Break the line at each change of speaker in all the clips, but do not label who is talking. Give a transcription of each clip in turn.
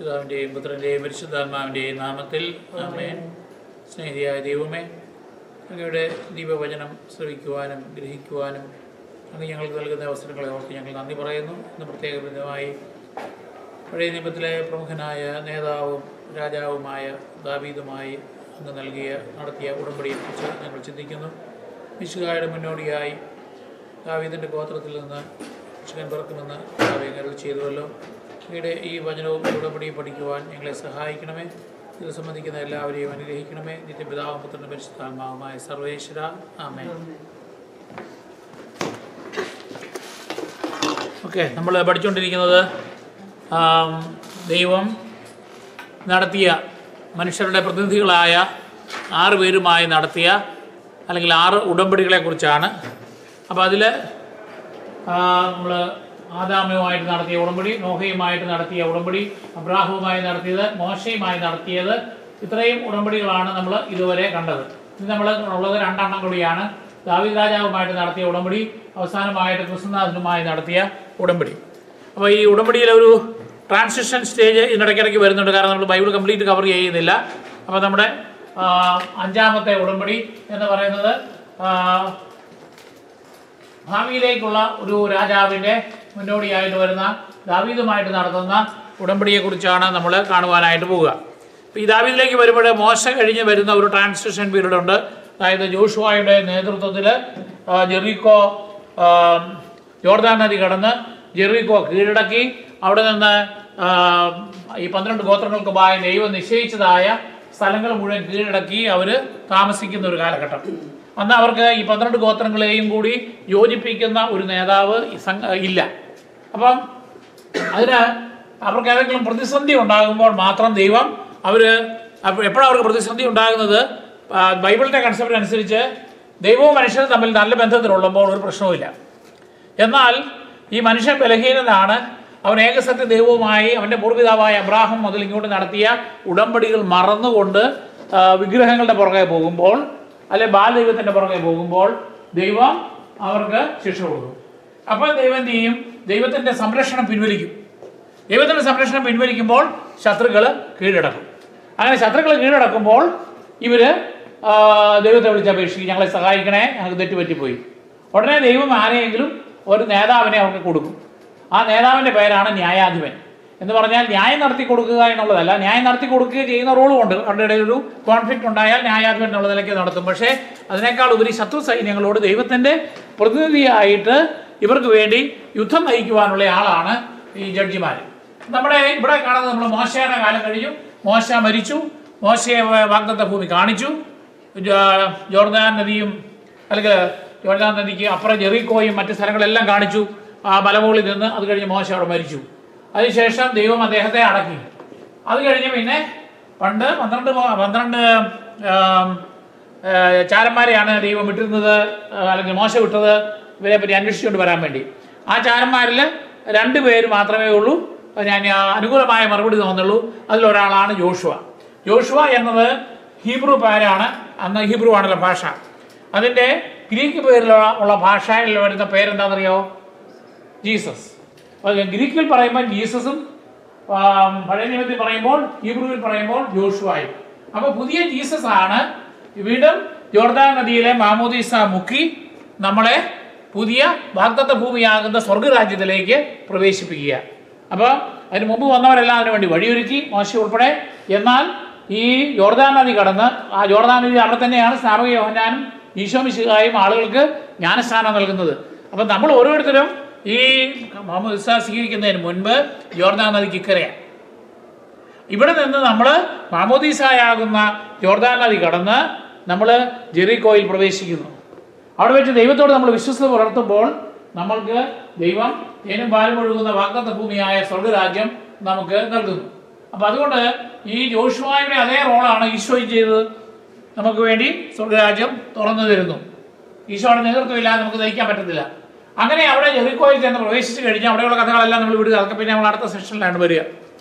പിതാവിൻ്റെയും പുത്രൻ്റെയും പരിശുദ്ധാത്മാവിൻ്റെയും നാമത്തിൽ ആമേൻ സ്നേഹിയായ ദൈവമേ അങ്ങയുടെ ദീപവചനം ശ്രവിക്കുവാനും ഗ്രഹിക്കുവാനും അങ്ങ് ഞങ്ങൾക്ക് നൽകുന്ന അവസരങ്ങളെ ഓർത്ത് ഞങ്ങൾ നന്ദി പറയുന്നു ഇന്ന് പ്രത്യേക വിധമായി പഴയ നിയമത്തിലെ പ്രമുഖനായ നേതാവും രാജാവുമായ ദാവീദുമായി അങ്ങ് നൽകിയ നടത്തിയ ഉടമ്പടിയെക്കുറിച്ച് ഞങ്ങൾ ചിന്തിക്കുന്നു വിശുകായുടെ മുന്നോടിയായി ദാവീദിൻ്റെ ഗോത്രത്തിൽ നിന്ന് രക്ഷകൻ പിറക്കുമെന്ന് കർത്താവേ അരുളി ചെയ്തുവല്ലോ അങ്ങയുടെ ഈ വചനവും ഉടമ്പടിയും പഠിക്കുവാൻ ഞങ്ങളെ സഹായിക്കണമേ ഇത് സംബന്ധിക്കുന്ന എല്ലാവരെയും അനുഗ്രഹിക്കണമേ നിത്യപിതാവും പുത്രനും പരിശുദ്ധാത്മാവുമായ സർവേശ്വര ആമേ ഓക്കെ നമ്മൾ പഠിച്ചുകൊണ്ടിരിക്കുന്നത് ആം, ദൈവം നടത്തിയ മനുഷ്യരുടെ പ്രതിനിധികളായ ആറ് പേരുമായി നടത്തിയ അല്ലെങ്കിൽ ആറ് ഉടമ്പടികളെക്കുറിച്ചാണ് അപ്പോൾ അതിൽ നമ്മൾ ആദാമുമായിട്ട് നടത്തിയ ഉടമ്പടി നോഹയുമായിട്ട് നടത്തിയ ഉടമ്പടി അബ്രാഹുവുമായി നടത്തിയത് മോശയുമായി നടത്തിയത് ഇത്രയും ഉടമ്പടികളാണ് നമ്മൾ ഇതുവരെ കണ്ടത് ഇന്ന് നമ്മൾ ഉള്ളത് രണ്ടെണ്ണം കൂടിയാണ് ദാവീദ് രാജാവുമായിട്ട് നടത്തിയ ഉടമ്പടി അവസാനമായിട്ട് കൃഷ്ണനാഥനുമായി നടത്തിയ ഉടമ്പടി അപ്പോൾ ഈ ഉടമ്പടിയിലെ ഒരു ട്രാൻസിഷൻ സ്റ്റേജ് ഇതിനിടയ്ക്കിടയ്ക്ക് വരുന്നുണ്ട് കാരണം നമ്മൾ ബൈബിൾ കംപ്ലീറ്റ് കവർ ചെയ്യുന്നില്ല അപ്പോൾ നമ്മുടെ ആ, അഞ്ചാമത്തെ ഉടമ്പടി എന്ന് പറയുന്നത് ആ, ഭാവിയിലേക്കുള്ള ഒരു രാജാവിൻ്റെ മുന്നോടിയായിട്ട് വരുന്ന ദാവീദുമായിട്ട് നടത്തുന്ന ഉടമ്പടിയെക്കുറിച്ചാണ് നമ്മൾ കാണുവാനായിട്ട് പോവുക അപ്പോൾ ഈ ദാവീദിലേക്ക് വരുമ്പോൾ മോശ കഴിഞ്ഞ് വരുന്ന ഒരു ട്രാൻസിഷൻ പീരീഡ് ഉണ്ട് അതായത് ജോഷുവായുടെ നേതൃത്വത്തിൽ ജെറിക്കോ ആ, ജോർദാൻ നദി കടന്ന് ജെറിക്കോ കീഴടക്കി അവിടെ നിന്ന് ആ, ഈ പന്ത്രണ്ട് ഗോത്രങ്ങൾക്കുമായി ദൈവം നിശ്ചയിച്ചതായ സ്ഥലങ്ങൾ മുഴുവൻ കീഴടക്കി അവർ താമസിക്കുന്ന ഒരു കാലഘട്ടം അന്ന് അവർക്ക് ഈ പന്ത്രണ്ട് ഗോത്രങ്ങളെയും കൂടി യോജിപ്പിക്കുന്ന ഒരു നേതാവ് ഈ സംഘ ഇല്ല അപ്പം അതിന് അവർക്ക് ഏതെങ്കിലും പ്രതിസന്ധി ഉണ്ടാകുമ്പോൾ മാത്രം ദൈവം അവർ എപ്പോഴാണ് അവർക്ക് പ്രതിസന്ധി ഉണ്ടാകുന്നത് ആ, ബൈബിളിൻ്റെ കൺസെപ്റ്റ് അനുസരിച്ച് ദൈവവും മനുഷ്യരും തമ്മിൽ നല്ല ബന്ധത്തിലുള്ളപ്പോൾ ഒരു പ്രശ്നവുമില്ല എന്നാൽ ഈ മനുഷ്യൻ ബലഹീനനാണ് അവൻ ഏകസത്യ ദൈവവുമായി അവൻ്റെ പൂർവിതാവായ അബ്രാഹം മുതൽ ഇങ്ങോട്ട് നടത്തിയ ഉടമ്പടികൾ മറന്നുകൊണ്ട് ആ, വിഗ്രഹങ്ങളുടെ പുറകെ പോകുമ്പോൾ അല്ലെ ബാലദൈവത്തിൻ്റെ പുറകെ പോകുമ്പോൾ ദൈവം അവർക്ക് ശിക്ഷ കൊടുക്കും അപ്പോൾ ദൈവം എന്ത് ചെയ്യും ദൈവത്തിൻ്റെ സംരക്ഷണം പിൻവലിക്കും ദൈവത്തിൻ്റെ സംരക്ഷണം പിൻവലിക്കുമ്പോൾ ശത്രുക്കൾ കീഴടക്കും അങ്ങനെ ശത്രുക്കൾ കീഴടക്കുമ്പോൾ ഇവർ ദൈവത്തെ വിളിച്ചപേക്ഷിക്കും ഞങ്ങളെ സഹായിക്കണേ ഞങ്ങൾക്ക് തെറ്റുപറ്റിപ്പോയി ഉടനെ ദൈവം ആരെയെങ്കിലും ഒരു നേതാവിനെ അവർക്ക് കൊടുക്കും ആ നേതാവിൻ്റെ പേരാണ് ന്യായാധിപൻ എന്ന് പറഞ്ഞാൽ ന്യായം നടത്തി കൊടുക്കുക എന്നുള്ളതല്ല ന്യായം നടത്തി കൊടുക്കുകയും ചെയ്യുന്ന റോളും ഉണ്ട് അവരുടെ ഇടയിൽ ഒരു കോൺഫ്ലിക്റ്റ് ഉണ്ടായാൽ ന്യായാധിപൻ എന്നുള്ള നിലയ്ക്ക് നടത്തും പക്ഷേ അതിനേക്കാൾ ഉപരി ശത്രു സൈന്യങ്ങളോട് ദൈവത്തിൻ്റെ പ്രതിനിധിയായിട്ട് ഇവർക്ക് വേണ്ടി യുദ്ധം നയിക്കുവാനുള്ള ആളാണ് ഈ ജഡ്ജിമാർ നമ്മുടെ ഇവിടെ കാണുന്നത് നമ്മൾ മോശയുടെ കാലം കഴിഞ്ഞു മോശ മരിച്ചു മോശയെ വാഗ്ദത്ത ഭൂമി കാണിച്ചു ജോ- ജോർദാൻ നദിയും അല്ലെങ്കിൽ ജോർദാൻ നദിക്ക് അപ്പുറം ജെറിക്കോയും മറ്റ് സ്ഥലങ്ങളെല്ലാം കാണിച്ചു ആ മലമുകളിൽ നിന്ന് അത് കഴിഞ്ഞ് മോശ അവിടെ മരിച്ചു അതിനുശേഷം ദൈവം അദ്ദേഹത്തെ അടക്കി അത് കഴിഞ്ഞ് പിന്നെ പണ്ട് പന്ത്രണ്ട് മോ- പന്ത്രണ്ട് ആം, ആ, ചാരന്മാരെയാണ് ദൈവം വിട്ടിരുന്നത് ആ, അല്ലെങ്കിൽ മോശ വിട്ടത് ഇവരെ പറ്റി അന്വേഷിച്ചുകൊണ്ട് വരാൻ വേണ്ടി ആ ചാരന്മാരിൽ രണ്ട് പേര് മാത്രമേ ഉള്ളൂ ഞാൻ ആ, അനുകൂലമായ മറുപടി തോന്നുള്ളൂ അതിലൊരാളാണ് ജോഷുവ ജോഷുവ എന്നത് ഹീബ്രു പേരാണ് അന്ന് ഹീബ്രു ആണല്ലോ ഭാഷ അതിൻ്റെ ഗ്രീക്ക് പേരിലുള്ള ഉള്ള ഭാഷയിൽ വരുന്ന പേരെന്താണെന്നറിയോ ജീസസ് അപ്പോൾ ഗ്രീക്കിൽ പറയുമ്പോൾ ജീസസും ആ, പഴയ നിയമത്തിൽ പറയുമ്പോൾ ഹീബ്രുവിൽ പറയുമ്പോൾ ജോഷുവായും അപ്പോൾ പുതിയ ജീസസ് ആണ് വീണ്ടും ജോർദാൻ നദിയിലെ മാമോദീസ മുക്കി നമ്മളെ പുതിയ വാഗ്ദത്ത ഭൂമിയാകുന്ന സ്വർഗരാജ്യത്തിലേക്ക് പ്രവേശിപ്പിക്കുക അപ്പോൾ അതിന് മുമ്പ് വന്നവരെല്ലാം അതിനു വേണ്ടി വഴിയൊരുക്കി മോശ ഉൾപ്പെടെ എന്നാൽ ഈ ജോർദാൻ നദി കടന്ന് ആ ജോർദാൻ നദി അവിടെ തന്നെയാണ് സ്നാപക യോഹന്നാനും ഈശോ മിശിഹായും ആളുകൾക്ക് ജ്ഞാനസ്ഥാനം നൽകുന്നത് അപ്പം നമ്മൾ ഓരോരുത്തരും ഈ മുഹമ്മദ് ഇസ്ലാം സ്വീകരിക്കുന്നതിന് മുൻപ് ജോർദാൻ നദിക്ക് ഇക്കരയാണ് ഇവിടെ നിന്ന് നമ്മൾ മാമോദീസായാകുന്ന ജോർദാൻ നദി കടന്ന് നമ്മൾ ജെറിക്കോയിൽ പ്രവേശിക്കുന്നു അവിടെ വെച്ച് ദൈവത്തോട് നമ്മൾ വിശ്വസ്ത പുലർത്തുമ്പോൾ നമ്മൾക്ക് ദൈവം തേനും പാലും ഒഴുകുന്ന വാഗ്ദത്ത ഭൂമിയായ സ്വർഗരാജ്യം നമുക്ക് നൽകുന്നു അപ്പം അതുകൊണ്ട് ഈ ജോഷുവായുടെ അതേ റോളാണ് ഈശോയും ചെയ്തത് നമുക്ക് വേണ്ടി സ്വർഗരാജ്യം തുറന്നു തരുന്നു ഈശോയുടെ നേതൃത്വമില്ലാതെ നമുക്ക് നയിക്കാൻ പറ്റത്തില്ല അങ്ങനെ അവിടെ ജെറിക്കോയിൽ ചെന്ന് പ്രവേശിച്ച് കഴിഞ്ഞാൽ അവിടെയുള്ള കഥകളെല്ലാം നമ്മൾ വിടുക അതൊക്കെ പിന്നെ നമ്മൾ അടുത്ത സെഷനിലാണ് വരിക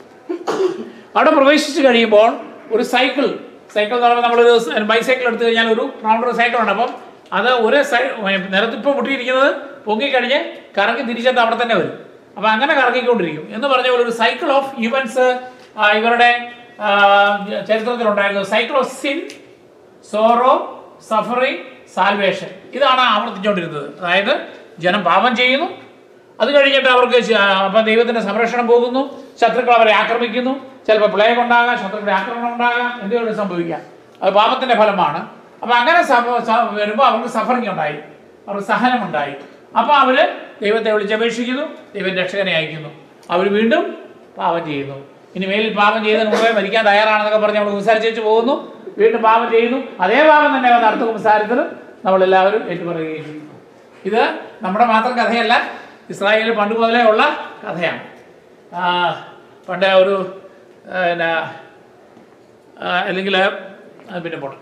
അവിടെ പ്രവേശിച്ച് കഴിയുമ്പോൾ ഒരു സൈക്കിൾ സൈക്കിൾ എന്ന് പറയുമ്പോൾ നമ്മളൊരു ബൈസൈക്കിൾ എടുത്തു കഴിഞ്ഞാൽ ഒരു റൗണ്ട് ഒരു സൈക്കിൾ ഉണ്ട് അപ്പം അത് ഒരു സൈ നിരത്തിപ്പോൾ മുട്ടിയിരിക്കുന്നത് പൊങ്ങിക്കഴിഞ്ഞ് കറങ്ങി തിരിച്ചെത്ത് അവിടെ തന്നെ വരും അപ്പം അങ്ങനെ കറങ്ങിക്കൊണ്ടിരിക്കും എന്ന് പറഞ്ഞ പോലെ ഒരു സൈക്കിൾ ഓഫ് ഇവൻസ് ആ, ഇവരുടെ ആ, ചരിത്രത്തിലുണ്ടായിരുന്നു cycle of sin sorrow suffering salvation ഇതാണ് ആവർത്തിച്ചുകൊണ്ടിരുന്നത് അതായത് ജനം പാപം ചെയ്യുന്നു അത് കഴിഞ്ഞിട്ട് അവർക്ക് ശ- അപ്പം ദൈവത്തിന്റെ സംരക്ഷണം പോകുന്നു ശത്രുക്കൾ അവരെ ആക്രമിക്കുന്നു ചിലപ്പോൾ പ്ലേഗ് ഉണ്ടാകാം ശത്രുക്കളുടെ ആക്രമണം ഉണ്ടാകാം എന്തുകൊണ്ട് സംഭവിക്കാം അത് പാപത്തിന്റെ ഫലമാണ് അപ്പം അങ്ങനെ സംഭവ- സ- വരുമ്പോൾ അവർക്ക് സഫറിങ് ഉണ്ടായി അവർക്ക് സഹനമുണ്ടായി അപ്പോൾ അവര് ദൈവത്തെ വിളിച്ചപേക്ഷിക്കുന്നു ദൈവം രക്ഷകനെ അയക്കുന്നു അവർ വീണ്ടും പാപം ചെയ്യുന്നു ഇനി മേലിൽ പാപം ചെയ്തതിന് മുമ്പേ മരിക്കാൻ തയ്യാറാണെന്നൊക്കെ പറഞ്ഞ് നമ്മൾ സംസാരിച്ചു പോകുന്നു വീണ്ടും പാപം ചെയ്യുന്നു അതേ പാപം തന്നെ വന്ന അടുത്ത സംസാരത്തിൽ നമ്മളെല്ലാവരും ഏറ്റുപറയുകയും ചെയ്യുന്നു ഇത് നമ്മുടെ മാത്രം കഥയല്ല ഇസ്രായേലിൽ പണ്ട് മുതലേ ഉള്ള കഥയാണ് ആ, പണ്ട് ഒരു ആ, പിന്നെ ആ, അല്ലെങ്കിൽ അത് പിന്നെ പോട്ടെ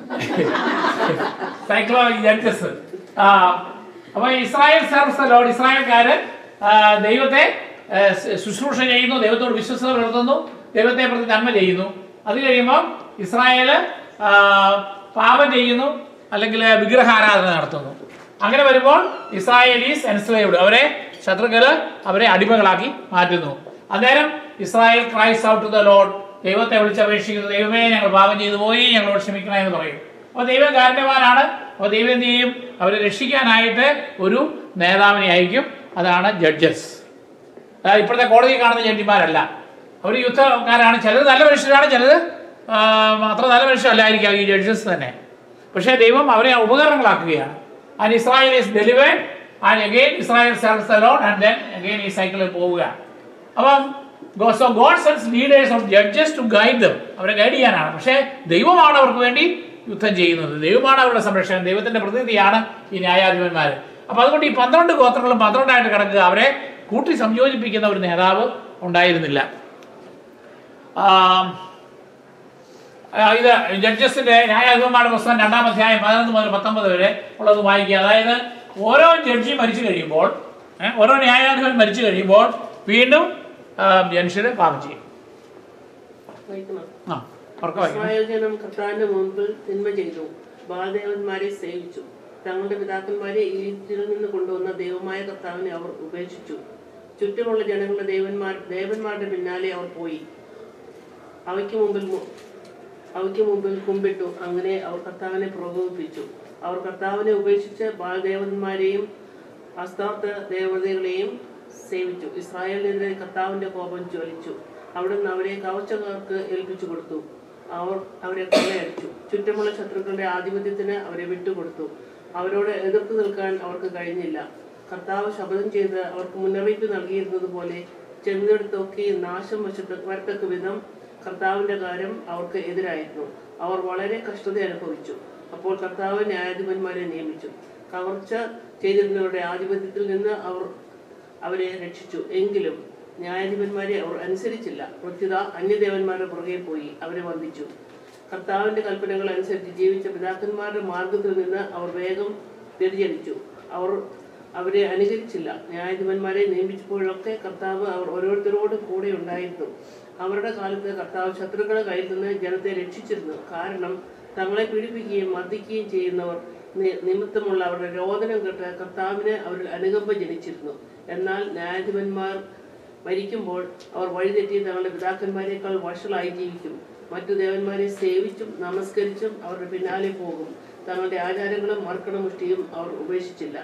സൈക്ലോ ജഡ്ജസ് അപ്പൊ ഇസ്രായേൽ സർവ്വ ലോഡ് ഇസ്രായേൽക്കാര് ആ, ദൈവത്തെ ആ, ശു- ശുശ്രൂഷ ചെയ്യുന്നു ദൈവത്തോട് വിശ്വസത പുലർത്തുന്നു ദൈവത്തെ പ്രതി നന്മ ചെയ്യുന്നു അത് കഴിയുമ്പോൾ ഇസ്രായേല് ആ, പാപം ചെയ്യുന്നു അല്ലെങ്കിൽ വിഗ്രഹാരാധന നടത്തുന്നു അങ്ങനെ വരുമ്പോൾ ഇസ്രായേലീസ് എൻസ്ലേവ്ഡ് അവരെ ശത്രുക്കള് അവരെ അടിമകളാക്കി മാറ്റുന്നു അന്നേരം Israel cries out to the Lord ദൈവത്തെ വിളിച്ചപേക്ഷിക്കുന്നു ദൈവമേ ഞങ്ങൾ പാപം ചെയ്തു പോയി ഞങ്ങളോട് ക്ഷമിക്കണേ എന്ന് പറയും അപ്പോൾ ദൈവം കാരണവാനാണ് അപ്പോൾ ദൈവം എന്ത് ചെയ്യും അവരെ രക്ഷിക്കാനായിട്ട് ഒരു നേതാവിനെ അയക്കും അതാണ് ജഡ്ജസ് അതായത് ഇപ്പോഴത്തെ കോടതി കാണുന്ന ജഡ്ജിമാരല്ല അവർ യുദ്ധക്കാരാണ് ചിലർ നല്ല മനുഷ്യരാണ് ചിലർ അത്ര നല്ല മനുഷ്യരല്ലായിരിക്കാം ഈ ജഡ്ജസ് തന്നെ പക്ഷേ ദൈവം അവരെ ഉപകരണങ്ങളാക്കുകയാണ് and Israel is delivered and again Israel sells alone and then again ഈ സൈക്കിളിൽ പോവുകയാണ് അപ്പം so God sends leaders of judges to guide them അവരെ ഗൈഡ് ചെയ്യാനാണ് പക്ഷേ ദൈവമാണ് അവർക്ക് വേണ്ടി യുദ്ധം ചെയ്യുന്നത് ദൈവമാണ് അവരുടെ സംരക്ഷകൻ ദൈവത്തിന്റെ പ്രതിനിധിയാണ് ഈ ന്യായാധിപന്മാർ അപ്പൊ അതുകൊണ്ട് ഈ പന്ത്രണ്ട് ഗോത്രങ്ങളും പന്ത്രണ്ടായിട്ട് കിടക്കുക അവരെ കൂട്ടി സംയോജിപ്പിക്കുന്ന ഒരു നേതാവ് ഉണ്ടായിരുന്നില്ല ആം, ആ, ഇത് ജഡ്ജസിന്റെ ന്യായാധിപന്മാരുടെ പുസ്തകം രണ്ടാം അധ്യായം പതിനൊന്ന് മുതൽ പത്തൊമ്പത് വരെ ഉള്ളത് വായിക്കുക അതായത് ഓരോ ജഡ്ജി മരിച്ചു കഴിയുമ്പോൾ ഏ, ഓരോ ന്യായാധിപൻ മരിച്ചു കഴിയുമ്പോൾ വീണ്ടും ജനുഷ്യര് പാപം ചെയ്യും
വായിക്കണം
ആ ഉറക്കെ വായിക്കണം
ഇസ്രായേൽ ജനം കർത്താവിന്റെ മുമ്പിൽ തിന്മ ചെയ്തു ബാലദേവന്മാരെ സേവിച്ചു തങ്ങളുടെ പിതാക്കന്മാരെ ഈജിപ്തിൽ നിന്ന് കൊണ്ടുവന്ന ദൈവമായ കർത്താവിനെ അവർ ഉപേക്ഷിച്ചു ചുറ്റുമുള്ള ജനങ്ങളുടെ ദേവന്മാർ ദേവന്മാരുടെ പിന്നാലെ അവർ പോയി അവയ്ക്ക് മുമ്പിൽ മു- അവയ്ക്ക് മുമ്പിൽ കുമ്പിട്ടു അങ്ങനെ അവർ കർത്താവിനെ പ്രകോപിപ്പിച്ചു അവർ കർത്താവിനെ ഉപേക്ഷിച്ച് ബാലദേവന്മാരെയും അസ്താർത്ഥ ദേവതകളെയും സേവിച്ചു ഇസ്രായേലിനെതിരെ കർത്താവിന്റെ കോപം ജ്വലിച്ചു അവിടുന്ന് അവരെ കവച്ചക്കാർക്ക് ഏൽപ്പിച്ചു കൊടുത്തു അവർ അവരെ കൊള്ളയടിച്ചു ചുറ്റുമുള്ള ശത്രുക്കളുടെ ആധിപത്യത്തിന് അവരെ വിട്ടുകൊടുത്തു അവരോട് എതിർത്ത് നിൽക്കാൻ അവർക്ക് കഴിഞ്ഞില്ല കർത്താവ് ശപഥം ചെയ്ത് അവർക്ക് മുന്നറിയിപ്പ് നൽകിയിരുന്നത് പോലെ ചെന്നിടത്തൊക്കെ നാശം വശത്ത് വരത്തക്ക വിധം കർത്താവിന്റെ കാര്യം അവർക്ക് എതിരായിരുന്നു അവർ വളരെ കഷ്ടത അനുഭവിച്ചു അപ്പോൾ കർത്താവ് ന്യായാധിപന്മാരെ നിയമിച്ചു കവർച്ച ചെയ്തിരുന്നവരുടെ ആധിപത്യത്തിൽ നിന്ന് അവർ അവരെ രക്ഷിച്ചു എങ്കിലും ന്യായാധിപന്മാരെ അവർ അനുസരിച്ചില്ല പ്രത്യുത അന്യദേവന്മാരുടെ പുറകെ പോയി അവരെ വന്ദിച്ചു കർത്താവിന്റെ കൽപ്പനകൾ അനുസരിച്ച് ജീവിച്ച പിതാക്കന്മാരുടെ മാർഗത്തിൽ നിന്ന് അവർ വേഗം വ്യതിചലിച്ചു അവർ അവരെ അനുകരിച്ചില്ല ന്യായാധിപന്മാരെ നിയമിച്ചപ്പോഴൊക്കെ കർത്താവ് അവർ ഓരോരുത്തരോടും കൂടെ ഉണ്ടായിരുന്നു അവരുടെ കാലത്ത് കർത്താവ് ശത്രുക്കളുടെ കയ്യിൽ നിന്ന് ജനത്തെ രക്ഷിച്ചിരുന്നു കാരണം തങ്ങളെ പീഡിപ്പിക്കുകയും മർദ്ദിക്കുകയും ചെയ്യുന്നവർ നി- നിമിത്തമുള്ള അവരുടെ രോദനം കേട്ട് കർത്താവിന് അവരിൽ അനുകമ്പ ജനിച്ചിരുന്നു എന്നാൽ ന്യായാധിപന്മാർ മരിക്കുമ്പോൾ അവർ വഴിതെറ്റി തങ്ങളുടെ പിതാക്കന്മാരെക്കാൾ വഷളായി ജീവിക്കും മറ്റു ദേവന്മാരെ സേവിച്ചും നമസ്കരിച്ചും അവരുടെ പിന്നാലെ പോകും തങ്ങളുടെ ആചാരങ്ങളും മർക്കണമുഷ്ടിയും അവർ ഉപേക്ഷിച്ചില്ല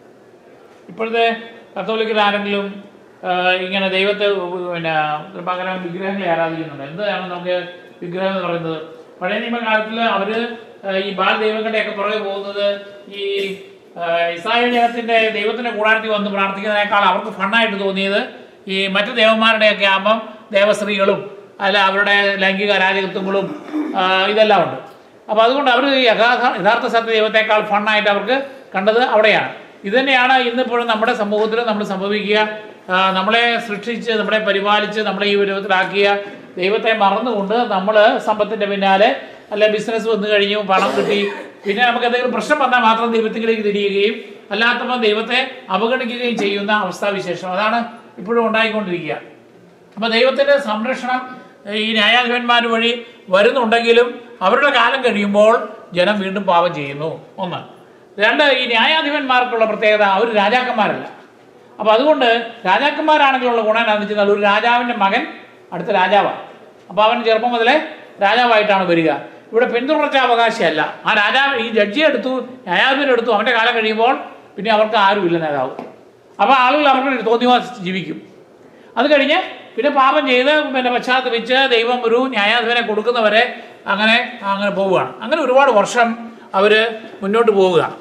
ഇപ്പോഴത്തെ കത്തോലിക്കർ ആരെങ്കിലും ആ, ഇങ്ങനെ ദൈവത്തെ ഉ- പിന്നെ പകരം വിഗ്രഹങ്ങളെ ആരാധിക്കുന്നുണ്ട് എന്താണ് നമുക്ക് വിഗ്രഹം എന്ന് പറയുന്നത് പഴയ നിയമകാലത്തിൽ അവര് ആ, ഈ ബാൽ ദൈവങ്ങളുടെയൊക്കെ പുറകെ പോകുന്നത് ഈ ആ, ഇസ്രായേൽ ജനത്തിന്റെ ദൈവത്തിന്റെ കൂടാരത്തിൽ വന്ന് പ്രാർത്ഥിക്കുന്നതിനേക്കാൾ അവർക്ക് ഫണ്ണായിട്ട് തോന്നിയത് ഈ മറ്റു ദേവന്മാരുടെയൊക്കെ ആകുമ്പം ദേവസ്ത്രീകളും അല്ല അവരുടെ ലൈംഗിക അരാജകത്വങ്ങളും ആ, ഇതെല്ലാം ഉണ്ട് അപ്പോൾ അതുകൊണ്ട് അവർ യഥാർത്ഥ യഥാർത്ഥ സത്യ ദൈവത്തെക്കാൾ ഫണ്ണായിട്ട് അവർക്ക് കണ്ടത് അവിടെയാണ് ഇത് തന്നെയാണ് ഇന്നിപ്പോഴും നമ്മുടെ സമൂഹത്തിൽ നമ്മൾ സംഭവിക്കുക ആ, നമ്മളെ സൃഷ്ടിച്ച് നമ്മളെ പരിപാലിച്ച് നമ്മളെ ഈ രൂപത്തിലാക്കിയ ദൈവത്തെ മറന്നുകൊണ്ട് നമ്മൾ സമ്പത്തിൻ്റെ പിന്നാലെ അല്ലെ ബിസിനസ് വന്നു കഴിഞ്ഞു പണം കിട്ടി പിന്നെ നമുക്ക് എന്തെങ്കിലും പ്രശ്നം വന്നാൽ മാത്രം ദൈവത്തിലേക്ക് തിരിയുകയും അല്ലാത്തപ്പോൾ ദൈവത്തെ അവഗണിക്കുകയും ചെയ്യുന്ന അവസ്ഥാവിശേഷം അതാണ് ഇപ്പോഴും ഉണ്ടായിക്കൊണ്ടിരിക്കുക അപ്പോൾ ദൈവത്തിൻ്റെ സംരക്ഷണം ഈ ന്യായാധിപന്മാർ വഴി വരുന്നുണ്ടെങ്കിലും അവരുടെ കാലം കഴിയുമ്പോൾ ജനം വീണ്ടും പാപം ചെയ്യുന്നു ഒന്ന് രണ്ട് ഈ ന്യായാധിപന്മാർക്കുള്ള പ്രത്യേകത അവർ രാജാക്കന്മാരല്ല അപ്പോൾ അതുകൊണ്ട് രാജാക്കന്മാരാണെങ്കിലുള്ള ഗുണം എന്താണെന്ന് വെച്ചാൽ ഒരു രാജാവിൻ്റെ മകൻ അടുത്ത രാജാവാണ് അപ്പോൾ അവൻ ചെറുപ്പം മുതലേ രാജാവായിട്ടാണ് വരിക ഇവിടെ പിന്തുടർച്ച അവകാശമല്ല ആ രാജാവ് ഈ ജഡ്ജിയെ എടുത്തു ന്യായാധിപനെ എടുത്തു അവൻ്റെ കാലം കഴിയുമ്പോൾ പിന്നെ അവർക്ക് ആരുമില്ല നേതാവ് അപ്പോൾ ആളുകൾ അവർക്ക് തോന്നിവാസം ജീവിക്കും അത് കഴിഞ്ഞ് പിന്നെ പാപം ചെയ്ത് പിന്നെ പശ്ചാത്തപിച്ച് ദൈവം ഒരു ന്യായാധിപനെ കൊടുക്കുന്നവരെ അങ്ങനെ അങ്ങനെ പോവുകയാണ് അങ്ങനെ ഒരുപാട് വർഷം അവർ മുന്നോട്ട് പോവുകയാണ്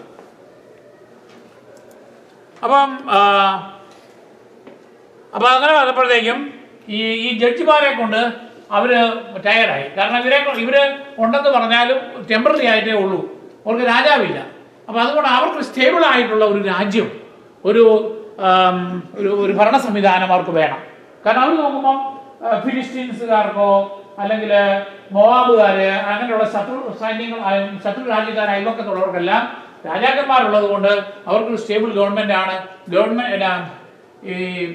അപ്പം ആ, അപ്പോൾ അങ്ങനെ വന്നപ്പോഴത്തേക്കും ഈ ഈ ജഡ്ജിമാരെ കൊണ്ട് അവർ ടയർഡായി കാരണം ഇവരെ കൊണ്ട് ഇവർ ഉണ്ടെന്ന് പറഞ്ഞാലും ടെമ്പററി ആയിട്ടേ ഉള്ളൂ അവർക്ക് രാജാവില്ല അപ്പോൾ അതുകൊണ്ട് അവർക്ക് സ്റ്റേബിൾ ആയിട്ടുള്ള ഒരു രാജ്യം ഒരു ആം, ഒരു ഒരു ഭരണ സംവിധാനം അവർക്ക് വേണം കാരണം അവർ നോക്കുമ്പോൾ ഫിലിസ്റ്റീൻസുകാർക്കോ അല്ലെങ്കിൽ മൊവാബുകാർ അങ്ങനെയുള്ള ശത്രു സൈന്യങ്ങൾ ആ, ശത്രു രാജ്യക്കാർ അയൽവക്കത്തുള്ളവർക്കെല്ലാം രാജാക്കന്മാരുള്ളത് കൊണ്ട് അവർക്കൊരു സ്റ്റേബിൾ ഗവൺമെൻറ് ആണ് ഗവൺമെൻറ് ഈ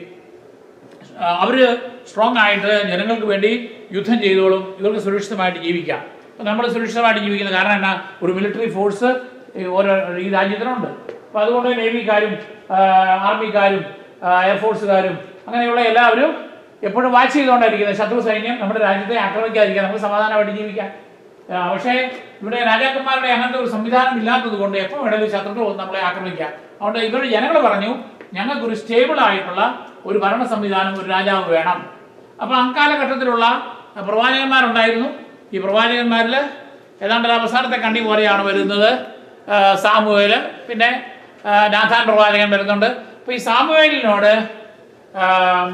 ആ, അവര് സ്ട്രോങ് ആയിട്ട് ജനങ്ങൾക്ക് വേണ്ടി യുദ്ധം ചെയ്തോളും ഇവർക്ക് സുരക്ഷിതമായിട്ട് ജീവിക്കാം അപ്പം നമ്മൾ സുരക്ഷിതമായിട്ട് ജീവിക്കുന്ന കാരണം എന്നാ ഒരു മിലിറ്ററി ഫോഴ്സ് ഓരോ ഈ രാജ്യത്തിനുണ്ട് അപ്പം അതുകൊണ്ട് നേവിക്കാരും ആ, ആർമിക്കാരും ആ, എയർഫോഴ്സുകാരും അങ്ങനെയുള്ള എല്ലാവരും എപ്പോഴും വാച്ച് ചെയ്തുകൊണ്ടായിരിക്കുന്നത് ശത്രു സൈന്യം നമ്മുടെ രാജ്യത്തെ ആക്രമിക്കാതിരിക്കാൻ നമുക്ക് സമാധാനമായിട്ട് ജീവിക്കാം ആ, പക്ഷേ ഇവിടെ രാജാക്കന്മാരുടെ അങ്ങനത്തെ ഒരു സംവിധാനം ഇല്ലാത്തത് കൊണ്ട് എപ്പോൾ വേണമെങ്കിലും ശത്രുക്കൾ വന്ന് നമ്മളെ ആക്രമിക്കാം അതുകൊണ്ട് ഇവരുടെ ജനങ്ങൾ പറഞ്ഞു ഞങ്ങൾക്കൊരു സ്റ്റേബിൾ ആയിട്ടുള്ള ഒരു ഭരണ സംവിധാനം ഒരു രാജാവ് വേണം അപ്പോൾ അക്കാലഘട്ടത്തിലുള്ള പ്രവാചകന്മാരുണ്ടായിരുന്നു ഈ പ്രവാചകന്മാരിൽ ഏതാണ്ട് ഒരു അവസാനത്തെ കണ്ണി പോലെയാണ് വരുന്നത് ആ, സാമുവേല് പിന്നെ ആ, നാഥാൻ പ്രവാചകൻ വരുന്നുണ്ട് അപ്പോൾ ഈ സാമുവേലിനോട് ആ,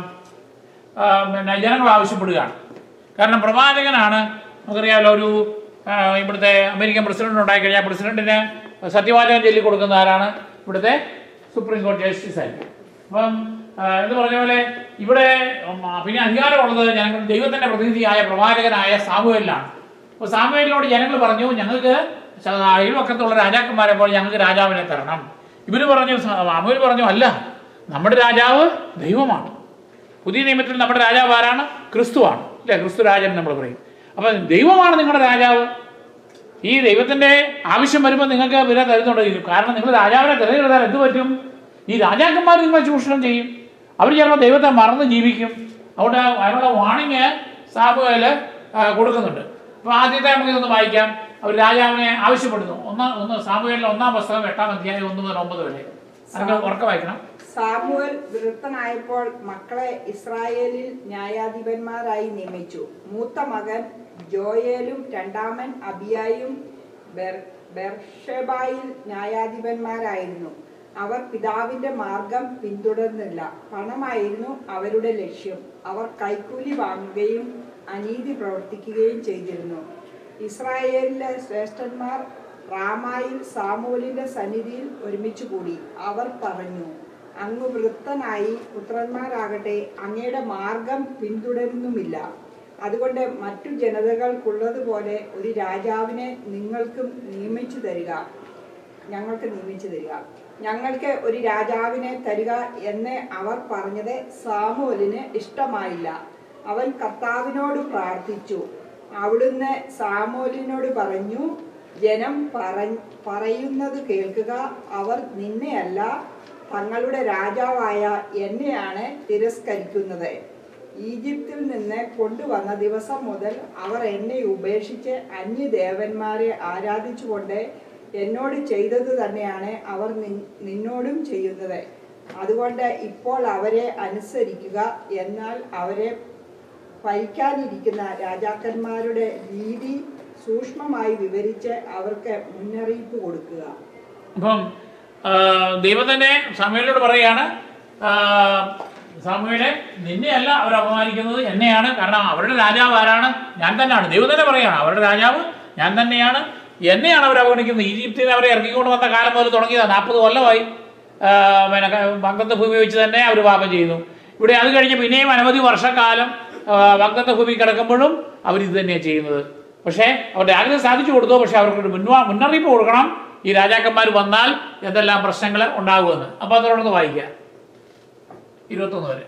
ആ, പിന്നെ ജനങ്ങൾ ആവശ്യപ്പെടുകയാണ് കാരണം പ്രവാചകനാണ് നമുക്കറിയാമല്ലോ ഒരു ആ, ഇവിടുത്തെ അമേരിക്കൻ പ്രസിഡന്റ് ഉണ്ടായി കഴിഞ്ഞാൽ പ്രസിഡന്റിന് സത്യവാചകം ചൊല്ലി കൊടുക്കുന്ന ആരാണ് ഇവിടുത്തെ സുപ്രീം കോടതി ജസ്റ്റിസ് ആയിരിക്കും അപ്പം ആ, എന്ന് പറഞ്ഞ പോലെ ഇവിടെ ഉം, ആ, പിന്നെ അധികാരമുള്ളത് ജനങ്ങൾ ദൈവത്തിന്റെ പ്രതിനിധിയായ പ്രവാചകനായ സാമുവേലിനാണ് അപ്പോൾ സാമുവേലിനോട് ജനങ്ങൾ പറഞ്ഞു ഞങ്ങൾക്ക് ശ- അയൽവക്കത്തുള്ള രാജാക്കന്മാരെ പോലെ ഞങ്ങൾക്ക് രാജാവിനെ തരണം ഇവര് പറഞ്ഞു സാമുവേൽ പറഞ്ഞു അല്ല നമ്മുടെ രാജാവ് ദൈവമാണ് പുതിയ നിയമത്തിൽ നമ്മുടെ രാജാവ് ആരാണ് ക്രിസ്തുവാണ് അല്ലേ ക്രിസ്തു രാജൻ നമ്മൾ പറയും അപ്പം ദൈവമാണ് നിങ്ങളുടെ രാജാവ് ഈ ദൈവത്തിന്റെ ആവശ്യം വരുമ്പോൾ നിങ്ങൾക്ക് വില തരുന്നുണ്ട് കാരണം നിങ്ങൾ രാജാവിനെ തിരഞ്ഞെടുത്താൽ എന്ത് പറ്റും ഈ രാജാക്കന്മാർ നിങ്ങളെ ചൂഷണം ചെയ്യും അവർ ചിലപ്പോൾ ദൈവത്തെ മറന്ന് ജീവിക്കും അതുകൊണ്ട് അതിനുള്ള വാണിങ് സാബുവേല് കൊടുക്കുന്നുണ്ട് അപ്പോൾ ആദ്യത്തെ നമുക്ക് ഇതൊന്ന് വായിക്കാം അവർ രാജാവിനെ ആവശ്യപ്പെടുന്നു ഒന്ന് ഒന്ന് സാബുവേലിലെ ഒന്നാം പുസ്തകം എട്ടാം അധ്യായം ഒന്ന് മുതൽ ഒമ്പത് വരെ നമുക്ക് ഉറക്കം വായിക്കണം
സാമുവൽ വൃത്തനായപ്പോൾ മക്കളെ ഇസ്രായേലിൽ ന്യായാധിപന്മാരായി നിയമിച്ചു മൂത്ത മകൻ ജോയേലും രണ്ടാമൻ അബിയായും ബെർ- ബെർഷെബായിൽ ന്യായാധിപന്മാരായിരുന്നു അവർ പിതാവിന്റെ മാർഗം പിന്തുടർന്നില്ല പണമായിരുന്നു അവരുടെ ലക്ഷ്യം അവർ കൈക്കൂലി വാങ്ങുകയും അനീതി പ്രവർത്തിക്കുകയും ചെയ്തിരുന്നു ഇസ്രായേലിലെ ശ്രേഷ്ഠന്മാർ റാമായിൽ സാമൂലിന്റെ സന്നിധിയിൽ ഒരുമിച്ച് കൂടി അവർ പറഞ്ഞു അങ്ങ് വൃത്തനായി പുത്രന്മാരാകട്ടെ അങ്ങയുടെ മാർഗം പിന്തുടരുന്നുമില്ല അതുകൊണ്ട് മറ്റു ജനതകൾക്കുള്ളതുപോലെ ഒരു രാജാവിനെ നിങ്ങൾക്കും നിയമിച്ചു തരിക ഞങ്ങൾക്ക് നിയമിച്ചു തരിക ഞങ്ങൾക്ക് ഒരു രാജാവിനെ തരിക എന്ന് അവർ പറഞ്ഞത് സാമുവലിന് ഇഷ്ടമായില്ല അവൻ കർത്താവിനോട് പ്രാർത്ഥിച്ചു അവിടുന്ന് സാമുവലിനോട് പറഞ്ഞു ജനം പറ പറയുന്നത് കേൾക്കുക അവർ നിന്നെയല്ല തങ്ങളുടെ രാജാവായ എന്നെയാണ് തിരസ്കരിക്കുന്നത് ഈജിപ്തിൽ നിന്ന് കൊണ്ടുവന്ന ദിവസം മുതൽ അവർ എന്നെ ഉപേക്ഷിച്ച് അന്യദേവന്മാരെ ആരാധിച്ചുകൊണ്ട് എന്നോട് ചെയ്തത് തന്നെയാണ് അവർ നിൻ- നിന്നോടും ചെയ്യുന്നത് അതുകൊണ്ട് ഇപ്പോൾ അവരെ അനുസരിക്കുക എന്നാൽ അവരെ ഭരിക്കാനിരിക്കുന്ന രാജാക്കന്മാരുടെ രീതി സൂക്ഷ്മമായി വിവരിച്ച് അവർക്ക് മുന്നറിയിപ്പ് കൊടുക്കുക
അപ്പം ആ, ദൈവം തന്നെ സാമുവേലിനോട് പറയാണ് ആ, സാമുവേലെ നിന്നെയല്ല അവർ അപമാനിക്കുന്നത് എന്നെയാണ് കാരണം അവരുടെ രാജാവ് ആരാണ് ഞാൻ തന്നെയാണ് ദൈവം തന്നെ പറയാണ് അവരുടെ രാജാവ് ഞാൻ തന്നെയാണ് എന്നെയാണ് അവർ അവഗണിക്കുന്നത് ഈജിപ്തിനെ അവരെ ഇറക്കിക്കൊണ്ട് വന്ന കാലം മുതൽ തുടങ്ങിയതാണ് നാൽപ്പത് കൊല്ലമായി ആ, പിന്നെ വങ്കത്തെ ഭൂമി വെച്ച് തന്നെ അവർ പാപം ചെയ്യുന്നു ഇവിടെ അത് കഴിഞ്ഞ് പിന്നെയും അനവധി വർഷക്കാലം വങ്കത്തെ ഭൂമി കിടക്കുമ്പോഴും അവർ ഇത് തന്നെയാണ് ചെയ്യുന്നത് പക്ഷേ അവരുടെ ആഗ്രഹം സാധിച്ചു കൊടുത്തു പക്ഷേ അവർക്കൊരു മുൻവാ മുന്നറിയിപ്പ് കൊടുക്കണം ഈ രാജാക്കന്മാർ വന്നാൽ എന്തെല്ലാം പ്രശ്നങ്ങൾ ഉണ്ടാകുമെന്ന് അപ്പോൾ അത് തുടർന്ന് വായിക്കാം ഇരുപത്തൊന്ന് വരെ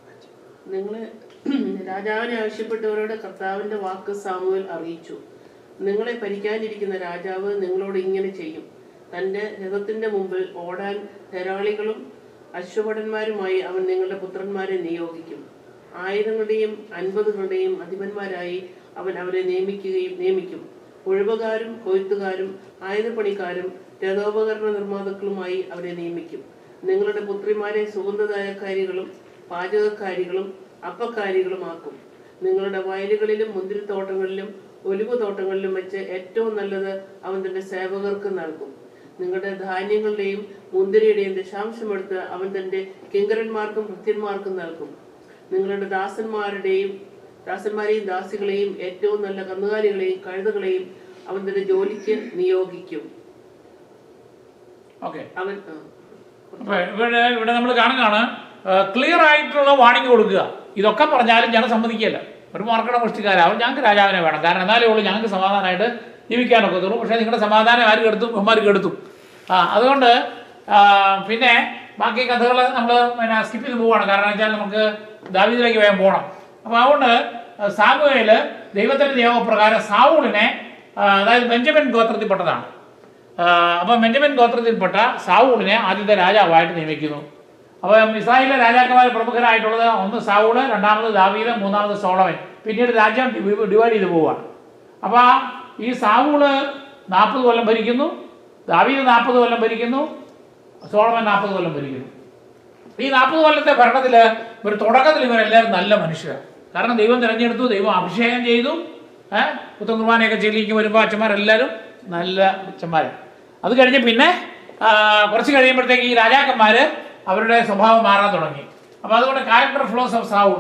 നിങ്ങൾ രാജാവിനെ ആവശ്യപ്പെട്ടവരോട് കർത്താവിന്റെ വാക്ക് സാമുവേൽ അറിയിച്ചു നിങ്ങളെ ഭരിക്കാനിരിക്കുന്ന രാജാവ് നിങ്ങളോട് ഇങ്ങനെ ചെയ്യും തന്റെ രഥത്തിന്റെ മുമ്പിൽ ഓടാൻ ധരാളികളും അശ്വഭടന്മാരുമായി അവൻ നിങ്ങളുടെ പുത്രന്മാരെ നിയോഗിക്കും ആയിരങ്ങളുടെയും അൻപതുകളുടെയും അധിപന്മാരായി അവൻ അവരെ നിയമിക്കുകയും നിയമിക്കും ഉഴവുകാരും കൊയ്ത്തുകാരും ആയുധപ്പണിക്കാരും രഥോപകരണ നിർമ്മാതാക്കളുമായി അവരെ നിയമിക്കും നിങ്ങളുടെ പുത്രിമാരെ സുഗന്ധദായക്കാരികളും പാചകക്കാരികളും അപ്പക്കാരികളുമാക്കും നിങ്ങളുടെ വയലുകളിലും മുന്തിരിത്തോട്ടങ്ങളിലും ഒലിവ് തോട്ടങ്ങളിലും വെച്ച് ഏറ്റവും നല്ലത് അവൻ തന്റെ സേവകർക്ക് നൽകും നിങ്ങളുടെ ധാന്യങ്ങളുടെയും മുന്തിരിയുടെയും ദശാംശമെടുത്ത് അവൻ തന്റെ കിങ്കരന്മാർക്കും ഭൃത്യന്മാർക്കും നൽകും നിങ്ങളുടെ ദാസന്മാരുടെയും ദാസന്മാരെയും ദാസികളെയും ഏറ്റവും നല്ല കന്നുകാലികളെയും കഴുതകളെയും അവൻ തന്റെ ജോലിക്ക് നിയോഗിക്കും
ഓക്കെ
അവൻ ആ.
അപ്പൊ ഇവിടെ ഇവിടെ നമ്മൾ കാണുകയാണ് ക്ലിയർ ആയിട്ടുള്ള വാണിംഗ് കൊടുക്കുക ഇതൊക്കെ പറഞ്ഞാലും ഞങ്ങൾ സമ്മതിക്കില്ല ഒരു മാർക്കട മുഷ്ടിക്കാരാവും ഞങ്ങൾക്ക് രാജാവിനെ വേണം കാരണം എന്നാലേ ഉള്ളൂ ഞങ്ങൾക്ക് സമാധാനമായിട്ട് ജീവിക്കാനൊക്കെ തുറു പക്ഷേ നിങ്ങളുടെ സമാധാനം ആര് കെടുത്തും ഇവന്മാർ കെടുത്തും ആ അതുകൊണ്ട് ആ, പിന്നെ ബാക്കി കഥകൾ നമ്മൾ പിന്നെ സ്കിപ്പ് ചെയ്ത് പോവാണ് കാരണം വെച്ചാൽ നമുക്ക് ദാവീദിലേക്ക് വേഗം പോകണം അപ്പോൾ അതുകൊണ്ട് സാമുവേല് ദൈവത്തിൻ്റെ നിയമപ്രകാരം സാവൂളിനെ ആ, അതായത് ബെഞ്ചമിൻ ഗോത്രത്തിൽപ്പെട്ടതാണ് അപ്പം ബെഞ്ചമിൻ ഗോത്രത്തിൽപ്പെട്ട സാവൂളിനെ ആദ്യത്തെ രാജാവായിട്ട് നിയമിക്കുന്നു അപ്പം ഇസ്രായേലിലെ രാജാക്കന്മാർ പ്രമുഖരായിട്ടുള്ളത് ഒന്ന് സാവൂള് രണ്ടാമത് ദാവീദ് മൂന്നാമത് സോളവൻ പിന്നീട് രാജ്യം ഡി- ഡിവൈഡ് ചെയ്ത് പോവുകയാണ് അപ്പോൾ ഈ സാവൂള് നാൽപ്പത് കൊല്ലം ഭരിക്കുന്നു ദാവീദ് നാൽപ്പത് കൊല്ലം ഭരിക്കുന്നു സോളമൻ നാൽപ്പത് കൊല്ലം ഭരിക്കുന്നു ഈ നാൽപ്പത് കൊല്ലത്തെ ഭരണത്തിൽ ഒരു തുടക്കത്തിൽ ഇവരെല്ലാവരും നല്ല മനുഷ്യരാണ് കാരണം ദൈവം തിരഞ്ഞെടുത്തു ദൈവം അഭിഷേകം ചെയ്തു ഏഹ് പുത്തൻ കുർബാനയൊക്കെ ചെല്ലിക്ക് വരുമ്പോൾ അച്ഛന്മാരെല്ലാവരും നല്ല അച്ഛന്മാരാണ് അത് കഴിഞ്ഞ് പിന്നെ ആ, കുറച്ച് കഴിയുമ്പോഴത്തേക്ക് ഈ രാജാക്കന്മാർ അവരുടെ സ്വഭാവം മാറാൻ തുടങ്ങി അപ്പോൾ അതുകൊണ്ട് ക്യാരക്ടർ ഫ്ലോസ് ഓഫ് സാവൂൾ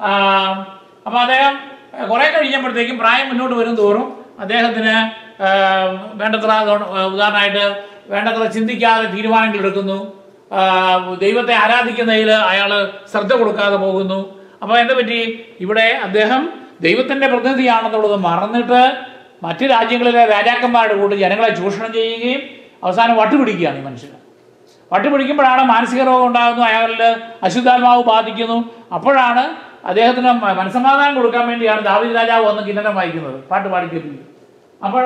അപ്പോൾ അദ്ദേഹം കുറേ കഴിയുമ്പോഴത്തേക്കും പ്രായം മുന്നോട്ട് വരും തോറും അദ്ദേഹത്തിന് ആ, വേണ്ടത്ര അതോ- ഉദാഹരണമായിട്ട് വേണ്ടത്ര ചിന്തിക്കാതെ തീരുമാനങ്ങൾ എടുക്കുന്നു ആ, ദൈവത്തെ ആരാധിക്കുന്നതിൽ അയാൾ ശ്രദ്ധ കൊടുക്കാതെ പോകുന്നു അപ്പോൾ എന്താ പറ്റി ഇവിടെ അദ്ദേഹം ദൈവത്തിൻ്റെ പ്രതിനിധിയാണെന്നുള്ളത് മറന്നിട്ട് മറ്റ് രാജ്യങ്ങളിലെ രാജാക്കന്മാരുടെ കൂട്ട് ജനങ്ങളെ ചൂഷണം ചെയ്യുകയും അവസാനം വട്ടുപിടിക്കുകയാണ് ഈ മനുഷ്യന് വട്ടുപിടിക്കുമ്പോഴാണ് മാനസിക രോഗം ഉണ്ടാകുന്നു അയാളിൽ അശുദ്ധാത്മാവ് ബാധിക്കുന്നു അപ്പോഴാണ് അദ്ദേഹത്തിന് മ- മനസ്സമാധാനം കൊടുക്കാൻ വേണ്ടിയാണ് ദാവീദ് രാജാവ് വന്ന് കിന്നരം വായിക്കുന്നത് പാട്ട് പാടിക്കേൾപ്പിക്കുന്നത് അപ്പോൾ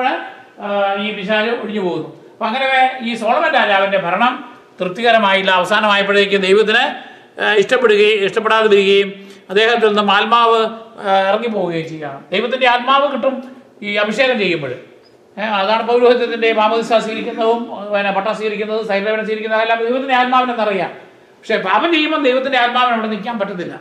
ഈ പിശാല് ഒഴിഞ്ഞു പോകുന്നു അപ്പം അങ്ങനെ ഈ സോളമൻ രാജാവിൻ്റെ ഭരണം തൃപ്തികരമായില്ല അവസാനമായപ്പോഴേക്കും ദൈവത്തിന് ആ, ഇഷ്ടപ്പെടുകയും ഇഷ്ടപ്പെടാതെ വരികയും അദ്ദേഹത്തിൽ നിന്നും ആത്മാവ് ആ, ഇറങ്ങിപ്പോവുകയും ചെയ്യുകയാണ് ദൈവത്തിൻ്റെ ആത്മാവ് കിട്ടും ഈ അഭിഷേകം ചെയ്യുമ്പോൾ ഏഹ് അതാണ് പൗരോഹിത്യത്തിൻ്റെ മാമോദിസ സ്വീകരിക്കുന്നതും പിന്നെ പട്ടം സ്വീകരിക്കുന്നതും സൈലവനം സ്വീകരിക്കുന്നതും എല്ലാം ദൈവത്തിൻ്റെ ആത്മാവിനെന്നറിയാം പക്ഷേ പാപം ചെയ്യുമ്പോൾ ദൈവത്തിൻ്റെ ആത്മാവിന് അവിടെ നിൽക്കാൻ പറ്റത്തില്ല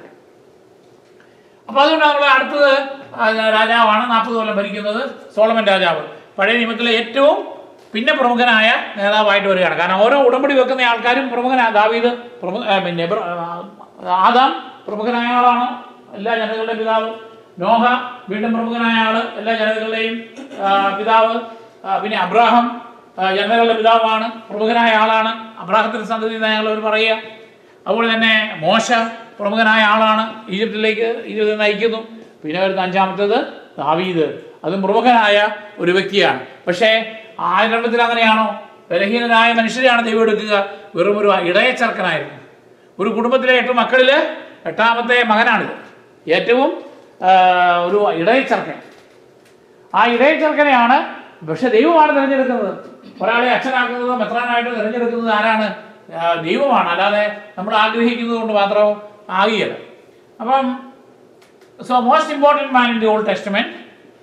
അപ്പോൾ അതുകൊണ്ട് നമ്മൾ അടുത്തത് ആ, രാജാവാണ് നാൽപ്പത് കൊല്ലം ഭരിക്കുന്നത് സോളമൻ രാജാവ് പഴയ നിയമത്തിലെ ഏറ്റവും പിന്നെ പ്രമുഖനായ നേതാവായിട്ട് വരികയാണ് കാരണം ഓരോ ഉടമ്പടി വെക്കുന്ന ആൾക്കാരും പ്രമുഖനായ ദാവീദ് പ്രമുഖ ആ, പിന്നെ ഇബ്ര- ആ, ആദാം പ്രമുഖനായ ആളാണ് എല്ലാ ജനതകളുടെയും പിതാവ് നോഹ വീണ്ടും പ്രമുഖനായ ആള് എല്ലാ ജനതകളുടെയും ആ, പിതാവ് ആ, പിന്നെ അബ്രാഹം ആ, ജനതകളുടെ പിതാവാണ് പ്രമുഖനായ ആളാണ് അബ്രാഹത്തിന്റെ സന്തതി എന്ന് ഞങ്ങൾ പറയുക അതുപോലെ തന്നെ മോശ പ്രമുഖനായ ആളാണ് ഈജിപ്തിലേക്ക് ഈജിപ്തിൽ നയിക്കുന്നു പിന്നെ വരുന്ന അഞ്ചാമത്തേത് ദാവീദ് അതും പ്രമുഖനായ ഒരു വ്യക്തിയാണ് പക്ഷേ ആരംഭത്തിൽ അങ്ങനെയാണോ ബലഹീനനായ മനുഷ്യരെയാണ് ദൈവം എടുക്കുക വെറും ഒരു ഇടയച്ചർക്കനായിരുന്നു ഒരു കുടുംബത്തിലെ എട്ട് മക്കളിൽ എട്ടാമത്തെ മകനാണിത് ഏറ്റവും ആ, ഒരു ഇടയച്ചർക്കൻ ആ ഇടയച്ചർക്കനെയാണ് പക്ഷെ ദൈവമാണ് തിരഞ്ഞെടുക്കുന്നത് ഒരാളെ അച്ഛനാക്കുന്നത് മെത്രാനായിട്ട് തിരഞ്ഞെടുക്കുന്നത് ആരാണ് ആ, ദൈവമാണ് അല്ലാതെ നമ്മൾ ആഗ്രഹിക്കുന്നത് കൊണ്ട് മാത്രം ആകിയല്ല അപ്പം so most important man in the Old Testament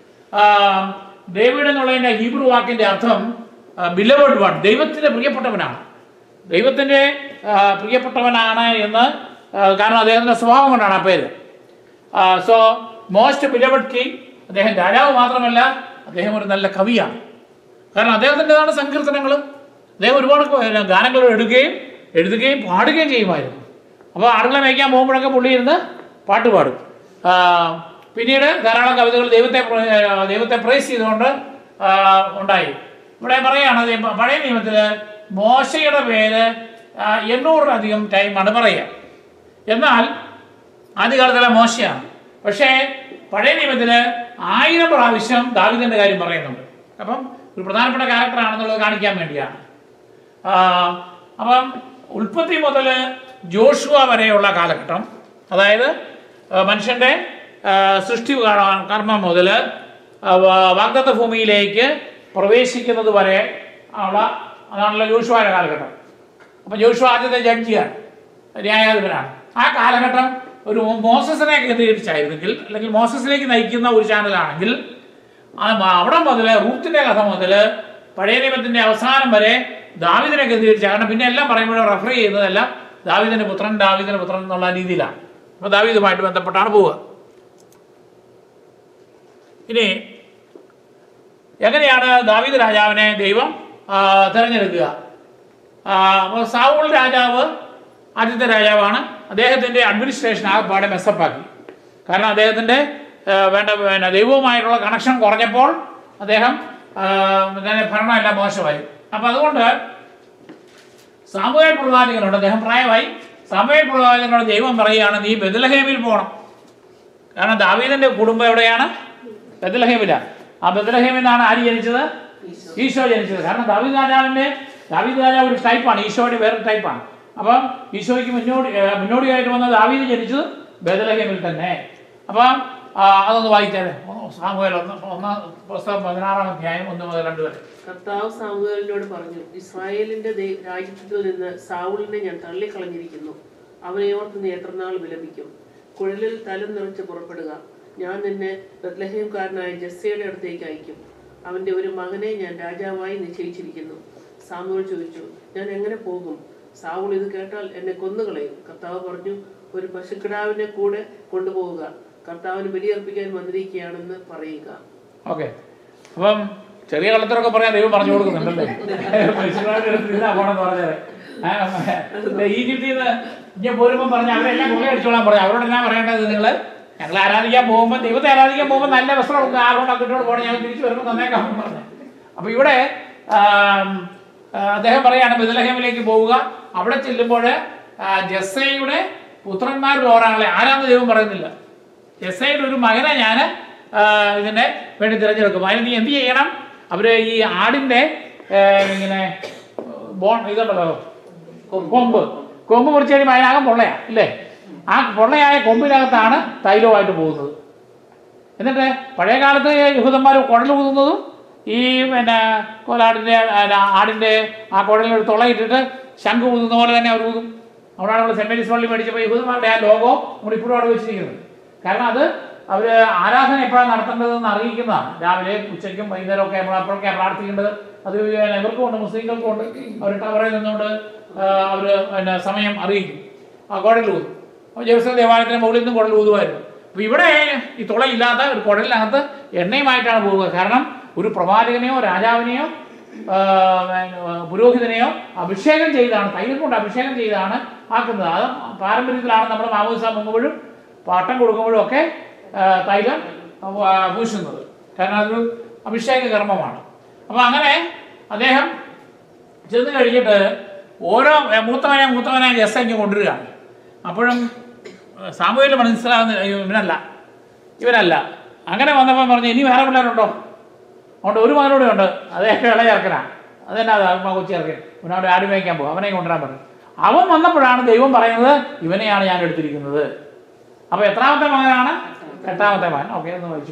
David എന്നുള്ളതിൻ്റെ ഹീബ്രു വാക്കിൻ്റെ അർത്ഥം ബിലവേഡ് വൺ ദൈവത്തിൻ്റെ പ്രിയപ്പെട്ടവനാണ് ദൈവത്തിൻ്റെ ആ, പ്രിയപ്പെട്ടവനാണ് എന്ന് ആ, കാരണം അദ്ദേഹത്തിൻ്റെ സ്വഭാവം കൊണ്ടാണ് ആ പേര് സോ മോസ്റ്റ് ബിലവഡ് കിങ് അദ്ദേഹം രാജാവ് മാത്രമല്ല അദ്ദേഹം ഒരു നല്ല കവിയാണ് കാരണം അദ്ദേഹത്തിൻ്റെതാണ് സങ്കീർത്തനങ്ങൾ അദ്ദേഹം ഒരുപാട് ക- ഗാനങ്ങൾ എടുക്കുകയും എഴുതുകയും പാടുകയും ചെയ്യുമായിരുന്നു അപ്പോൾ ആടുകളെ മേയ്ക്കാൻ പോകുമ്പോഴൊക്കെ പുള്ളി ഇരുന്ന് പാട്ട് പാടും ആ, പിന്നീട് ധാരാളം കവിതകൾ ദൈവത്തെ പ്ര- ആ, ദൈവത്തെ പ്രൈസ് ചെയ്തുകൊണ്ട് ആ, ഉണ്ടായി ഇവിടെ പറയുകയാണ് ദൈവ- പഴയ നിയമത്തിൽ മോശയുടെ പേര് ആ, എണ്ണൂറിലധികം ടൈമാണ് പറയുക എന്നാൽ ആദ്യകാലത്തുള്ള മോശയാണ് പക്ഷേ പഴയ നിയമത്തിൽ ആയിരം പ്രാവശ്യം ദാവിദിന്റെ കാര്യം പറയുന്നുണ്ട് അപ്പം ഒരു പ്രധാനപ്പെട്ട ക്യാരക്ടറാണെന്നുള്ളത് കാണിക്കാൻ വേണ്ടിയാണ് ആ, അപ്പം ഉൽപ്പത്തി മുതൽ ജോഷുവ വരെയുള്ള കാലഘട്ടം അതായത് ആ, മനുഷ്യന്റെ ആ, സൃഷ്ടി കാ- കർമ്മം മുതൽ വാഗ്ദത്ത ഭൂമിയിലേക്ക് പ്രവേശിക്കുന്നത് വരെ ഉള്ള അതാണല്ലോ ജോഷുവയുടെ കാലഘട്ടം അപ്പം ജോഷു ആദ്യത്തെ ജഡ്ജിയാണ് ന്യായാധിപനാണ് ആ കാലഘട്ടം ഒരു മോസസിനെ കേന്ദ്രീകരിച്ചായിരുന്നെങ്കിൽ അല്ലെങ്കിൽ മോസസിലേക്ക് നയിക്കുന്ന ഒരു ചാനലാണെങ്കിൽ ആ മ- അവിടെ മുതൽ റൂത്തിന്റെ കഥ മുതൽ പഴയ നിയമത്തിന്റെ അവസാനം വരെ ദാവിദിനെ കേന്ദ്രീകരിച്ച കാരണം പിന്നെ എല്ലാം പറയുമ്പോഴും റെഫർ ചെയ്യുന്നതെല്ലാം ദാവിദിന്റെ പുത്രൻ ദാവിദിന്റെ പുത്രൻ എന്നുള്ള രീതിയിലാണ് അപ്പോൾ ദാവീദുമായിട്ട് ബന്ധപ്പെട്ടാണ് പോവുക ഇനി എങ്ങനെയാണ് ദാവീദ് രാജാവിനെ ദൈവം ആ, തിരഞ്ഞെടുക്കുക ആ, അപ്പോൾ സാവൂൾ രാജാവ് ആദ്യത്തെ രാജാവാണ് അദ്ദേഹത്തിൻ്റെ അഡ്മിനിസ്ട്രേഷൻ ആകെപ്പാടെ മെസ്സപ്പാക്കി കാരണം അദ്ദേഹത്തിൻ്റെ ആ, വേണ്ട പിന്നെ ദൈവവുമായിട്ടുള്ള കണക്ഷൻ കുറഞ്ഞപ്പോൾ അദ്ദേഹം ആ, പിന്നെ ഭരണം എല്ലാം മോശമായി അപ്പം അതുകൊണ്ട് സാമുവേൽ പ്രവാചകനോട് അദ്ദേഹം പ്രായമായി സാമുവേൽ പ്രവാചകനോട് ദൈവം പറയുകയാണ് നീ ബദലഹേമിൽ പോകണം കാരണം ദാവീദിന്റെ കുടുംബം എവിടെയാണ് ബദലഹേമിലാണ് ആ ബദലഹേമിൽ നിന്നാണ് ആര് ജനിച്ചത് ഈശോ ജനിച്ചത് കാരണം ദാവീദ് രാജാവിന്റെ ദാവീദ് രാജാവ് ഒരു ടൈപ്പാണ് ഈശോയുടെ വേറൊരു ടൈപ്പാണ് അപ്പം ഈശോയ്ക്ക് മുന്നോടി ഏർ മുന്നോടിയായിട്ട് വന്ന ദാവീദ് ജനിച്ചത് ബദലഹേമിൽ തന്നെ അപ്പം ആ, അതൊന്ന് വായിച്ചാലേ സാമുവേൽ ഒന്ന് ഒന്നാം പുസ്തകം പതിനാറാം അധ്യായം ഒന്ന് മുതൽ രണ്ട് വരെ
കർത്താവ് സാമുവേലിനോട് പറഞ്ഞു ഇസ്രായേലിന്റെ ദേ- രാജ്യത്തിൽ നിന്ന് സാവൂളിനെ ഞാൻ തള്ളിക്കളഞ്ഞിരിക്കുന്നു അവനെ ഓർത്ത് നീ എത്രനാൾ വിലപിക്കും കുഴലിൽ തലം നിറച്ച് പുറപ്പെടുക ഞാൻ നിന്നെ ബത്ലഹേംകാരനായ ജസ്സയുടെ അടുത്തേക്ക് അയക്കും അവന്റെ ഒരു മകനെ ഞാൻ രാജാവായി നിശ്ചയിച്ചിരിക്കുന്നു സാമുവേൽ ചോദിച്ചു ഞാൻ എങ്ങനെ പോകും സാവൂൾ ഇത് കേട്ടാൽ എന്നെ കൊന്നുകളയും കർത്താവ് പറഞ്ഞു ഒരു പശുക്കിടാവിനെ കൂടെ കൊണ്ടുപോവുക കർത്താവിന് ബലിയർപ്പിക്കാൻ വന്നിരിക്കുകയാണെന്ന് പറയുക
ഓക്കെ അപ്പം ചെറിയ കള്ളത്തരൊക്കെ പറയാൻ ദൈവം പറഞ്ഞു കൊടുക്കുന്നുണ്ടല്ലേ മനുഷ്യന്മാരുടെ അടുത്ത് ഇതാ പോണെന്ന് പറഞ്ഞത് ഈജിപ്തിൽ നിന്ന് ഇങ്ങനെ പോരുമ്പോൾ പറഞ്ഞ അവരെല്ലാം കൊള്ളയടിച്ചോളാൻ പറഞ്ഞു അവരോട് എന്നാ പറയേണ്ടത് നിങ്ങൾ ഞങ്ങൾ ആരാധിക്കാൻ പോകുമ്പോൾ ദൈവത്തെ ആരാധിക്കാൻ പോകുമ്പോൾ നല്ല വസ്ത്രം ഉണ്ട് ആറുകൊണ്ട് കിട്ടോട് പോകണം ഞങ്ങൾ തിരിച്ചു വരുമ്പോൾ തന്നേക്കാം എന്ന് പറഞ്ഞു അപ്പോൾ ഇവിടെ ആം, ആ, അദ്ദേഹം പറയാണ് ബദലഹേമിലേക്ക് പോവുക അവിടെ ചെല്ലുമ്പോൾ ജസ്സയുടെ പുത്രന്മാരിൽ ഒരാളെ ആരാന്ന് ദൈവം പറയുന്നില്ല ജസ്സയുടെ ഒരു മകനെ ഞാൻ ഇതിനെ വേണ്ടി തിരഞ്ഞെടുക്കും അതിന് നീ എന്ത് ചെയ്യണം അവര് ഈ ആടിന്റെ ആ, ഇങ്ങനെ ബോൺ ഇതുണ്ടല്ലോ കൊമ്പ് കൊമ്പ് മുറിച്ച് കഴിയുമ്പോൾ അതിനകം പൊള്ളയാ ഇല്ലേ ആ പൊള്ളയായ കൊമ്പിനകത്താണ് തൈലവുമായിട്ട് പോകുന്നത് എന്നിട്ട് പഴയ കാലത്ത് യഹൂദന്മാർ കുഴൽ ഊതുന്നതും ഈ പിന്നെ കോലാടിൻ്റെ ആടിൻ്റെ ആ കുഴലിൽ തുളയിട്ടിട്ട് ശംഖ് ഊതുന്ന പോലെ തന്നെ അവർ ഊതും അവിടെയാണ് നമ്മൾ സെൻറ് മേരീസ് പള്ളി മേടിച്ചപ്പോൾ യഹൂദന്മാരുടെ ആ ലോഗോ നമ്മൾ ഇപ്പോഴും അവിടെ വെച്ചിരിക്കുന്നത് കാരണം അത് അവർ ആരാധന എപ്പോഴാണ് നടത്തേണ്ടതെന്ന് അറിയിക്കുന്നതാണ് രാവിലെ ഉച്ചയ്ക്കും വൈകുന്നേരം ഒക്കെ നമ്മൾ അപ്പോഴൊക്കെയാണ് പ്രാർത്ഥിക്കേണ്ടത് അത് ഇവർക്കും ഉണ്ട് മുസ്ലിങ്ങൾക്കും ഉണ്ട് അവർ ടവറിൽ നിന്നുകൊണ്ട് അവർ പിന്നെ സമയം അറിയിക്കും ആ കുഴൽ ഊതും അപ്പോൾ ജെറുസലേം ദേവാലയത്തിന് മുകളിൽ നിന്നും കുഴൽ ഊതുമായിരുന്നു അപ്പോൾ ഇവിടെ ഈ തുളയില്ലാത്ത ഒരു കുഴലിനകത്ത് എണ്ണയുമായിട്ടാണ് പോവുക കാരണം ഒരു പ്രവാചകനെയോ രാജാവിനെയോ ആ, പിന്നെ, പുരോഹിതനെയോ അഭിഷേകം ചെയ്താണ് തൈലം കൊണ്ട് അഭിഷേകം ചെയ്താണ് ആക്കുന്നത് അത് പാരമ്പര്യത്തിലാണ് നമ്മൾ മാമോദിസ മുങ്ങുമ്പോഴും പാട്ടം കൊടുക്കുമ്പോഴും ഒക്കെ ആ, തൈലം ആ, പൂശുന്നത് കാരണം അതൊരു അഭിഷേക കർമ്മമാണ് അപ്പോൾ അങ്ങനെ അദ്ദേഹം ചെന്ന് കഴിഞ്ഞിട്ട് ഓരോ എ, മൂത്തവനെ മൂത്തവനെ ജസ് ഇങ്ങ് കൊണ്ടുവരികയാണ് അപ്പോഴും സാമൂഹിക മനസ്സിലാവുന്ന അയ്യോ, ഇവനല്ല ഇവനല്ല അങ്ങനെ വന്നപ്പോൾ പറഞ്ഞു ഇനി വേറെ പിള്ളേരുണ്ടോ അതുകൊണ്ട് ഒരു മകനൂടെ ഉണ്ട് അദ്ദേഹം ഇളയ ചെറുക്കനാണ് അതെന്നാ അത് കൊച്ചി ചെറുക്കൻ ഇവനവിടെ ആടി മേയ്ക്കാൻ പോകും അവനെ കൊണ്ടുവരാൻ പറഞ്ഞു അവൻ വന്നപ്പോഴാണ് ദൈവം പറയുന്നത് ഇവനെയാണ് ഞാൻ എടുത്തിരിക്കുന്നത് അപ്പോൾ എത്രാമത്തെ മകനാണ് എട്ടാമത്തെ മകൻ ഓക്കെ ഒന്ന് വായിച്ചു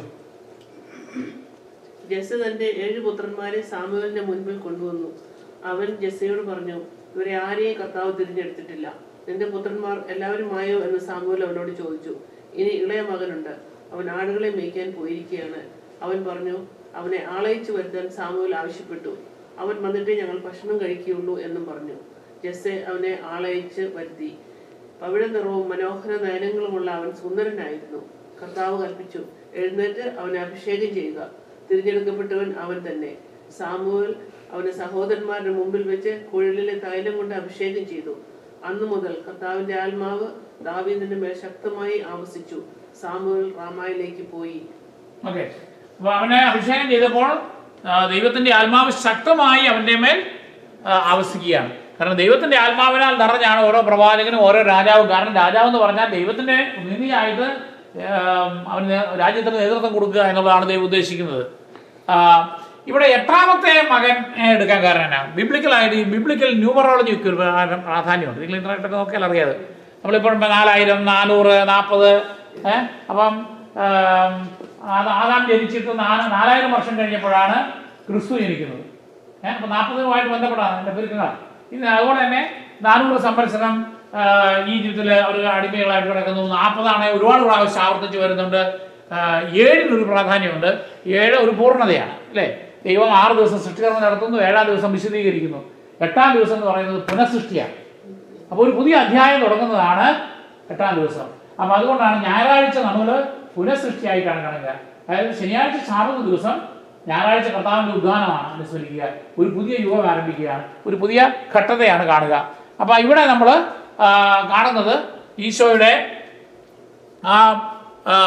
ജെസ് തന്റെ ഏഴ് പുത്രന്മാരെ സാമുവേലിന്റെ മുൻപിൽ കൊണ്ടുവന്നു അവൻ ജെസ്സയോട് പറഞ്ഞു ഇവരെ ആരെയും കർത്താവ് തിരഞ്ഞെടുത്തിട്ടില്ല നിന്റെ പുത്രന്മാർ എല്ലാവരുമായോ എന്ന് സാമുവേൽ അവനോട് ചോദിച്ചു ഇനി ഇളയ മകനുണ്ട് അവൻ ആടുകളെ മേയ്ക്കാൻ പോയിരിക്കുകയാണ് അവൻ പറഞ്ഞു അവനെ ആളയിച്ചു വരുത്താൻ സാമുവേൽ ആവശ്യപ്പെട്ടു അവൻ വന്നിട്ടേ ഞങ്ങൾ ഭക്ഷണം കഴിക്കുകയുള്ളൂ എന്നും പറഞ്ഞു ജെസ്സെ അവനെ ആളയച്ച് വരുത്തി പവിഴ നിറവും മനോഹര നയനങ്ങളുമുള്ള അവൻ സുന്ദരനായിരുന്നു കർത്താവ് കൽപ്പിച്ചു എഴുന്നേറ്റ് അവനെ അഭിഷേകം ചെയ്യുക തിരഞ്ഞെടുക്കപ്പെട്ടവൻ അവൻ തന്നെ സാമുവൽ അവന്റെ സഹോദരന്മാരുടെ മുമ്പിൽ വെച്ച് കുഴലിലെ തൈലം കൊണ്ട് അഭിഷേകം ചെയ്തു അന്നു മുതൽ കർത്താവിന്റെ ആത്മാവ് ദാവീദിന്റെ മേൽ ശക്തമായി ആവസിച്ചു സാമുവൽ റാമായിലേക്ക് പോയി
ഓക്കെ അപ്പോൾ അവനെ അഭിഷേകം ചെയ്തപ്പോൾ ആ, ദൈവത്തിന്റെ ആത്മാവ് ശക്തമായി അവന്റെ മേൽ ആ, ആവസിക്കുകയാണ് കാരണം ദൈവത്തിന്റെ ആത്മാവിനാൽ നിറഞ്ഞാണ് ഓരോ പ്രവാചകനും ഓരോ രാജാവും കാരണം രാജാവ് എന്ന് പറഞ്ഞാൽ ദൈവത്തിന്റെ നീതിയായിട്ട് ആം, അവന് രാജ്യത്തിന് നേതൃത്വം കൊടുക്കുക എന്നുള്ളതാണ് ദൈവം ഉദ്ദേശിക്കുന്നത് ആ, ഇവിടെ എട്ടാമത്തെ മകൻ എടുക്കാൻ കാരണമാണ് ബിബ്ലിക്കലായിട്ട് ഈ ബിബ്ലിക്കൽ ന്യൂമറോളജിക്ക് ഒരു പ്രാ- പ്രാധാന്യമുണ്ട് നിങ്ങൾ ഇന്റർനെറ്റൊക്കെ നോക്കിയാൽ അറിയാതെ നമ്മളിപ്പോൾ നാലായിരം നാനൂറ് നാൽപ്പത് ഏഹ് അപ്പം ആം, ആദാ- ആദാം ജനിച്ചിട്ട് നാല് നാലായിരം വർഷം കഴിഞ്ഞപ്പോഴാണ് ക്രിസ്തു ജനിക്കുന്നത് ഏഹ് അപ്പം നാൽപ്പതുമായിട്ട് ബന്ധപ്പെടാണ് എൻ്റെ പെരുക്കങ്ങളാണ് ഇനി അതുപോലെ തന്നെ നാനൂറ് സംവത്സരം ആ, ഈജിപ്തിൽ അവർ അടിമകളായിട്ട് കിടക്കുന്നു നാൽപ്പതാണ് ഒരുപാട് പ്രാവശ്യം ആവർത്തിച്ച് വരുന്നുണ്ട് ആ, ഏഴിനൊരു പ്രാധാന്യമുണ്ട് ഏഴ് ഒരു പൂർണ്ണതയാണ് അല്ലേ ദൈവം ആറ് ദിവസം സൃഷ്ടികർമ്മം നടത്തുന്നു ഏഴാം ദിവസം വിശദീകരിക്കുന്നു എട്ടാം ദിവസം എന്ന് പറയുന്നത് പുനഃസൃഷ്ടിയാണ് അപ്പോൾ ഒരു പുതിയ അധ്യായം തുടങ്ങുന്നതാണ് എട്ടാം ദിവസം അപ്പോൾ അതുകൊണ്ടാണ് ഞായറാഴ്ച നമ്മൾ പുനഃസൃഷ്ടിയായിട്ടാണ് കാണുക അതായത് ശനിയാഴ്ച ശാപക ദിവസം ഞായറാഴ്ച കർത്താവിൻ്റെ ഉദ്ധാനമാണ് അനുസ്മരിക്കുക ഒരു പുതിയ യുഗം ആരംഭിക്കുകയാണ് ഒരു പുതിയ ഘട്ടത്തെയാണ് കാണുക അപ്പോൾ ഇവിടെ നമ്മൾ കാണുന്നത് ഈശോയുടെ ആ ആ,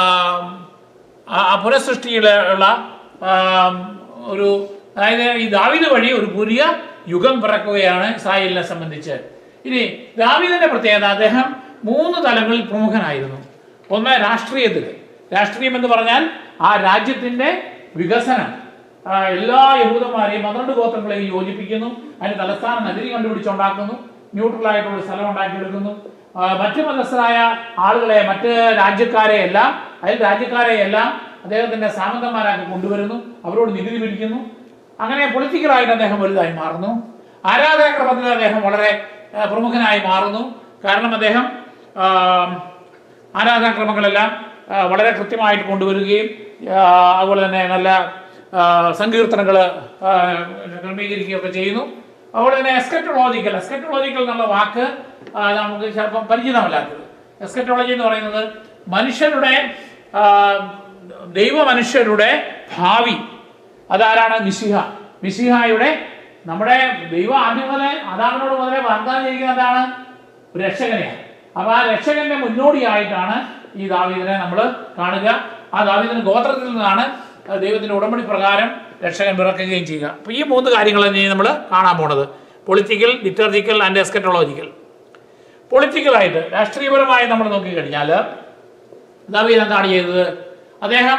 ആ പുനഃസൃഷ്ടിയിലുള്ള ആ, ഒരു അതായത് ഈ ദാവിദ് വഴി ഒരു പുതിയ യുഗം പിറക്കുകയാണ് ഇസ്രായേലിനെ സംബന്ധിച്ച് ഇനി ദാവിദിന്റെ പ്രത്യേകത അദ്ദേഹം മൂന്ന് തലങ്ങളിൽ പ്രമുഖനായിരുന്നു ഒന്ന് രാഷ്ട്രീയത്തിൽ രാഷ്ട്രീയം എന്ന് പറഞ്ഞാൽ ആ രാജ്യത്തിന്റെ വികസനം ആ, എല്ലാ യഹൂദന്മാരെയും പന്ത്രണ്ട് ഗോത്രങ്ങളെയും യോജിപ്പിക്കുന്നു അതിന് തലസ്ഥാന നഗരി കണ്ടുപിടിച്ചുണ്ടാക്കുന്നു ന്യൂട്രൽ ആയിട്ടുള്ള ഒരു സ്ഥലം ഉണ്ടാക്കിയെടുക്കുന്നു ആ, മറ്റ് മതസ്ഥരായ ആളുകളെ മറ്റ് രാജ്യക്കാരെ എല്ലാം അതിൽ രാജ്യക്കാരെ എല്ലാം അദ്ദേഹത്തിന്റെ സാമന്തന്മാരാക്കി കൊണ്ടുവരുന്നു അവരോട് നികുതി പിടിക്കുന്നു അങ്ങനെ പൊളിറ്റിക്കലായിട്ട് അദ്ദേഹം വലുതായി മാറുന്നു ആരാധനാക്രമത്തിൽ അദ്ദേഹം വളരെ ആ, പ്രമുഖനായി മാറുന്നു കാരണം അദ്ദേഹം ആ, ആരാധനാക്രമങ്ങളെല്ലാം ആ, വളരെ കൃത്യമായിട്ട് കൊണ്ടുവരികയും ആ, അതുപോലെ തന്നെ നല്ല സങ്കീർത്തനങ്ങൾ ക്രമീകരിക്കുകയൊക്കെ ചെയ്യുന്നു അതുപോലെ തന്നെ എസ്കറ്റോളജിക്കൽ എസ്കറ്റോളജിക്കൽ എന്നുള്ള വാക്ക് ആ, നമുക്ക് ചിലപ്പം പരിചിതമല്ലാത്തത് എസ്കറ്റോളജി എന്ന് പറയുന്നത് മനുഷ്യരുടെ ആ, ദൈവ മനുഷ്യരുടെ ഭാവി അതാരാണ് മിശിഹ മിശിഹായുടെ നമ്മുടെ ദൈവം ആദ്യം മുതലേ അതാമിനോട് മുതലേ വാഗ്ദാനം ചെയ്യുന്നതാണ് ഒരു രക്ഷകനെയാണ് അപ്പൊ ആ രക്ഷകന്റെ മുന്നോടിയായിട്ടാണ് ഈ ദാവീദിനെ നമ്മൾ കാണുക ആ ദാവീദിന്റെ ഗോത്രത്തിൽ നിന്നാണ് ദൈവത്തിന്റെ ഉടമ്പടി പ്രകാരം രക്ഷകൻ പിറക്കുകയും ചെയ്യുക അപ്പൊ ഈ മൂന്ന് കാര്യങ്ങളാണ് നമ്മൾ കാണാൻ പോണത് പൊളിറ്റിക്കൽ ലിറ്റർജിക്കൽ ആൻഡ് എസ്കറ്റോളജിക്കൽ പൊളിറ്റിക്കലായിട്ട് രാഷ്ട്രീയപരമായി നമ്മൾ നോക്കിക്കഴിഞ്ഞാൽ ദാവീദ് എന്താണ് ചെയ്തത് അദ്ദേഹം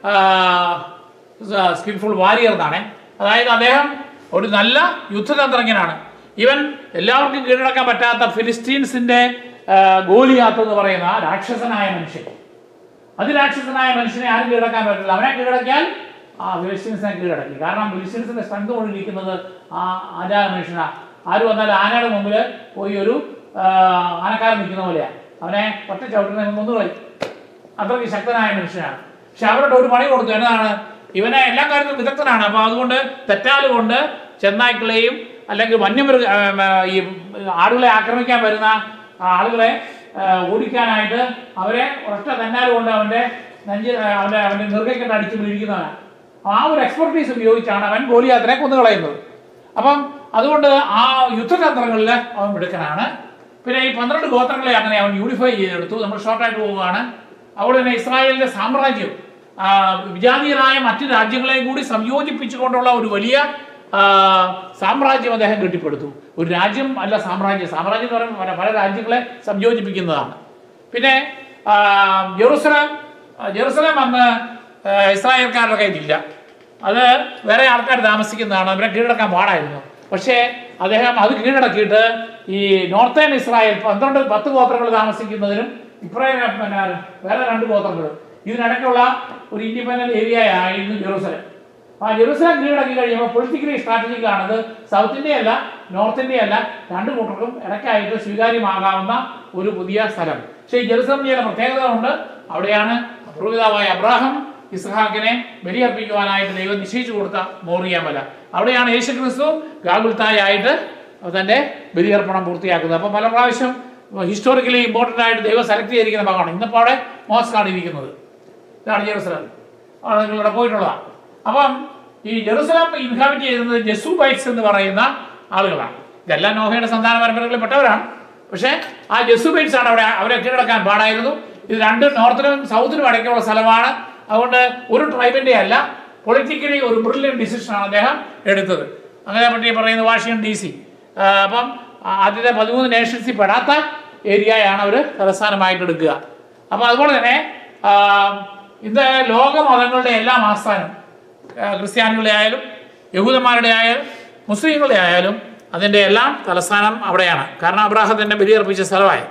സ്കിൽഫുൾ വാരിയർ എന്നാണ് അതായത് അദ്ദേഹം ഒരു നല്ല യുദ്ധതന്ത്രജ്ഞനാണ് ഇവൻ എല്ലാവർക്കും കീഴടക്കാൻ പറ്റാത്ത ഫിലിസ്റ്റീൻസിന്റെ ആ, ഗോലിയാത്ത് എന്ന് പറയുന്ന രാക്ഷസനായ മനുഷ്യൻ അതിരാക്ഷസനായ മനുഷ്യനെ ആരും കീഴടക്കാൻ പറ്റില്ല അവനെ കീഴടക്കിയാൽ ആ ഫിലിസ്റ്റീൻസിനെ കീഴടക്കി കാരണം ഫിലിസ്റ്റീൻസിന്റെ സ്ട്രെങ്ത് കൊണ്ടിരിക്കുന്നത് ആ ആചാര മനുഷ്യനാ ആര് വന്നാലും ആനയുടെ മുമ്പിൽ പോയി ഒരു ആ, ആനക്കാരൻ നിൽക്കുന്ന പോലെയാണ് അവനെ ഒറ്റ ചവിട്ടിനെ കൊന്നുകളയും അത്രയ്ക്ക് ശക്തനായ മനുഷ്യനാണ് പക്ഷെ അവരുടെ ഒരു പണി കൊടുത്തു എന്നതാണ് ഇവനെ എല്ലാ കാര്യത്തിലും വിദഗ്ധനാണ് അപ്പൊ അതുകൊണ്ട് തെറ്റാലുകൊണ്ട് ചെന്നായ്ക്കളെയും അല്ലെങ്കിൽ വന്യമൃഗ ആ, ആ, ഈ ആടുകളെ ആക്രമിക്കാൻ വരുന്ന ആളുകളെ ആ, ഓടിക്കാനായിട്ട് അവരെ ഒറ്റ തെന്നാല് കൊണ്ട് അവന്റെ നെഞ്ച് ആ, അവന്റെ അവന്റെ നിർഗയ്ക്കിട്ട് അടിച്ച് വീഴിക്കുന്നവനാണ് ആ ഒരു എക്സ്പെർട്ടീസ് ഉപയോഗിച്ചാണ് അവൻ ഗോലിയാത്തിനെ കൊന്നുകളയുന്നത് അപ്പം അതുകൊണ്ട് ആ യുദ്ധതന്ത്രങ്ങളിൽ അവൻ മിടുക്കനാണ് പിന്നെ ഈ പന്ത്രണ്ട് ഗോത്രങ്ങളെ അങ്ങനെ അവൻ യൂണിഫൈ ചെയ്തെടുത്തു നമ്മൾ ഷോർട്ടായിട്ട് പോവുകയാണ് അതുപോലെ തന്നെ ഇസ്രായേലിന്റെ സാമ്രാജ്യം ആ, വിജാതീയരായ മറ്റു രാജ്യങ്ങളെയും കൂടി സംയോജിപ്പിച്ചുകൊണ്ടുള്ള ഒരു വലിയ ആ, സാമ്രാജ്യം അദ്ദേഹം കെട്ടിപ്പടുത്തു ഒരു രാജ്യം അല്ല സാമ്രാജ്യം സാമ്രാജ്യം എന്ന് പറയുമ്പോൾ പല- പല രാജ്യങ്ങളെ സംയോജിപ്പിക്കുന്നതാണ് പിന്നെ ആ, ജെറുസലേം ആ, ജെറുസലേം അന്ന് ആ, ഇസ്രായേൽക്കാരുടെ കയ്യിലില്ല അത് വേറെ ആൾക്കാർ താമസിക്കുന്നതാണ് അവരെ കീഴടക്കാൻ പാടായിരുന്നു പക്ഷേ അദ്ദേഹം അത് കീഴടക്കിയിട്ട് ഈ നോർത്തേൺ ഇസ്രായേൽ പന്ത്രണ്ട് പത്ത് ഗോത്രങ്ങൾ താമസിക്കുന്നതിനും ഇപ്രായം പിന്നെ വേറെ രണ്ട് ഗോത്രങ്ങൾ ഇതിനിടയ്ക്കുള്ള ഒരു ഇൻഡിപെൻഡന്റ് ഏരിയ ആയിരുന്നു ജെറൂസലം ആ ജെറൂസലം കീഴടക്കി കഴിയുമ്പോൾ പൊളിറ്റിക്കലി സ്ട്രാറ്റജിക് ആണത് സൗത്ത് ഇന്ത്യ അല്ല നോർത്ത് ഇന്ത്യ അല്ല രണ്ട് കൂട്ടർക്കും ഇടയ്ക്കായിട്ട് സ്വീകാര്യമാകാവുന്ന ഒരു പുതിയ സ്ഥലം പക്ഷേ ഈ ജെറുസലം ചെയ്യുന്ന പ്രത്യേകത ഉണ്ട് അവിടെയാണ് പൂർവിതാവായ അബ്രാഹം ഇസ്ഹാക്കിനെ ബലിയർപ്പിക്കുവാനായിട്ട് ദൈവം നിശ്ചയിച്ചു കൊടുത്ത മോറിയ മല അവിടെയാണ് യേശു ക്രിസ്തു ഗാഗുൽത്തായായിട്ട് തന്റെ ബലിയർപ്പണം പൂർത്തിയാക്കുന്നത് അപ്പം പല പ്രാവശ്യം ഹിസ്റ്റോറിക്കലി ഇമ്പോർട്ടൻ്റ് ആയിട്ട് ദൈവം സെലക്ട് ചെയ്തിരിക്കുന്ന ഭാഗമാണ് ഇന്നിപ്പോൾ അവിടെ മോസ്കാണ് ഇരിക്കുന്നത് ഇതാണ് ജെറുസലം അവിടെ നിങ്ങളിവിടെ പോയിട്ടുള്ളതാണ് അപ്പം ഈ ജെറുസലം ഇൻഹാബിറ്റ് ചെയ്യുന്നത് ജസൂബൈറ്റ്സ് എന്ന് പറയുന്ന ആളുകളാണ് ഇതെല്ലാം നോഹയുടെ സന്താന പരമ്പരകളിൽ പെട്ടവരാണ് പക്ഷേ ആ ജസൂബൈറ്റ്സ് ആണ് അവിടെ അവരെ കീഴടക്കാൻ പാടായിരുന്നു ഇത് രണ്ട് നോർത്തിനും സൗത്തിനും ഇടയ്ക്കുള്ള സ്ഥലമാണ് അതുകൊണ്ട് ഒരു ട്രൈബിന്റെ അല്ല പൊളിറ്റിക്കലി ഒരു ബ്രില്യൻ ഡിസിഷനാണ് അദ്ദേഹം എടുത്തത് അങ്ങനെ പറ്റി പറയുന്നത് വാഷിംഗ്ടൺ ഡി സി അപ്പം ആദ്യത്തെ പതിമൂന്ന് നേഷൻസിൽ പെടാത്ത ഏരിയയാണ് അവർ തലസ്ഥാനമായിട്ട് എടുക്കുക അപ്പം അതുപോലെ തന്നെ ആ, ഇന്ന് ലോക മതങ്ങളുടെ എല്ലാം ആസ്ഥാനം ആ, ക്രിസ്ത്യാനികളുടെ ആയാലും യഹൂദന്മാരുടെ ആയാലും മുസ്ലിങ്ങളുടെ ആയാലും അതിൻ്റെ എല്ലാം തലസ്ഥാനം അവിടെയാണ് കാരണം അബ്രാഹത്തിൻ്റെ ബലിയർപ്പിച്ച സ്ഥലമായി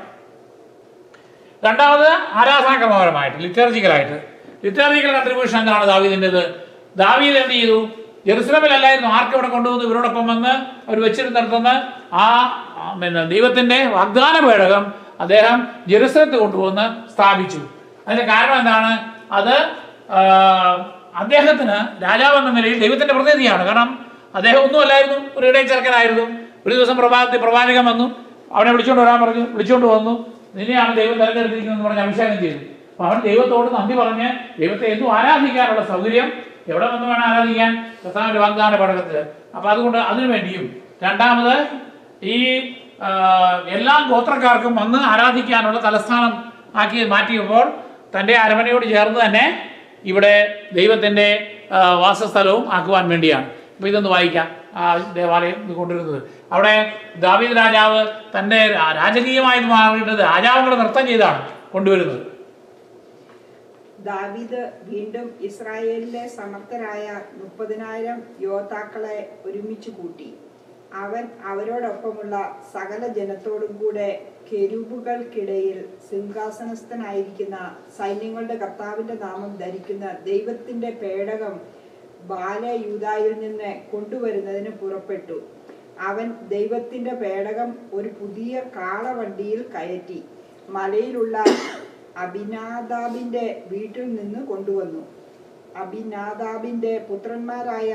രണ്ടാമത് ആരാധനാക്രമപരമായിട്ട് ലിറ്റർജിക്കലായിട്ട് ലിറ്റർജിക്കൽ കൺട്രിബ്യൂഷൻ എന്താണ് ദാവീദിൻ്റെത് ദാവീദ് എന്ത് ചെയ്തു ജെറുസലമിലല്ലായിരുന്നു ആർക്ക് ഇവിടെ കൊണ്ടുവന്നു ഇവരോടൊപ്പം വന്ന് അവർ വെച്ചിരുന്നിടത്തുനിന്ന് ആ ആ, പിന്നെ ദൈവത്തിന്റെ വാഗ്ദാന പേടകം അദ്ദേഹം ജെറുസലത്ത് കൊണ്ടുവന്ന് സ്ഥാപിച്ചു അതിന്റെ കാരണം എന്താണ് അത് ആ, അദ്ദേഹത്തിന് രാജാവ് എന്ന നിലയിൽ ദൈവത്തിന്റെ പ്രതിനിധിയാണ് കാരണം അദ്ദേഹം ഒന്നുമല്ലായിരുന്നു ഒരു ഇടയിൽ ചെറുക്കനായിരുന്നു ഒരു ദിവസം പ്രഭാതത്തിൽ പ്രവാചകൻ വന്നു അവനെ വിളിച്ചുകൊണ്ട് വരാൻ പറഞ്ഞു വിളിച്ചുകൊണ്ട് വന്നു നിന്നെയാണ് ദൈവം തെരഞ്ഞെടുത്തിരിക്കുന്നതെന്ന് പറഞ്ഞ് അഭിഷേകം ചെയ്തു അപ്പൊ അവൻ ദൈവത്തോട് നന്ദി പറഞ്ഞ് ദൈവത്തെ എന്നും ആരാധിക്കാനുള്ള സൗകര്യം എവിടെ വന്ന് വേണം ആരാധിക്കാൻ കർത്താവിന്റെ വാഗ്ദാന പഠനത്തിൽ അപ്പൊ അതുകൊണ്ട് അതിനു വേണ്ടിയും രണ്ടാമത് ഈ ആ, എല്ലാ ഗോത്രക്കാർക്കും വന്ന് ആരാധിക്കാനുള്ള തലസ്ഥാനം ആക്കി മാറ്റിയപ്പോൾ തന്റെ അരമനയോട് ചേർന്ന് തന്നെ ഇവിടെ ദൈവത്തിന്റെ ആ, വാസസ്ഥലവും ആക്കുവാൻ വേണ്ടിയാണ് അപ്പൊ ഇതൊന്ന് വായിക്കാം ആ ദേവാലയം ഇത് കൊണ്ടുവരുന്നത് അവിടെ ദാവീദ് രാജാവ് തന്റെ രാ- രാജകീയമായത് മാറിയിട്ട് രാജാവുകളെ നൃത്തം ചെയ്താണ് കൊണ്ടുവരുന്നത്
ദാവീദ് വീണ്ടും ഇസ്രായേലിലെ സമർത്ഥരായ മുപ്പതിനായിരം യോദ്ധാക്കളെ ഒരുമിച്ച് കൂട്ടി അവൻ അവരോടൊപ്പമുള്ള സകല ജനത്തോടും കൂടെ കെരൂബുകൾക്കിടയിൽ സിംഹാസനസ്ഥനായിരിക്കുന്ന സൈന്യങ്ങളുടെ കർത്താവിന്റെ നാമം ധരിക്കുന്ന ദൈവത്തിന്റെ പേടകം ബാലയൂതായിൽ നിന്ന് കൊണ്ടുവരുന്നതിന് പുറപ്പെട്ടു അവൻ ദൈവത്തിന്റെ പേടകം ഒരു പുതിയ കാളവണ്ടിയിൽ കയറ്റി മലയിലുള്ള അഭിനാദാബിന്റെ വീട്ടിൽ നിന്ന് കൊണ്ടുവന്നു അഭിനാദാബിന്റെ പുത്രന്മാരായ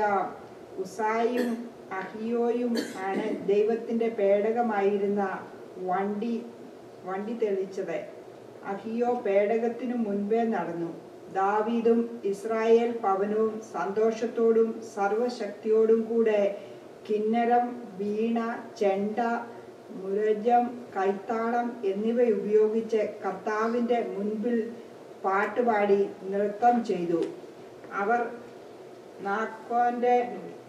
ഉസായും അഹിയോയും ആണ് ദൈവത്തിന്റെ പേടകമായിരുന്ന വണ്ടി വണ്ടി തെളിച്ചത് അഹിയോ പേടകത്തിനു മുൻപേ നടന്നു ദാവീദും ഇസ്രായേൽ പവനവും സന്തോഷത്തോടും സർവശക്തിയോടും കൂടെ കിന്നരം വീണ ചെണ്ട മുരജം കൈത്താളം എന്നിവ ഉപയോഗിച്ച് കർത്താവിന്റെ മുൻപിൽ പാട്ടുപാടി നൃത്തം ചെയ്തു അവർ നാക്കോന്റെ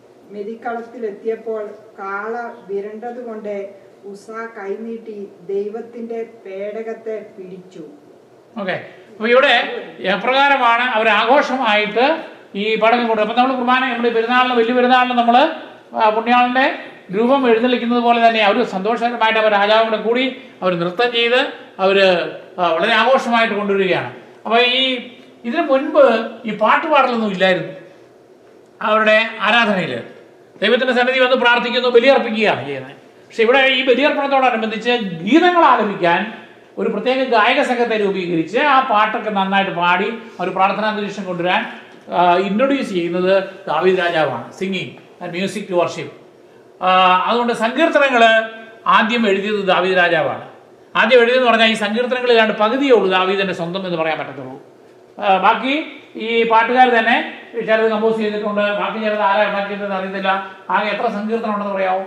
മെതിക്കളത്തിലെത്തിയപ്പോൾ കാള വിരണ്ടതുകൊണ്ട് ഉസ കൈനീട്ടി ദൈവത്തിന്റെ പേടകത്തെ പിടിച്ചു
ഓക്കെ അപ്പൊ ഇവിടെ എപ്രകാരമാണ് അവർ ആഘോഷമായിട്ട് ഈ പടക്കം കൊണ്ട് അപ്പൊ നമ്മൾ കുർബാന നമ്മുടെ പെരുന്നാളിന് വലിയ പെരുന്നാളിന് നമ്മൾ പുണ്യാളിന്റെ രൂപം എഴുന്നള്ളിക്കുന്നത് പോലെ തന്നെ അവർ സന്തോഷകരമായിട്ട് അവർ രാജാവിന്റെ കൂടി അവർ നൃത്തം ചെയ്ത് അവർ വളരെ ആഘോഷമായിട്ട് കൊണ്ടുവരികയാണ് അപ്പൊ ഈ ഇതിനു മുൻപ് ഈ പാട്ടുപാടലൊന്നും ഇല്ലായിരുന്നു അവരുടെ ആരാധനയിൽ ദൈവത്തിന്റെ സന്നിധി വന്ന് പ്രാർത്ഥിക്കുന്നു ബലിയർപ്പിക്കുകയാണ് ചെയ്യുന്നത് പക്ഷെ ഇവിടെ ഈ ബലിയർപ്പണത്തോടനുബന്ധിച്ച് ഗീതങ്ങൾ ആലപിക്കാൻ ഒരു പ്രത്യേക ഗായക സംഘത്തെ രൂപീകരിച്ച് ആ പാട്ടൊക്കെ നന്നായിട്ട് പാടി ഒരു പ്രാർത്ഥനാന്തരീക്ഷം കൊണ്ടുവരാൻ ഇൻട്രൊഡ്യൂസ് ചെയ്യുന്നത് ദാവീദ് രാജാവാണ് singing and music to worship അതുകൊണ്ട് സങ്കീർത്തനങ്ങൾ ആദ്യം എഴുതിയത് ദാവീദ് രാജാവാണ് ആദ്യം എഴുതിയെന്ന് പറഞ്ഞാൽ ഈ സങ്കീർത്തനങ്ങൾ ഏതാണ്ട് പകുതിയേ ഉള്ളൂ ദാവീദിന്റെ സ്വന്തം എന്ന് പറയാൻ പറ്റത്തുള്ളൂ ആ, ബാക്കി ഈ പാട്ടുകാർ തന്നെ ചിലത് കമ്പോസ് ചെയ്തിട്ടുണ്ട് ബാക്കി ചിലത് ആരാ ഉണ്ടാക്കിയതെന്ന് അറിയത്തില്ല ആകെ എത്ര സങ്കീർത്തനം ഉണ്ടെന്ന് പറയാമോ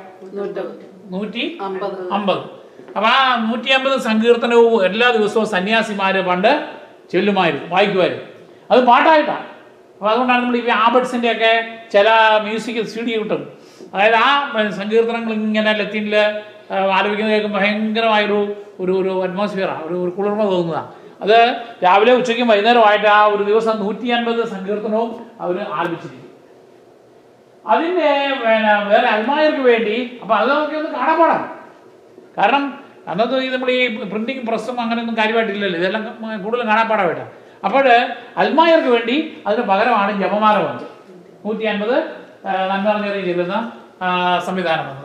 നൂറ്റി അമ്പത് അപ്പൊ ആ നൂറ്റി അമ്പത് സങ്കീർത്തനവും എല്ലാ ദിവസവും സന്യാസിമാര് പണ്ട് ചൊല്ലുമായിരുന്നു വായിക്കുമായിരുന്നു അത് പാട്ടായിട്ടാണ് അപ്പൊ അതുകൊണ്ടാണ് നമ്മൾ ഈ ആബർട്സിന്റെ ഒക്കെ ചില മ്യൂസിക് സ്റ്റുഡിയോ കിട്ടും അതായത് ആ ഏർ, സങ്കീർത്തനങ്ങൾ ഇങ്ങനെ ലത്തീനില് ആലപിക്കുന്നത് കേൾക്കുമ്പോൾ ഭയങ്കരമായൊരു ഒരു ഒരു അറ്റ്മോസ്ഫിയറാണ് ഒരു ഒരു കുളിർമ തോന്നുന്നതാണ് അത് രാവിലെ ഉച്ചയ്ക്കും വൈകുന്നേരമായിട്ട് ആ ഒരു ദിവസം നൂറ്റി അൻപത് സങ്കീർത്തനവും അവർ ആലപിച്ചിരിക്കും അതിന്റെ പിന്നെ വേറെ അൽമായർക്ക് വേണ്ടി അപ്പൊ അത് നമുക്ക് ഒന്ന് കാണാപ്പാടാം കാരണം അന്നത്തെ ഈ നമ്മൾ ഈ പ്രിന്റിംഗ് പ്രസ്സും അങ്ങനെയൊന്നും കാര്യമായിട്ടില്ലല്ലോ ഇതെല്ലാം കൂടുതൽ കാണാപ്പാടായിട്ടാണ് അപ്പോൾ അൽമായർക്ക് വേണ്ടി അതിന് പകരമാണ് ജപമാല വന്നത് നൂറ്റി അൻപത് നന്മ നിറഞ്ഞേറി ചെല്ലുന്ന ആ, സംവിധാനം വന്നത്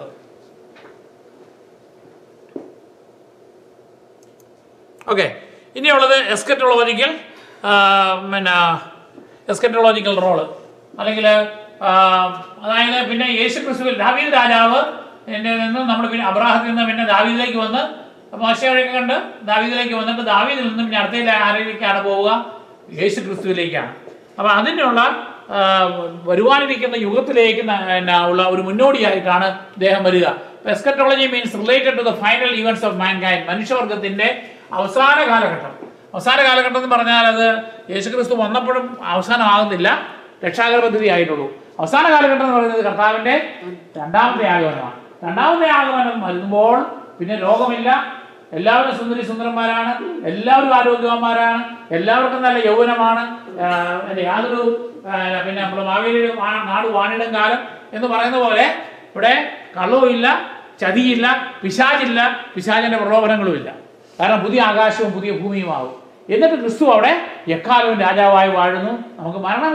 ഓക്കെ ഇനിയുള്ളത് എസ്കറ്റോളജിക്കൽ പിന്നെ എസ്കറ്റോളജിക്കൽ റോള് അല്ലെങ്കിൽ അതായത് പിന്നെ യേശു ക്രിസ്തുവിൽ ദാവീദ് രാജാവ് എൻ്റെ നിന്ന് നമ്മൾ പിന്നെ അബ്രാഹത്തിൽ നിന്ന് പിന്നെ ദാവീദിലേക്ക് വന്ന് മോശയൊക്കെ കണ്ട് ദാവീദിലേക്ക് വന്നിട്ട് ദാവീദിൽ നിന്നും പിന്നെ അടുത്ത ആരിലേക്കാണ് പോവുക യേശു ക്രിസ്തുവിലേക്കാണ് അപ്പം അതിനുള്ള ആ, വരുവാനിരിക്കുന്ന യുഗത്തിലേക്ക് ന- പിന്നെ ഉള്ള ഒരു മുന്നോടിയായിട്ടാണ് ഇദ്ദേഹം വരിക eschatology means related to the final events of mankind മനുഷ്യവർഗത്തിന്റെ അവസാന കാലഘട്ടം അവസാന കാലഘട്ടം എന്ന് പറഞ്ഞാൽ അത് യേശുക്രിസ്തു വന്നപ്പോഴും അവസാനമാകുന്നില്ല രക്ഷാകര പദ്ധതി ആയിട്ടുള്ളൂ അവസാന കാലഘട്ടം എന്ന് പറയുന്നത് കർത്താവിന്റെ രണ്ടാമത്തെ ആഗമനമാണ് രണ്ടാമത്തെ ആഗമനം വരുമ്പോൾ പിന്നെ രോഗമില്ല എല്ലാവരും സുന്ദരി സുന്ദരന്മാരാണ് എല്ലാവരും ആരോഗ്യവാന്മാരാണ് എല്ലാവർക്കും നല്ല യൗവനമാണ് ആഹ് പിന്നെ യാതൊരു ആഹ് പിന്നെ നമ്മൾ മാവേലി വാ- നാട് വാണിടും കാലം എന്ന് പറയുന്ന പോലെ ഇവിടെ കള്ളവും ഇല്ല ചതിയില്ല പിശാചില്ല പിശാചിന്റെ പ്രലോഭനങ്ങളും ഇല്ല കാരണം പുതിയ ആകാശവും പുതിയ ഭൂമിയുമാവും എന്നിട്ട് ക്രിസ്തു അവിടെ എക്കാലവും രാജാവായി വാഴുന്നു നമുക്ക് മരണമില്ല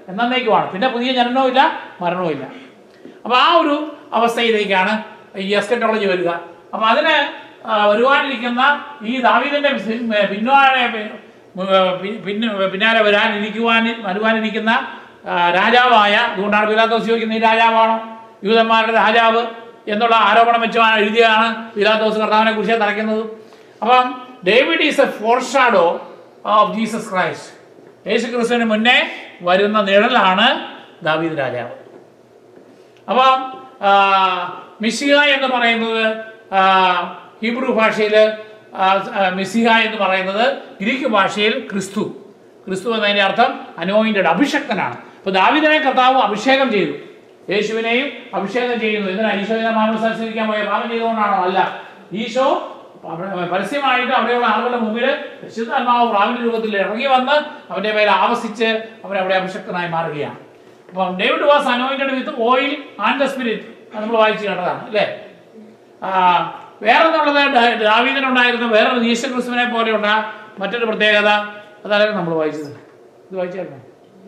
എന്നേക്കുമാണ് പിന്നെ പുതിയ ജനനവും ഇല്ല മരണവും ഇല്ല അപ്പോൾ ആ ഒരു അവസ്ഥയിലേക്കാണ് ഈ എസ്കറ്റോളജി വരിക അപ്പോൾ അതിന് ആ, വരുവാനിരിക്കുന്ന ഈ ദാവീദിന്റെ പിൻ- പിന്നാലെ പി- പിന്നെ പിന്നാലെ വരാനിരിക്കുവാൻ വരുവാനിരിക്കുന്ന ആ, രാജാവായ അതുകൊണ്ടാണ് പിലാത്തോസ് ചോദിക്കുന്നത് ഈ രാജാവാണോ യൂതന്മാരുടെ രാജാവ് എന്നുള്ള ആരോപണം വെച്ചാണ് എഴുതിയാണ് പിലാത്തോസ് കർത്താവിനെ കുറിച്ച് തറയ്ക്കുന്നത് അപ്പം David is a foreshadow of Jesus Christ യേശു ക്രിസ്തുവിന് മുന്നേ വരുന്ന നിഴലാണ് ദാവീദ് രാജാവ് അപ്പം ആ, മിശിഹ എന്ന് പറയുന്നത് ആ, ഹീബ്രു ഭാഷയിൽ മിസിഹ എന്ന് പറയുന്നത് ഗ്രീക്ക് ഭാഷയിൽ ക്രിസ്തു ക്രിസ്തു എന്നതിന്റെ അർത്ഥം അനോയിന്റഡ് അഭിഷക്തനാണ് അപ്പൊ ദാവിദിനെ കർത്താവ് അഭിഷേകം ചെയ്തു യേശുവിനെയും അഭിഷേകം ചെയ്യുന്നു ഇതിനാ ഈശോയെ മാമോദിസ സ്വീകരിക്കാൻ പോയ പാപം ചെയ്തുകൊണ്ടാണോ അല്ല ഈശോ അവിടെ പരസ്യമായിട്ട് അവിടെയുള്ള ആളുകളുടെ മുമ്പിൽ പരിശുദ്ധാത്മാവ് പ്രാവിന്റെ രൂപത്തിൽ ഇറങ്ങി വന്ന് അവന്റെ മേലെ ആവസിച്ച് അവൻ അവിടെ അഭിഷക്തനായി മാറുകയാണ് അപ്പം David was anointed with oil and the spirit അത് നമ്മൾ വായിച്ചു കേട്ടതാണ് അല്ലേ ആ, വേറെ എന്നുള്ളത് ഡാ- ദാവീദിനുണ്ടായിരുന്ന വേറൊരു യേശു ക്രിസ്തുവിനെ പോലെയുള്ള മറ്റൊരു പ്രത്യേകത അതായത് നമ്മൾ വായിച്ചത് ഇത് വായിച്ചായിരുന്നോ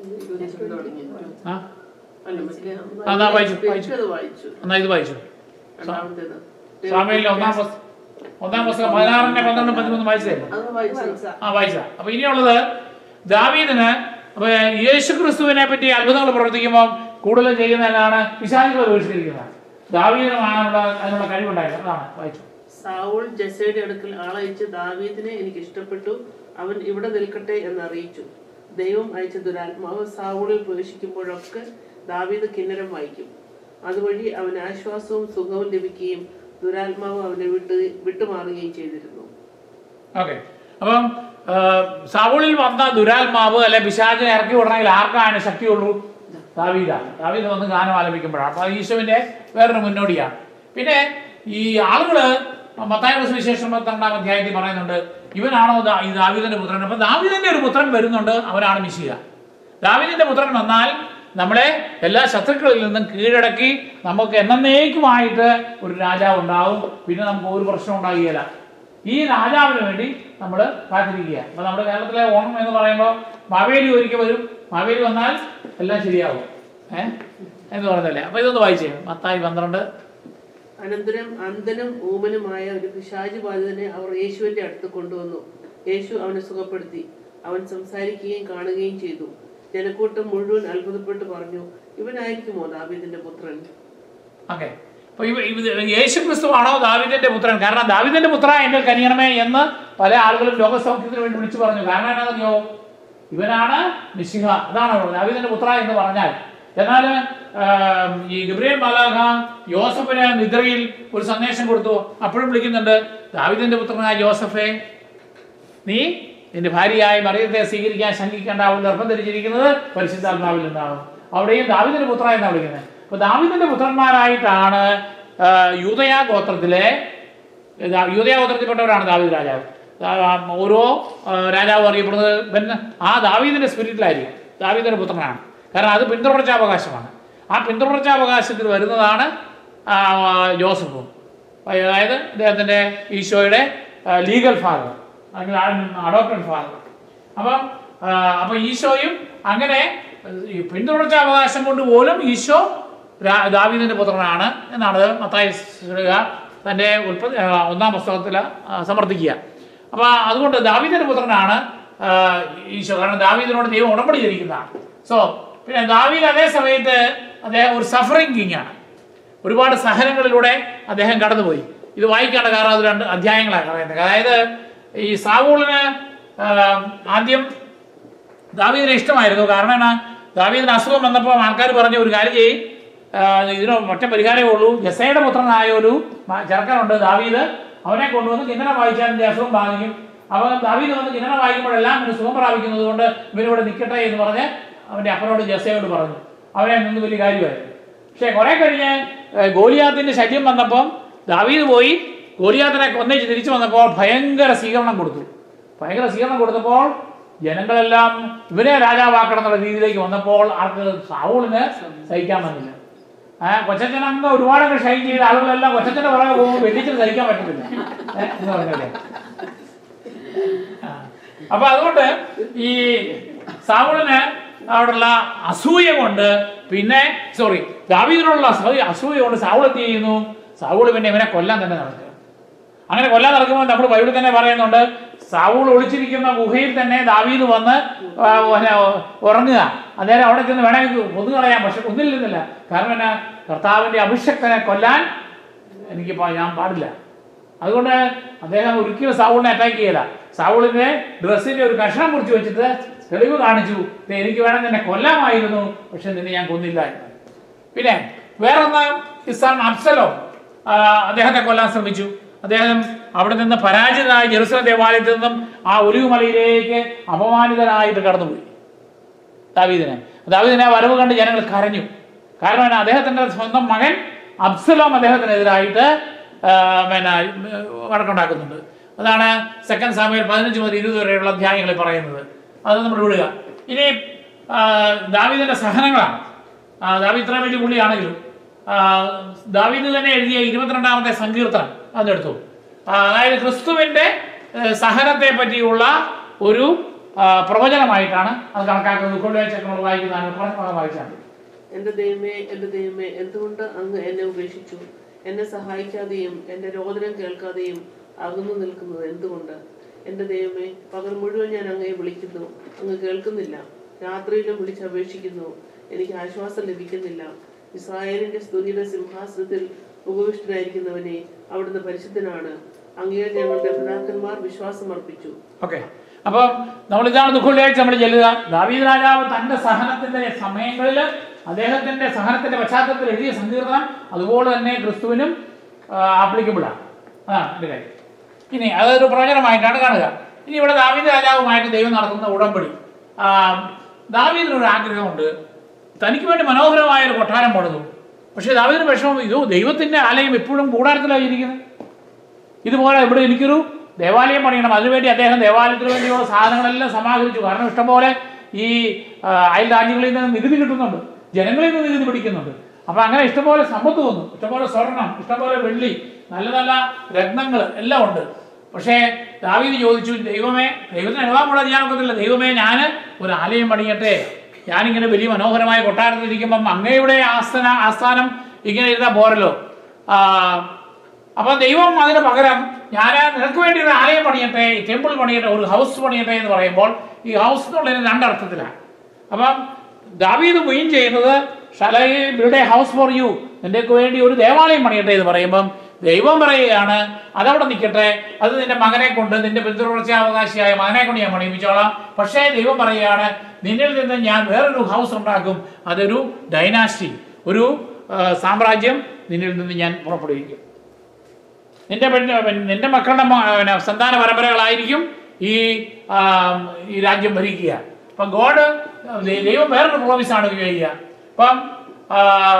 ആ
അല്ല, മറ്റേ
ആ, എന്നാ വായിച്ചു, വായിച്ചു.
മറ്റേത് വായിച്ചു
എന്നാ ഇത് വായിച്ചു
രണ്ടാമത്തേത്
സ്വാമിയിലെ ഒന്നാം പുസ്തകം ഒന്നാം പുസ്തകം പതിനാറിന്റെ പന്ത്രണ്ട് പതിമൂന്ന് വായിച്ചതല്ലേ
അത് വായിച്ചു
ആ വായിച്ച അപ്പൊ ഇനിയുള്ളത് ദാവീദിന് അപ്പൊ യേശു ക്രിസ്തുവിനെ പറ്റി അത്ഭുതങ്ങൾ പ്രവർത്തിക്കുമ്പോൾ കൂടുതൽ ചെയ്യുന്നതിനാണ് പിശാചുകൾ ബഹിഷ്കരിക്കുന്നത് ദാവീദിനുമാണുള്ള അതിനുള്ള കഴിവുണ്ടായത് അതാണ് വായിച്ചു
സാവൂൾ ജസയുടെ അടുക്കൽ ആളയച്ച് ദാവീദിനെ എനിക്ക് ഇഷ്ടപ്പെട്ടു അവൻ ഇവിടെ നിൽക്കട്ടെ എന്ന് അറിയിച്ചു ദൈവം അയച്ച ദുരാത്മാവ് സാവൂളിൽ പ്രവേശിക്കുമ്പോഴൊക്കെ ദാവീദ് കിന്നരം വായിക്കും അതുവഴി അവന് ആശ്വാസവും സുഖവും ലഭിക്കുകയും ദുരാത്മാവ് അവനെ വിട്ട് വിട്ടുമാറുകയും ചെയ്തിരുന്നു
ഓക്കെ അപ്പം ആ, സൗളിൽ വന്ന ദുരാത്മാവ് അല്ലെ പിശാചിനെ ഇറക്കി വിടണമെങ്കിൽ ആർക്കാണ് ശക്തിയുള്ളൂ ദാവീദാണ് ദാവീദ് വന്ന് ഗാനം ആലപിക്കുമ്പോഴാണ് അപ്പൊ അത് ഈശോവിന്റെ വേറൊരു മുന്നോടിയാണ് പിന്നെ ഈ ആളുകള് മത്തായ സുവിശേഷം പന്ത്രണ്ടാം അധ്യായത്തിൽ പറയുന്നുണ്ട് ഇവനാണോ ദാ- ഈ ദാവീദിന്റെ പുത്രൻ അപ്പൊ ദാവീദിന്റെ ഒരു പുത്രൻ വരുന്നുണ്ട് അവനാണ് മിശിക ദാവീദിന്റെ പുത്രൻ വന്നാൽ നമ്മളെ എല്ലാ ശത്രുക്കളിൽ നിന്നും കീഴടക്കി നമുക്ക് എന്നേക്കുമായിട്ട് ഒരു രാജാവ് ഉണ്ടാവും പിന്നെ നമുക്ക് ഒരു പ്രശ്നം ഉണ്ടാകുകയില്ല ഈ രാജാവിന് വേണ്ടി നമ്മൾ കാത്തിരിക്കുക അപ്പൊ നമ്മുടെ കേരളത്തിലെ ഓണം എന്ന് പറയുമ്പോൾ മാവേലി ഒരിക്കൽ വരും മാവേലി വന്നാൽ എല്ലാം ശരിയാവും ഏഹ് എന്ന് പറയുന്നല്ലേ അപ്പൊ ഇതൊന്ന് വായിച്ചേ മത്തായി പന്ത്രണ്ട്
അനന്തരം അന്ധനും ഊമനുമായ ഒരു പിശാച് ബാധിതനെ അവർ യേശുവിന്റെ അടുത്ത് കൊണ്ടുവന്നു യേശു അവനെ സുഖപ്പെടുത്തി അവൻ സംസാരിക്കുകയും കാണുകയും ചെയ്തു ജനക്കൂട്ടം മുഴുവൻ അത്ഭുതപ്പെട്ട് പറഞ്ഞു ഇവനായിരിക്കുമോ ദാവീദിന്റെ പുത്രൻ
ഓക്കെ അപ്പൊ ഇവ ഇത് യേശു ക്രിസ്തുവാണോ ദാവിദിന്റെ പുത്രൻ കാരണം ദാവിദിന്റെ പുത്ര എന്റെ കനിയണമേ എന്ന് പല ആളുകളും ലോകസൗഖ്യത്തിന് വേണ്ടി വിളിച്ചു പറഞ്ഞു കാരണം എന്നാണെന്നറിയോ ഇവനാണ് നിശിഹ അതാണ് ഉള്ളത് ദാവിദിന്റെ പുത്ര എന്ന് പറഞ്ഞാൽ എന്നാൽ ആം, ഈ ഗബ്രിയേൽ മാലാഖ യോസഫിന് നിദ്രയിൽ ഒരു സന്ദേശം കൊടുത്തു അപ്പോഴും വിളിക്കുന്നുണ്ട് ദാവിദിന്റെ പുത്രനായ യോസഫെ നീ നിന്റെ ഭാര്യയായ മറിയത്തെ സ്വീകരിക്കാൻ ശങ്കിക്കേണ്ട അവൾ ഗർഭം ധരിച്ചിരിക്കുന്നത് പരിശുദ്ധാത്മാവിൽ നിന്നാണ് അവിടെയും ദാവിദിന്റെ പുത്ര എന്നാണ് വിളിക്കുന്നത് അപ്പൊ ദാവിദിന്റെ പുത്രന്മാരായിട്ടാണ് ആ, യൂദയ ഗോത്രത്തിലെ ദാ- യൂദയ ഗോത്രത്തിൽപ്പെട്ടവരാണ് ദാവീദ് രാജാവ് ദാ- ഓരോ ആ, രാജാവും അറിയപ്പെടുന്നത് പിന്നെ ആ ദാവീദിന്റെ സ്പിരിറ്റിലായിരിക്കും ദാവീദിന്റെ പുത്രനാണ് കാരണം അത് പിന്തുടർച്ചാവകാശമാണ് ആ പിന്തുടർച്ചാവകാശത്തിൽ വരുന്നതാണ് ആ, ജോസഫും അതായത് ഇദ്ദേഹത്തിന്റെ ഈശോയുടെ ലീഗൽ ഫാദർ അല്ലെങ്കിൽ അഡോപ്റ്റഡ് ഫാദർ അപ്പം ആ, അപ്പൊ ഈശോയും അങ്ങനെ ഈ പിന്തുടർച്ച അവകാശം കൊണ്ട് പോലും ഈശോ രാ- ദാവീദിന്റെ പുത്രനാണ് എന്നാണ് മത്തായി ശ്ലീഹ തന്റെ ഉൽപ്പത്തി ആ, ഒന്നാം പുസ്തകത്തിൽ ആ, സമർത്ഥിക്കുക അപ്പൊ അതുകൊണ്ട് ദാവീദിന്റെ പുത്രനാണ് ആ, ഈശോ കാരണം ദാവീദിനോട് ദൈവം ഉടമ്പടി ചെയ്തിരിക്കുന്നതാണ് സോ പിന്നെ ദാവീദ് അതേ സമയത്ത് അദ്ദേഹം ഒരു സഫറിങ് കിങ് ആണ് ഒരുപാട് സഹനങ്ങളിലൂടെ അദ്ദേഹം കടന്നുപോയി ഇത് വായിക്കേണ്ട കാരണം അത് രണ്ട് അധ്യായങ്ങളാണ് പറയുന്നത് അതായത് ഈ സാവൂളിന് ആ, ആദ്യം ദാവീദിനെ ഇഷ്ടമായിരുന്നു കാരണം എന്നാ ദാവീദിന് അസുഖം വന്നപ്പോൾ ആൾക്കാർ പറഞ്ഞു ഒരു കാര്യം ചെയ്യും ഇതിന് ഒറ്റ പരിഹാരമേ ഉള്ളൂ ജസയുടെ പുത്രനായ ഒരു മ- ചെറുക്കനുണ്ട് ദാവീദ് അവനെ കൊണ്ടുവന്ന് കിന്നരം വായിച്ചാൽ ഇതിന്റെ അസുഖം ബാധിക്കും അവൻ ദാവീദ് വന്ന് കിന്നരം വായിക്കുമ്പോഴെല്ലാം ഇവന് സുഖം പ്രാപിക്കുന്നത് കൊണ്ട് ഇവനിവിടെ നിൽക്കട്ടെ എന്ന് പറഞ്ഞ് അവന്റെ അപ്പനോട് ജസയോട് പറഞ്ഞു അവനെ നിന്ന് വലിയ കാര്യമായിരുന്നു പക്ഷെ കുറെ കഴിഞ്ഞ് ഏഹ്, ഗോലിയാത്തിന്റെ ശല്യം വന്നപ്പം ദാവീദ് പോയി ഗോലിയാത്തിനെ കൊന്നേച്ച് തിരിച്ചു വന്നപ്പോൾ ഭയങ്കര സ്വീകരണം കൊടുത്തു ഭയങ്കര സ്വീകരണം കൊടുത്തപ്പോൾ ജനങ്ങളെല്ലാം ഇവരെ രാജാവാക്കണം എന്നുള്ള രീതിയിലേക്ക് വന്നപ്പോൾ ആൾക്ക് സാവൂളിന് സഹിക്കാൻ വന്നില്ല ആ കൊച്ചച്ഛൻ അങ്ങ് ഒരുപാടൊക്കെ ഷൈൻ ചെയ്ത ആളുകളെല്ലാം കൊച്ചച്ഛന്റെ പുറകെ പോകുമ്പോൾ വെല്ലിച്ചിന് സഹിക്കാൻ പറ്റത്തില്ല ഏ, എന്ന് പറഞ്ഞല്ലേ ആ. അപ്പൊ അതുകൊണ്ട് ഈ സാവൂളിന് അവിടെയുള്ള അസൂയ കൊണ്ട് പിന്നെ സോറി ദാവീദിനുള്ള അസൂയ- അസൂയ കൊണ്ട് സാവൂൾ എന്ത് ചെയ്യുന്നു സാവൂൾ പിന്നെ ഇവനെ കൊല്ലാൻ തന്നെ നടക്കുക അങ്ങനെ കൊല്ലാൻ നടക്കുമ്പോൾ നമ്മൾ ബൈബിളിൽ തന്നെ പറയുന്നുണ്ട് സാവൂൾ ഒളിച്ചിരിക്കുന്ന ഗുഹയിൽ തന്നെ ദാവീദ് വന്ന് ആ, പിന്നെ ഉറങ്ങുക അന്നേരം അവിടെ ചെന്ന് വേണമെങ്കിൽ കൊന്നുകളയാം പക്ഷെ കൊന്നില്ലെന്നില്ല കാരണം എന്നാ കർത്താവിന്റെ അഭിഷക്തനെ കൊല്ലാൻ എനിക്ക് പാ- ഞാൻ പാടില്ല അതുകൊണ്ട് അദ്ദേഹം ഒരിക്കലും സാവൂളിനെ അറ്റാക്ക് ചെയ്യില്ല സാവൂളിന്റെ ഡ്രസ്സിന്റെ ഒരു കഷ്ണം മുറിച്ച് വെച്ചിട്ട് തെളിവ് കാണിച്ചു "ദേ, എനിക്ക് വേണം നിന്നെ കൊല്ലാമായിരുന്നു പക്ഷെ നിന്നെ ഞാൻ കൊന്നില്ല എന്ന് പിന്നെ വേറൊന്ന് ഇസാൻ അബ്സലോ ആ, അദ്ദേഹത്തെ കൊല്ലാൻ ശ്രമിച്ചു അദ്ദേഹം അവിടെ നിന്ന് പരാജിതനായി ജെറുസലം ദേവാലയത്തിൽ നിന്നും ആ ഒലിവുമലയിലേക്ക് അപമാനിതനായിട്ട് കടന്നുപോയി ദാവീദിനെ ദാവീദിനെ ആ വരവ് കണ്ട് ജനങ്ങൾ കരഞ്ഞു കാരണം എന്നാ, അദ്ദേഹത്തിന്റെ സ്വന്തം മകൻ അബ്സലോം അദ്ദേഹത്തിനെതിരായിട്ട് ആ, പിന്നെ വഴക്കുണ്ടാക്കുന്നുണ്ട് അതാണ് സെക്കൻഡ് സാമയിൽ പതിനഞ്ച് മുതൽ ഇരുപത് വരെയുള്ള അധ്യായങ്ങളിൽ പറയുന്നത് അത് നമ്മൾ വിടുക ഇനി ആ, ദാവീദിന്റെ സഹനങ്ങളാണ് ആ, ദാവീദ് ഇത്ര വലിയ പുള്ളിയാണെങ്കിലും ആ, ദാവീദ് തന്നെ എഴുതിയ ഇരുപത്തിരണ്ടാമത്തെ സങ്കീർത്തനം അതെടുത്തു ആ, അതായത് ക്രിസ്തുവിന്റെ ഏഹ്, സഹനത്തെ പറ്റിയുള്ള ഒരു ആ, പ്രവചനമായിട്ടാണ് അത് കണക്കാക്കുന്നത് കൊള്ളുവാഴ്ച നമ്മൾ വായിക്കുന്നതാണ് കുറച്ച് ഭാഗം വായിച്ചാണ്
എന്റെ ദൈവമേ എന്റെ ദൈവമേ എന്തുകൊണ്ട് അങ്ങ് എന്നെ ഉപേക്ഷിച്ചു എന്നെ സഹായിക്കാതെയും എന്റെ രോദനം കേൾക്കാതെയും അകന്നു നിൽക്കുന്നത് എന്തുകൊണ്ട് എന്റെ ദൈവമേ പകൽ മുഴുവൻ ഞാൻ അങ്ങയെ വിളിക്കുന്നു അങ്ങ് കേൾക്കുന്നില്ല രാത്രിയിലും വിളിച്ചപേക്ഷിക്കുന്നു എനിക്ക് ആശ്വാസം ലഭിക്കുന്നില്ല ഇസ്രായേലിന്റെ സ്തുതിയുടെ സിംഹാസനത്തിൽ ഉപവിഷ്ടനായിരിക്കുന്നവനെ അവിടുന്ന് പരിശുദ്ധനാണ് അങ്ങയെ ഞങ്ങളുടെ പിതാക്കന്മാർ വിശ്വാസം അർപ്പിച്ചു
ഓക്കെ അപ്പം നമ്മൾ ഇതാണ് ദുഃഖവെള്ളിയാഴ്ച നമ്മൾ ചെല്ലുക ദാവീദ് രാജാവ് തന്റെ സഹനത്തിന്റെ സമയങ്ങളിൽ അദ്ദേഹത്തിന്റെ സഹനത്തിന്റെ പശ്ചാത്തലത്തിൽ എഴുതിയ സങ്കീർത്തനം അതുപോലെ തന്നെ ക്രിസ്തുവിനും ആപ്ലിക്കബിൾ ആണ് അതാണ് എൻ്റെ കാര്യം ഇനി അതൊരു പ്രവചനമായിട്ടാണ് കാണുക ഇനി ഇവിടെ ദാവീദ് രാജാവുമായിട്ട് ദൈവം നടത്തുന്ന ഉടമ്പടി ആ, ദാവീദിനൊരു ആഗ്രഹമുണ്ട് തനിക്ക് വേണ്ടി മനോഹരമായ ഒരു കൊട്ടാരം പണിതു പക്ഷേ ദാവീദിന് വിഷമം ഇതോ ദൈവത്തിന്റെ ആലയം എപ്പോഴും കൂടാരത്തിലാണ് ഇരിക്കുന്നത് ഇതുപോലെ ഇവിടെ എനിക്കൊരു ദേവാലയം പണിയണം അതിനുവേണ്ടി അദ്ദേഹം ദേവാലയത്തിന് വേണ്ടിയുള്ള സാധനങ്ങളെല്ലാം സമാഹരിച്ചു കാരണം ഇഷ്ടംപോലെ ഈ ആ, അയൽ രാജ്യങ്ങളിൽ നിന്ന് നികുതി കിട്ടുന്നുണ്ട് ജനങ്ങളിൽ നിന്ന് നികുതി പിടിക്കുന്നുണ്ട് അപ്പൊ അങ്ങനെ ഇഷ്ടംപോലെ സമ്പത്ത് വന്നു ഇഷ്ടംപോലെ സ്വർണം ഇഷ്ടംപോലെ വെള്ളി നല്ല നല്ല രത്നങ്ങൾ എല്ലാം ഉണ്ട് പക്ഷേ ദാവീദ് ചോദിച്ചു ദൈവമേ ദൈവത്തിന് അനുഭവം കൂടെ ചെയ്യാൻ ഒക്കത്തില്ല ദൈവമേ ഞാൻ ഒരു ആലയം പണിയട്ടെ ഞാനിങ്ങനെ വലിയ മനോഹരമായ കൊട്ടാരത്തിൽ ഇരിക്കുമ്പം അങ്ങയുടെ ആസ്ഥാന ആസ്ഥാനം ഇങ്ങനെ ഇരുന്നാൽ പോരല്ലോ ആ, അപ്പൊ ദൈവം അതിന് പകരം ഞാൻ നിനക്ക് വേണ്ടി ഒരു ആലയം പണിയട്ടെ ടെമ്പിൾ പണിയട്ടെ ഒരു ഹൗസ് പണിയട്ടെ എന്ന് പറയുമ്പോൾ ഈ ഹൗസ് എന്നുള്ളതിന് രണ്ടർത്ഥത്തിലാണ് അപ്പം ദാവീദ് മീൻ ചെയ്യുന്നത് shall I build a house for you നിന്റെക്ക് വേണ്ടി ഒരു ദേവാലയം പണിയട്ടെ എന്ന് പറയുമ്പം ദൈവം പറയുകയാണ് അതവിടെ നിൽക്കട്ടെ അത് നിന്റെ മകനെ കൊണ്ട് നിന്റെ പിന്തുടർച്ചയാവകാശിയായ മകനെ കൊണ്ട് ഞാൻ പണിയിപ്പിച്ചോളാം പക്ഷേ ദൈവം പറയുകയാണ് നിന്നിൽ നിന്ന് ഞാൻ വേറൊരു ഹൗസ് ഉണ്ടാക്കും അതൊരു ഡൈനാസ്റ്റി ഒരു ആ, സാമ്രാജ്യം നിന്നിൽ നിന്ന് ഞാൻ പുറപ്പെടുവിക്കും നിന്റെ പെണ്ണ് പെണ്ണ് നിന്റെ മക്കളുടെ മ- പിന്നെ സന്താന പരമ്പരകളായിരിക്കും ഈ ആ, ഈ രാജ്യം ഭരിക്കുക അപ്പം ഗോഡ് ദൈവം വേറൊരു പ്രോമിസാണ് ഉപയോഗിക്കുക അപ്പം ആ,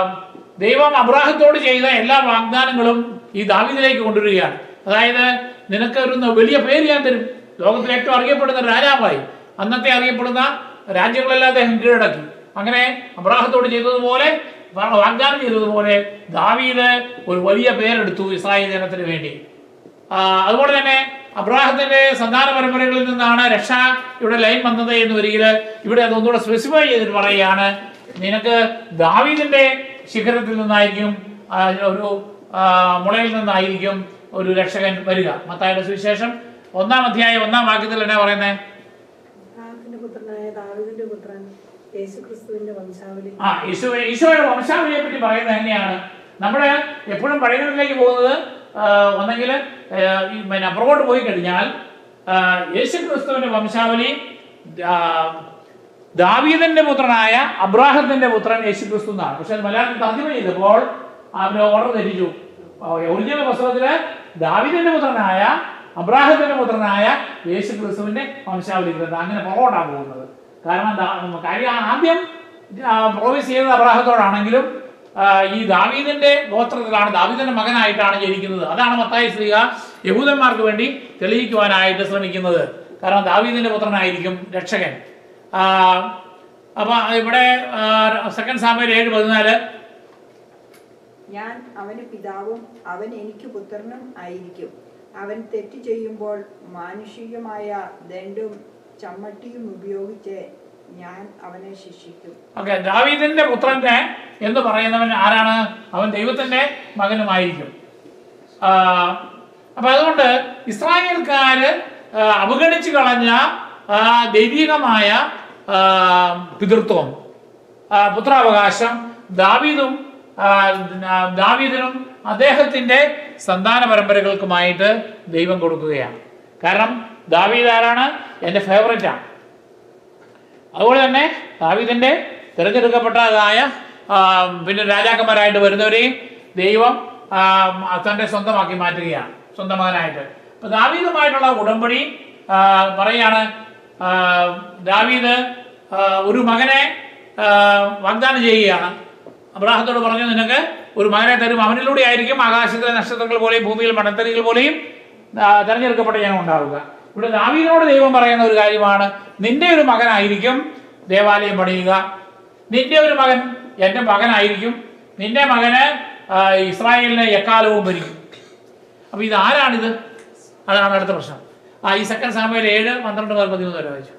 ദൈവം അബ്രാഹത്തോട് ചെയ്ത എല്ലാ വാഗ്ദാനങ്ങളും ഈ ദാവീദിലേക്ക് കൊണ്ടുവരികയാണ് അതായത് നിനക്ക് ഒരു ന- വലിയ പേര് ഞാൻ തരും ലോകത്തിൽ ഏറ്റവും അറിയപ്പെടുന്ന രാജാവായി അന്നത്തെ അറിയപ്പെടുന്ന രാജ്യങ്ങളെല്ലാം അദ്ദേഹം കീഴടക്കി അങ്ങനെ അബ്രാഹത്തോട് ചെയ്തതുപോലെ വാ- വാഗ്ദാനം ചെയ്തതുപോലെ ദാവീദ് ഒരു വലിയ പേരെടുത്തു ഇസ്രായേൽ ജനത്തിന് വേണ്ടി ആ, അതുപോലെ തന്നെ അബ്രാഹത്തിന്റെ സന്താന പരമ്പരകളിൽ നിന്നാണ് രക്ഷ ഇവിടെ ലൈൻ വന്നത് എന്ന് വരികിൽ ഇവിടെ അതൊന്നുകൂടെ സ്പെസിഫൈ ചെയ്തിട്ട് പറയുകയാണ് നിനക്ക് ദാവീദിന്റെ ശിഖരത്തിൽ നിന്നായിരിക്കും ആ, ഒരു ആ, മുളയിൽ നിന്നായിരിക്കും ഒരു രക്ഷകൻ വരിക മത്തായുടെ സുവിശേഷം ഒന്നാം അധ്യായം ഒന്നാം വാക്യത്തിൽ എന്നാ പറയുന്നത്
അബ്രാഹത്തിന്റെ പുത്രനായ ദാവീദിന്റെ പുത്രൻ യേശുക്രിസ്തുവിന്റെ വംശാവലി
ആ ഈശോ ഈശോയുടെ വംശാവലിയെ പറ്റി പറയുന്നത് എങ്ങനെയാണ് നമ്മൾ എപ്പോഴും പഴയതിലേക്ക് പോകുന്നത് ആ, ഒന്നെങ്കിൽ ആ, ഈ പിന്നെ പുറകോട്ട് പോയി കഴിഞ്ഞാൽ ആ, യേശു ക്രിസ്തുവിന്റെ വംശാവലി ആ, ദാവീദിന്റെ പുത്രനായ അബ്രാഹത്തിന്റെ പുത്രൻ യേശു ക്രിസ്തു എന്നാണ് പക്ഷെ അത് മലയാളത്തിൽ തർജ്ജമ ചെയ്തപ്പോൾ അവന് ഓർഡർ തെറ്റിച്ചു ഒറിജിനൽ പുസ്തകത്തില് ദാവീദിന്റെ പുത്രനായ അബ്രാഹത്തിന്റെ പുത്രനായ യേശു ക്രിസ്തുവിന്റെ വംശാവലി ഗ്രന്ഥം അങ്ങനെ പുറകോട്ടാണ് പോകുന്നത് കാരണം ദാ- കാര്യം ആദ്യം പ്രോമിസ് ചെയ്തത് അബ്രാഹത്തോടാണെങ്കിലും ആ, ഈ ദാവീദിന്റെ ഗോത്രത്തിലാണ് ദാവീദിന്റെ മകനായിട്ടാണ് ജനിക്കുന്നത് അതാണ് മത്തായി ശ്രീക യഹൂദന്മാർക്ക് വേണ്ടി തെളിയിക്കുവാനായിട്ട് ശ്രമിക്കുന്നത് കാരണം ദാവീദിന്റെ പുത്രനായിരിക്കും രക്ഷകൻ ആ, അപ്പൊ ഇവിടെ സെക്കൻഡ് സാമ്പയിൽ ഏഴ് പതിനാല്
ഞാൻ അവന് പിതാവും അവൻ എനിക്ക് പുത്രനും ആയിരിക്കും അവൻ തെറ്റ് ചെയ്യുമ്പോൾ മാനുഷികമായ ദണ്ടും ചമ്മട്ടിയും ഉപയോഗിച്ച് ഞാൻ അവനെ ശിക്ഷിക്കും
ഓക്കെ ദാവീദിന്റെ പുത്രന്റെ എന്ന് പറയുന്നവൻ ആരാണ് അവൻ ദൈവത്തിന്റെ മകനുമായിരിക്കും ആ, അപ്പൊ അതുകൊണ്ട് ഇസ്രായേൽക്കാര് ആ, അവഗണിച്ചു കളഞ്ഞ ആ, ദൈവികമായ ആ, പിതൃത്വം ആ, പുത്രാവകാശം ദാവീദും ആ, ആ, ദാവീദിനും അദ്ദേഹത്തിന്റെ സന്താന പരമ്പരകൾക്കുമായിട്ട് ദൈവം കൊടുക്കുകയാണ് കാരണം ദാവീദ് ആരാണ് എൻ്റെ ഫേവറേറ്റാണ് അതുപോലെ തന്നെ ദാവീദിന്റെ തിരഞ്ഞെടുക്കപ്പെട്ടതായ ആ, പിന്നെ രാജാക്കന്മാരായിട്ട് വരുന്നവരെയും ദൈവം ആ, തന്റെ സ്വന്തമാക്കി മാറ്റുകയാണ് സ്വന്തം മകനായിട്ട് അപ്പൊ ദാവീദുമായിട്ടുള്ള ഉടമ്പടി ആ, പറയാണ് ആ, ദാവീദ് ആ, ഒരു മകനെ ആ, വാഗ്ദാനം ചെയ്യുകയാണ് അബ്രാഹത്തോട് പറഞ്ഞു നിനക്ക് ഒരു മകനെ തരും അവനിലൂടെ ആയിരിക്കും ആകാശത്തിലെ നക്ഷത്രങ്ങൾ പോലെയും ഭൂമിയിൽ മണത്തരികൾ പോലെയും ആ, തെരഞ്ഞെടുക്കപ്പെട്ട ജനം ഉണ്ടാവുക ഇവിടെ ദാവീദിനോട് ദൈവം പറയുന്ന ഒരു കാര്യമാണ് നിന്റെ ഒരു മകനായിരിക്കും ദേവാലയം പണിയുക നിന്റെ ഒരു മകൻ എൻ്റെ മകനായിരിക്കും നിന്റെ മകന് ആ, ഇസ്രായേലിനെ എക്കാലവും ഭരിക്കും അപ്പൊ ഇത് ആരാണിത് അതാണ് അടുത്ത പ്രശ്നം ആ ഈ സെക്കൻഡ് സാമ്പയിൽ ഏഴ് പന്ത്രണ്ട് മുതൽ പതിമൂന്ന് വരെ വായിച്ചു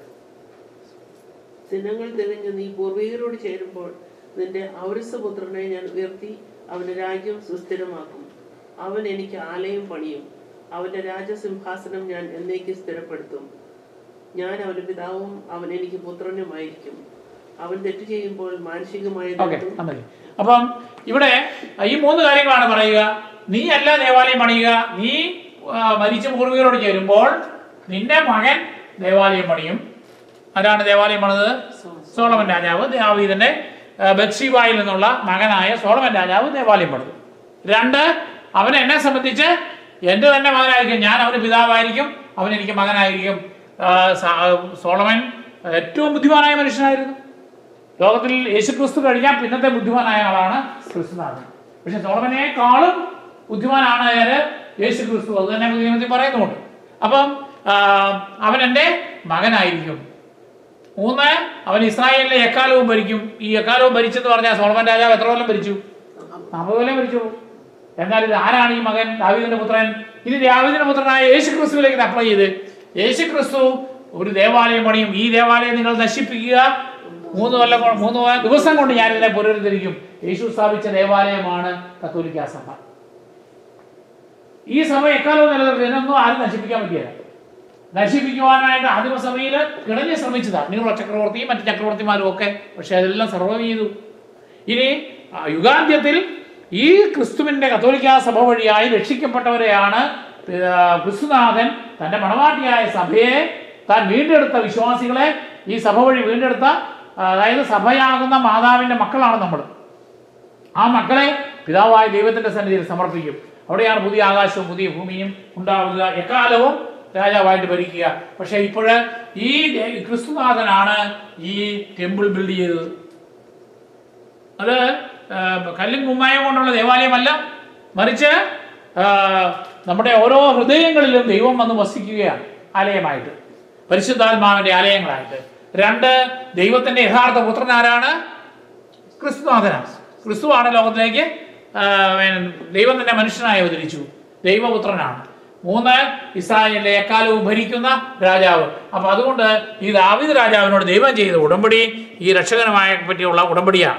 ദിനങ്ങൾ തികഞ്ഞ് നീ പൂർവികരോട് ചേരുമ്പോൾ നിന്റെ ഔരസപുത്രനെ ഞാൻ ഉയർത്തി അവന്റെ രാജ്യം സുസ്ഥിരമാക്കും അവൻ എനിക്ക് ആലയം പണിയും അവന്റെ രാജസിംഹാസനം ഞാൻ എന്നേക്ക് സ്ഥിരപ്പെടുത്തും ഞാൻ അവന്റെ പിതാവും അവൻ എനിക്ക് പുത്രനുമായിരിക്കും അവൻ തെറ്റ് ചെയ്യുമ്പോൾ മാനസികമായ
ഓക്കെ
ദുഃഖം
നന്ദി അപ്പം ഇവിടെ ഈ മൂന്ന് കാര്യങ്ങളാണ് പറയുക നീ അല്ല ദേവാലയം പണിയുക നീ ആ, മരിച്ച പൂർവികരോട് ചേരുമ്പോൾ നിന്റെ മകൻ ദേവാലയം പണിയും ആരാണ് ദേവാലയം പണിത് സോളമൻ രാജാവ് ദാവീദിന്റെ ആ, ബത്ഷീബായിൽ നിന്നുള്ള മകനായ സോളമൻ രാജാവ് ദേവാലയം പണിതു രണ്ട് അവൻ എന്നെ സംബന്ധിച്ച് എൻ്റെ തന്നെ മകനായിരിക്കും ഞാൻ അവന് പിതാവായിരിക്കും അവൻ എനിക്ക് മകനായിരിക്കും ആ, സ- സോളമൻ ഏറ്റവും ബുദ്ധിമാനായ മനുഷ്യനായിരുന്നു ലോകത്തിൽ യേശുക്രിസ്തു കഴിഞ്ഞാൽ പിന്നത്തെ ബുദ്ധിമാനായ ആളാണ് ക്രിസ്തുനാഥൻ പക്ഷെ സോളമനേക്കാളും ബുദ്ധിമാനാണ് ആര് യേശു ക്രിസ്തു അത് തന്നെ പുതിയ നിയമത്തിൽ പറയുന്നുണ്ട് അപ്പം ആ, അവൻ എൻ്റെ മകനായിരിക്കും മൂന്ന് അവൻ ഇസ്രായേലിലെ എക്കാലവും ഭരിക്കും ഈ എക്കാലവും ഭരിച്ചെന്ന് പറഞ്ഞാൽ സോളമൻ രാജാവ് എത്ര കൊല്ലം ഭരിച്ചു നാൽപ്പത് കൊല്ലം ഭരിച്ചു എന്നാൽ ഇത് ആരാണ് ഈ മകൻ ദാവീദിന്റെ പുത്രൻ ഇത് ദാവീദിന്റെ പുത്രനായ യേശു ക്രിസ്തുവിലേക്ക് ഇത് അപ്ലൈ ചെയ്ത് യേശു ക്രിസ്തു ഒരു ദേവാലയം പണിയും ഈ ദേവാലയം നിങ്ങൾ നശിപ്പിക്കുക മൂന്ന് കൊല്ലം കൊ- മൂന്ന് ദിവസം കൊണ്ട് ഞാൻ ഇതിനെ പുനരുദ്ധരിക്കും യേശു സ്ഥാപിച്ച ദേവാലയമാണ് കത്തോലിക്ക സഭ ഈ സഭ എക്കാലവും നിലനിർത്തി ഇതിനൊന്നും ആരും നശിപ്പിക്കാൻ പറ്റിയല്ല നശിപ്പിക്കുവാനായിട്ട് ആദിമസഭയിൽ കിടഞ്ഞ് ശ്രമിച്ചതാണ് നീള ചക്രവർത്തിയും മറ്റു ചക്രവർത്തിമാരും ഒക്കെ പക്ഷെ അതെല്ലാം സർവ്വം ചെയ്തു ഇനി ആ, യുഗാന്ത്യത്തിൽ ഈ ക്രിസ്തുവിന്റെ കത്തോലിക്ക സഭ വഴിയായി രക്ഷിക്കപ്പെട്ടവരെയാണ് ആ, ക്രിസ്തുനാഥൻ തന്റെ മണവാട്ടിയായ സഭയെ താൻ വീണ്ടെടുത്ത വിശ്വാസികളെ ഈ സഭ വഴി വീണ്ടെടുത്ത ആ, അതായത് സഭയാകുന്ന മാതാവിന്റെ മക്കളാണ് നമ്മൾ ആ മക്കളെ പിതാവായ ദൈവത്തിന്റെ സന്നിധിയിൽ സമർപ്പിക്കും അവിടെയാണ് പുതിയ ആകാശവും പുതിയ ഭൂമിയും ഉണ്ടാവുക എക്കാലവും രാജാവായിട്ട് ഭരിക്കുക പക്ഷെ ഇപ്പോഴ് ഈ ദേ- ക്രിസ്തുനാഥനാണ് ഈ ടെമ്പിൾ ബിൽഡ് ചെയ്തത് അത് ആ, കല്ലും കുമ്മായം കൊണ്ടുള്ള ദേവാലയമല്ല മറിച്ച് ആ, നമ്മുടെ ഓരോ ഹൃദയങ്ങളിലും ദൈവം വന്ന് വസിക്കുകയാണ് ആലയമായിട്ട് പരിശുദ്ധാത്മാവിന്റെ ആലയങ്ങളായിട്ട് രണ്ട് ദൈവത്തിന്റെ യഥാർത്ഥ പുത്രൻ ആരാണ് ക്രിസ്തുനാഥനാണ് ക്രിസ്തുവാണ് ലോകത്തിലേക്ക് ആ, വേന- ദൈവം തന്നെ മനുഷ്യനായി അവതരിച്ചു ദൈവപുത്രനാണ് മൂന്ന് ഇസ്രായേലിലെ എക്കാലവും ഭരിക്കുന്ന രാജാവ് അപ്പൊ അതുകൊണ്ട് ഈ ദാവിദ് രാജാവിനോട് ദൈവം ചെയ്ത ഉടമ്പടി ഈ രക്ഷകനുമായ പറ്റിയുള്ള ഉടമ്പടിയാണ്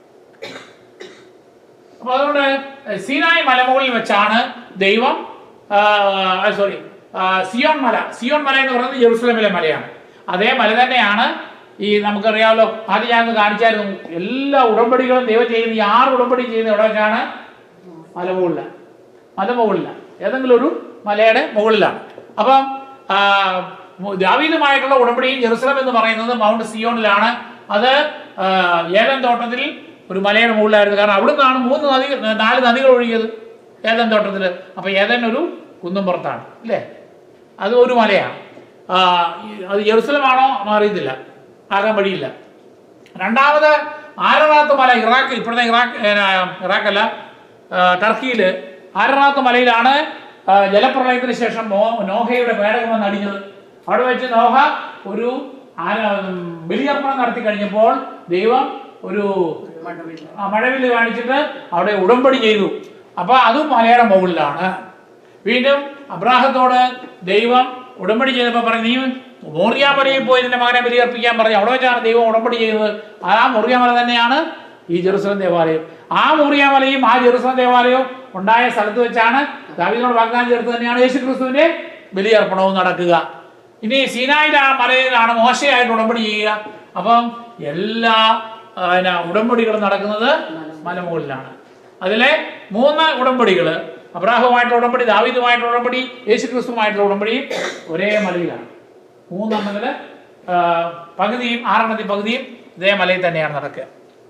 അപ്പൊ അതുകൊണ്ട് സീനായ് മലമുകളിൽ വെച്ചാണ് ദൈവം സോറി സിയോൺ മല സിയോൺ മല എന്ന് പറയുന്നത് ജെറുസലേമിലെ മലയാണ് അതേ മല തന്നെയാണ് ഈ നമുക്കറിയാമല്ലോ ആദ്യം ഞാൻ ഒന്ന് കാണിച്ചായിരുന്നു എല്ലാ ഉടമ്പടികളും ദൈവം ചെയ്യുന്ന ഈ ആറ് ഉടമ്പടി ചെയ്യുന്ന എവിടെ വെച്ചാണ് മലമുകളിലാണ് മലമുകളിലാണ് ഏതെങ്കിലും ഒരു മലയുടെ മുകളിലാണ് അപ്പം ആ, മു- ദാവീദുമായിട്ടുള്ള ഉടമ്പടിയും ജെറുസലം എന്ന് പറയുന്നത് മൗണ്ട് സിയോണിലാണ് അത് ആ, ഏദൻ തോട്ടത്തിൽ ഒരു മലയുടെ മുകളിലായിരുന്നു കാരണം അവിടെ നിന്നാണ് മൂന്ന് നദി നാല് നദികൾ ഒഴുകിയത് ഏദൻ തോട്ടത്തിൽ അപ്പൊ ഏദൻ ഒരു കുന്നും പുറത്താണ് അല്ലേ അത് ഒരു മലയാണ് ആ, ഈ- അത് ജെറുസലമാണോ അറിയത്തില്ല ആകാൻ വഴിയില്ല രണ്ടാമത് ആരറാത്ത് മല ഇറാഖിൽ ഇപ്പോഴത്തെ ഇറാഖ് ഏ, ഇറാഖല്ല ടർക്കിയിൽ ആരറാത്ത് മലയിലാണ് ആ, ജലപ്രളയത്തിന് ശേഷം നോ നോഹയുടെ പേടകം വന്ന് അടിഞ്ഞത് അവിടെ വെച്ച് നോഹ ഒരു ആര ഉം, ബലിയർപ്പണം നടത്തി കഴിഞ്ഞപ്പോൾ ദൈവം ഒരു ആ, മഴവില്ല് കാണിച്ചിട്ട് അവിടെ ഉടമ്പടി ചെയ്തു അപ്പൊ അതും മലയുടെ മുകളിലാണ് വീണ്ടും അബ്രാഹത്തോട് ദൈവം ഉടമ്പടി ചെയ്തപ്പോൾ പറഞ്ഞു നീ മോറിയാമലയിൽ പോയി നിന്റെ മകനെ ബലിയർപ്പിക്കാൻ പറഞ്ഞു അവിടെ വെച്ചാണ് ദൈവം ഉടമ്പടി ചെയ്യുന്നത് ആ മോറിയാമല തന്നെയാണ് ഈ ജെറുസലം ദേവാലയം ആ മോറിയാമലയും ആ ജെറുസലം ദേവാലയവും ഉണ്ടായ സ്ഥലത്ത് വെച്ചാണ് ദാവീദിനോട് വാഗ്ദാനം ചേർത്ത് തന്നെയാണ് യേശു ക്രിസ്തുവിന്റെ ബലിയർപ്പണവും നടക്കുക ഇനി സീനായിലെ ആ മലയിലാണ് മോശയായിട്ട് ഉടമ്പടി ചെയ്യുക അപ്പം എല്ലാ ആ, പിന്നെ ഉടമ്പടികളും നടക്കുന്നത് മലമുകളിലാണ് അതിലെ മൂന്ന് ഉടമ്പടികൾ അബ്രാഹുമായിട്ടുള്ള ഉടമ്പടി ദാവീദുമായിട്ടുള്ള ഉടമ്പടി യേശു ക്രിസ്തുമായിട്ടുള്ള ഉടമ്പടി ഒരേ മലയിലാണ് മൂന്നെണ്ണത്തില് ആ, പകുതിയും ആറെണ്ണത്തിൽ പകുതിയും ഇതേ മലയിൽ തന്നെയാണ് നടക്കുക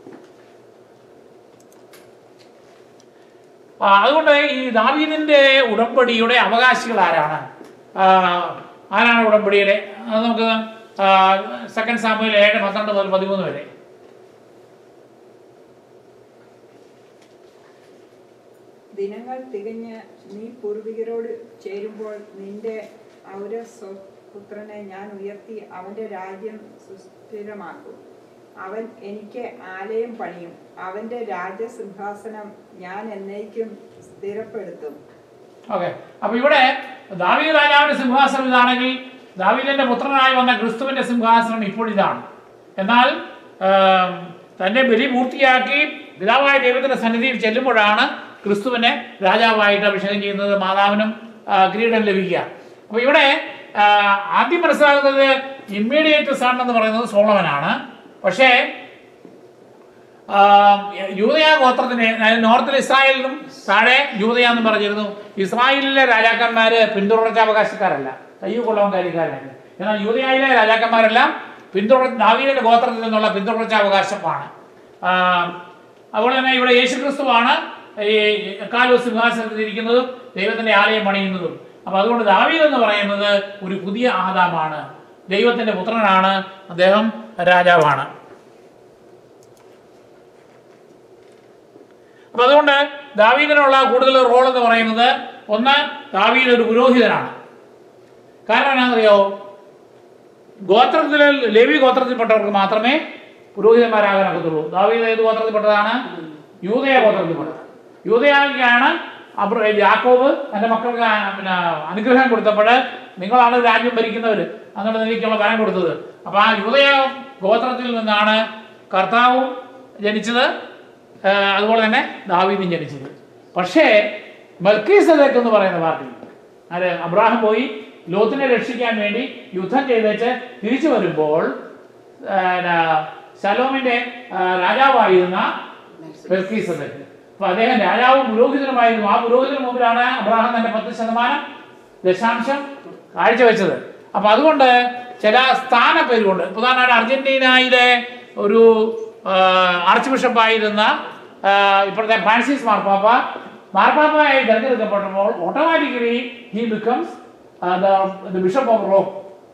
ആ, അതുകൊണ്ട് ഈ ദാവീദിന്റെ ഉടമ്പടിയുടെ അവകാശികൾ ആരാണ് ആ, ആരാണ് ഉടമ്പടിയുടെ അത് നമുക്ക് സെക്കൻഡ് സാമ്പിൾ ഏഴ് പന്ത്രണ്ട് മുതൽ പതിമൂന്ന് വരെ
ദിനങ്ങൾ തികഞ്ഞ് നീ പൂർവികരോട് ചേരുമ്പോൾ നിന്റെ ഔരസ്വ പുത്രനെ ഞാൻ ഉയർത്തി അവന്റെ രാജ്യം സുസ്ഥിരമാക്കും അവൻ എനിക്ക് ആലയം പണിയും അവന്റെ രാജസിംഹാസനം ഞാൻ എന്നേക്കും സ്ഥിരപ്പെടുത്തും
ഓക്കെ അപ്പൊ ഇവിടെ ദാവീദ് രാജാവിന്റെ സിംഹാസനം ഇതാണെങ്കിൽ ദാവീദിന്റെ പുത്രനായി വന്ന ക്രിസ്തുവിന്റെ സിംഹാസനം ഇപ്പോൾ ഇതാണ് എന്നാൽ ആം, തന്റെ ബലി പൂർത്തിയാക്കി പിതാവായ ദൈവത്തിന്റെ സന്നിധിയിൽ ചെല്ലുമ്പോഴാണ് ക്രിസ്തുവിനെ രാജാവായിട്ട് അഭിഷേകം ചെയ്യുന്നത് മാതാവിനും ആ, കിരീടം ലഭിക്കുക അപ്പൊ ഇവിടെ ആ, ആദ്യം മനസ്സിലാകുന്നത് ഇമ്മീഡിയറ്റ് സൺ എന്ന് പറയുന്നത് സോളമനാണ് പക്ഷേ ആ, യൂദയ ഗോത്രത്തിന് അതായത് നോർത്തിൽ ഇസ്രായേലിനും താഴെ യൂദയ എന്ന് പറഞ്ഞിരുന്നു ഇസ്രായേലിലെ രാജാക്കന്മാര് പിന്തുടർച്ച അവകാശക്കാരല്ല കയ്യു കൊള്ളവൻകാരിക്കാരല്ല എന്നാൽ യൂദയയിലെ രാജാക്കന്മാരെല്ലാം പിന്തുടർ ദാവീദിന്റെ ഗോത്രത്തിൽ നിന്നുള്ള പിന്തുടർച്ച അവകാശമാണ് ആ, അതുപോലെ തന്നെ ഇവിടെ യേശുക്രിസ്തുവാണ് ഈ എക്കാലവും സിംഹാസനത്തിൽ ഇരിക്കുന്നതും ദൈവത്തിന്റെ ആലയം പണിയുന്നതും അപ്പൊ അതുകൊണ്ട് ദാവീദ് എന്ന് പറയുന്നത് ഒരു പുതിയ ആദാമാണ് ദൈവത്തിന്റെ പുത്രനാണ് അദ്ദേഹം രാജാവാണ് അപ്പൊ അതുകൊണ്ട് ദാവീദിനുള്ള കൂടുതൽ റോൾ എന്ന് പറയുന്നത് ഒന്ന് ദാവീദ് ഒരു പുരോഹിതനാണ് കാരണം എന്നാണെന്നറിയോ ഗോത്രത്തിൽ ലേവി ഗോത്രത്തിൽപ്പെട്ടവർക്ക് മാത്രമേ പുരോഹിതന്മാരാകാൻ ഒക്കത്തുള്ളൂ ദാവീദ് ഏത് ഗോത്രത്തിൽപ്പെട്ടതാണ് യൂതയ ഗോത്രത്തിൽപ്പെട്ടത് യൂതയാക്കാണ് അബ്ര യാക്കോബ് തന്റെ മക്കൾക്ക് ആ- പിന്നെ അനുഗ്രഹം കൊടുത്തപ്പോൾ നിങ്ങളാണ് രാജ്യം ഭരിക്കുന്നവർ എന്നുള്ള നിലയ്ക്കുള്ള ഫലം കൊടുത്തത് അപ്പൊ ആ യൂതയ ഗോത്രത്തിൽ നിന്നാണ് കർത്താവും ജനിച്ചത് ആ, അതുപോലെ തന്നെ ദാവീദും ജനിച്ചത് പക്ഷേ മൽക്കീസദേക്ക് എന്ന് പറയുന്ന പാർട്ടി അത് അബ്രാഹം പോയി ലോത്തിനെ രക്ഷിക്കാൻ വേണ്ടി യുദ്ധം ചെയ്തേച്ച് തിരിച്ചു വരുമ്പോൾ ആ, ന- ശലോമിന്റെ ആ, രാജാവായിരുന്ന മെൽക്കീസദേക്ക് അപ്പൊ അദ്ദേഹം രാജാവും പുരോഹിതനുമായിരുന്നു ആ പുരോഹിതന് മുമ്പിലാണ് അബ്രാഹം തന്റെ പത്ത് ശതമാനം ദശാംശം കാഴ്ചവെച്ചത് അപ്പൊ അതുകൊണ്ട് ചില സ്ഥാനപ്പേരുകൊണ്ട് പ്രധാനമായിട്ട് അർജന്റീനയിലെ ഒരു ആർച്ച് ബിഷപ്പായിരുന്ന ആ, ഇപ്പോഴത്തെ ഫ്രാൻസിസ് മാർപ്പാപ്പ മാർപ്പാപ്പയായി തിരഞ്ഞെടുക്കപ്പെട്ടപ്പോൾ automatically he becomes the bishop of Rome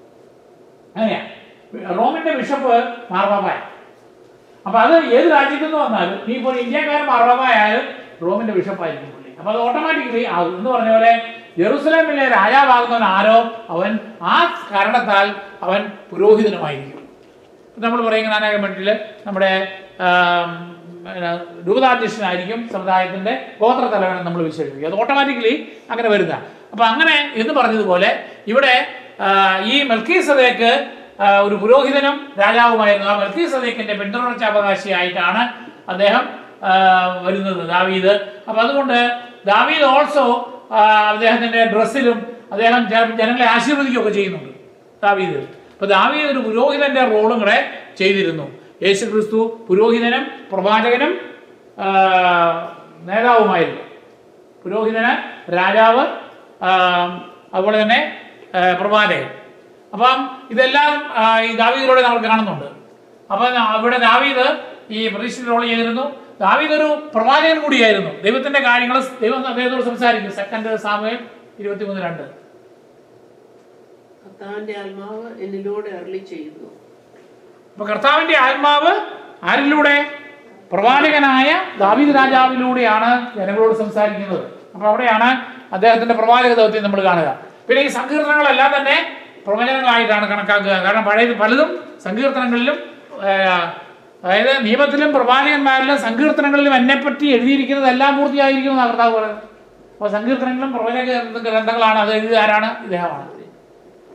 അങ്ങനെയാ റോമിന്റെ ബിഷപ്പ് മാർപ്പാപ്പയ അപ്പൊ അത് ഏത് രാജ്യത്തു നിന്ന് വന്നാലും നീ ഇപ്പോൾ ഇന്ത്യക്കാരൻ മാർപ്പാപ്പയായാലും റോമിന്റെ ബിഷപ്പായിരിക്കും പുള്ളി അപ്പൊ അത് ഓട്ടോമാറ്റിക്കലി ആകും എന്ന് പറഞ്ഞ പോലെ ജെറുസലേമിലെ രാജാവാകുന്നവൻ ആരോ അവൻ ആ കാരണത്താൽ അവൻ പുരോഹിതനുമായിരിക്കും നമ്മൾ പറയുന്ന നാനാകമട്ടിൽ നമ്മുടെ ആം, പിന്നെ രൂപതാധ്യക്ഷനായിരിക്കും സമുദായത്തിന്റെ ഗോത്രത്തലവൻ നമ്മൾ വിശേഷിപ്പിക്കും അത് ഓട്ടോമാറ്റിക്കലി അങ്ങനെ വരുന്ന അപ്പൊ അങ്ങനെ എന്ന് പറഞ്ഞതുപോലെ ഇവിടെ ആ, ഈ മൽക്കീസതയ്ക്ക് ഒരു പുരോഹിതനും രാജാവുമായിരുന്നു ആ മൽക്കീസതയ്ക്കിന്റെ പിന്തുടർച്ചാവകാശിയായിട്ടാണ് അദ്ദേഹം ആ, വരുന്നത് ദാവീദ് അപ്പൊ അതുകൊണ്ട് ദാവീദ് ഓൾസോ അദ്ദേഹത്തിന്റെ ഡ്രസ്സിലും അദ്ദേഹം ജ- ജനങ്ങളെ ആശീർവദിക്കുകയൊക്കെ ചെയ്യുന്നുണ്ട് ദാവീദ് അപ്പൊ ദാവീദ് ഒരു പുരോഹിതന്റെ റോളും കൂടെ ചെയ്തിരുന്നു യേശു ക്രിസ്തു പുരോഹിതനും പ്രവാചകനും ആ, നേതാവുമായിരുന്നു പുരോഹിതന് രാജാവ് ആ, അതുപോലെ തന്നെ ആ, പ്രവാചകൻ അപ്പം ഇതെല്ലാം ആ, ഈ ദാവീദിലൂടെ നമ്മൾ കാണുന്നുണ്ട് അപ്പൊ അവിടെ ദാവീദ് ഈ പ്രതിഷ്ഠ റോൾ ചെയ്തിരുന്നു ദാവീദ് ഒരു പ്രവാചകൻ കൂടിയായിരുന്നു ദൈവത്തിന്റെ കാര്യങ്ങൾ ദൈവം അദ്ദേഹത്തോട് സംസാരിക്കും സെക്കൻഡ് സാമുവേൽ ഇരുപത്തിമൂന്ന് രണ്ട്
കർത്താവിന്റെ ആത്മാവ് എന്നിലൂടെ അരളി ചെയ്യുന്നു
അപ്പൊ കർത്താവിന്റെ ആത്മാവ് ആരിലൂടെ പ്രവാചകനായ ദാവീദ് രാജാവിലൂടെയാണ് ജനങ്ങളോട് സംസാരിക്കുന്നത് അപ്പൊ അവിടെയാണ് അദ്ദേഹത്തിന്റെ പ്രവാചക ദൗത്യം നമ്മൾ കാണുക പിന്നെ ഈ സങ്കീർത്തനങ്ങളെല്ലാം തന്നെ പ്രവചനങ്ങളായിട്ടാണ് കണക്കാക്കുക കാരണം പഴയ പലതും സങ്കീർത്തനങ്ങളിലും ആ, അതായത് നിയമത്തിലും പ്രവാചകന്മാരിലും സങ്കീർത്തനങ്ങളിലും എന്നെപ്പറ്റി എഴുതിയിരിക്കുന്നത് എല്ലാം പൂർത്തിയായിരിക്കും കർത്താവ് പറയുന്നത് അപ്പോൾ സങ്കീർത്തനങ്ങളും പ്രവചന ഗ്രന്ഥങ്ങളാണ് അത് എഴുതുകാരാണ് ഇദ്ദേഹമാണ്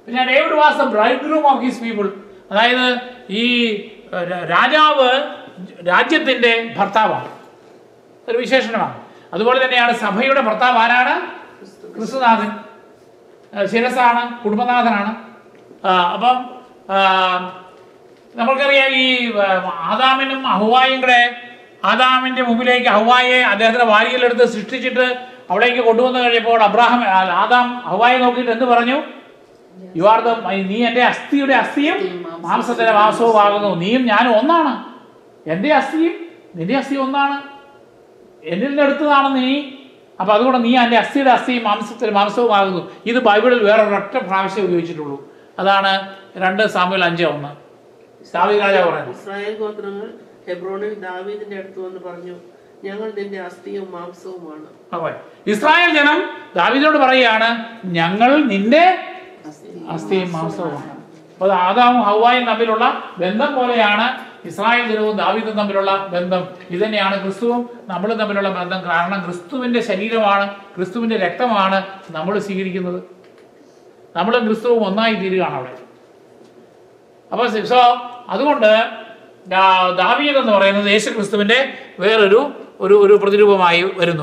പിന്നെ David was the bridegroom of his people അതായത് ഈ ഏർ, രാജാവ് രാജ്യത്തിന്റെ ഭർത്താവാണ് ഒരു വിശേഷണമാണ് അതുപോലെ തന്നെയാണ് സഭയുടെ ഭർത്താവ് ആരാണ് ക്രിസ്തുനാഥൻ ആ, ശിരസാണ് കുടുംബനാഥനാണ് ആ, അപ്പം ആ, നമ്മൾക്കറിയാം ഈ ആ, ആദാമിനും അഹ്വായും കൂടെ ആദാമിന്റെ മുമ്പിലേക്ക് ഹവായെ അദ്ദേഹത്തിന്റെ വാരിയിലെടുത്ത് സൃഷ്ടിച്ചിട്ട് അവിടേക്ക് കൊണ്ടുവന്നു കഴിഞ്ഞപ്പോൾ അബ്രാഹാം ആ, ആദാം ഹവായെ നോക്കിയിട്ട് എന്ത് പറഞ്ഞു യു ആർ ദ നീ എൻ്റെ അസ്ഥിയുടെ അസ്ഥിയും മാംസത്തിന്റെ മാംസവും ആകുന്നു നീയും ഞാനും ഒന്നാണ് എൻ്റെ അസ്ഥിയും നിന്റെ അസ്ഥി ഒന്നാണ് എന്നിൽ നിന്ന് എടുത്തതാണ് നീ അപ്പൊ അതുകൊണ്ട് നീ എൻ്റെ അസ്ഥിയുടെ അസ്ഥിയും മാംസത്തിന് മാംസവുമാകുന്നു ഇത് ബൈബിളിൽ വേറെ ഒരൊറ്റ പ്രാവശ്യം ഉപയോഗിച്ചിട്ടുള്ളൂ അതാണ് രണ്ട് സാമ്യൽ അഞ്ച് ഒന്ന് ദാവീദ് രാജാവ് പറയുന്നത്
ഇസ്രായേൽ ഗോത്രങ്ങൾ ഹെബ്രോണിൽ ദാവീദിന്റെ അടുത്ത് വന്ന് പറഞ്ഞു ഞങ്ങൾ നിന്റെ അസ്ഥിയും മാംസവുമാണ്
അതെ. ഇസ്രായേൽ ജനം ദാവീദിനോട് പറയുകയാണ് ഞങ്ങൾ നിന്റെ അസ്ഥിയും മാംസവുമാണ് അപ്പൊ അത് ആദാമും ഹൗവായും തമ്മിലുള്ള ബന്ധം പോലെയാണ് ഇസ്രായേൽ ജനവും ദാവീദും തമ്മിലുള്ള ബന്ധം ഇത് തന്നെയാണ് ക്രിസ്തുവും നമ്മളും തമ്മിലുള്ള ബന്ധം കാരണം ക്രിസ്തുവിന്റെ ശരീരമാണ് ക്രിസ്തുവിന്റെ രക്തമാണ് നമ്മൾ സ്വീകരിക്കുന്നത് നമ്മളും ക്രിസ്തുവും ഒന്നായി തീരുകയാണ് അവിടെ അപ്പൊ സോ അതുകൊണ്ട് ദാ- ദാവീദ് എന്ന് പറയുന്നത് യേശു ക്രിസ്തുവിന്റെ വേറൊരു ഒരു ഒരു പ്രതിരൂപമായി വരുന്നു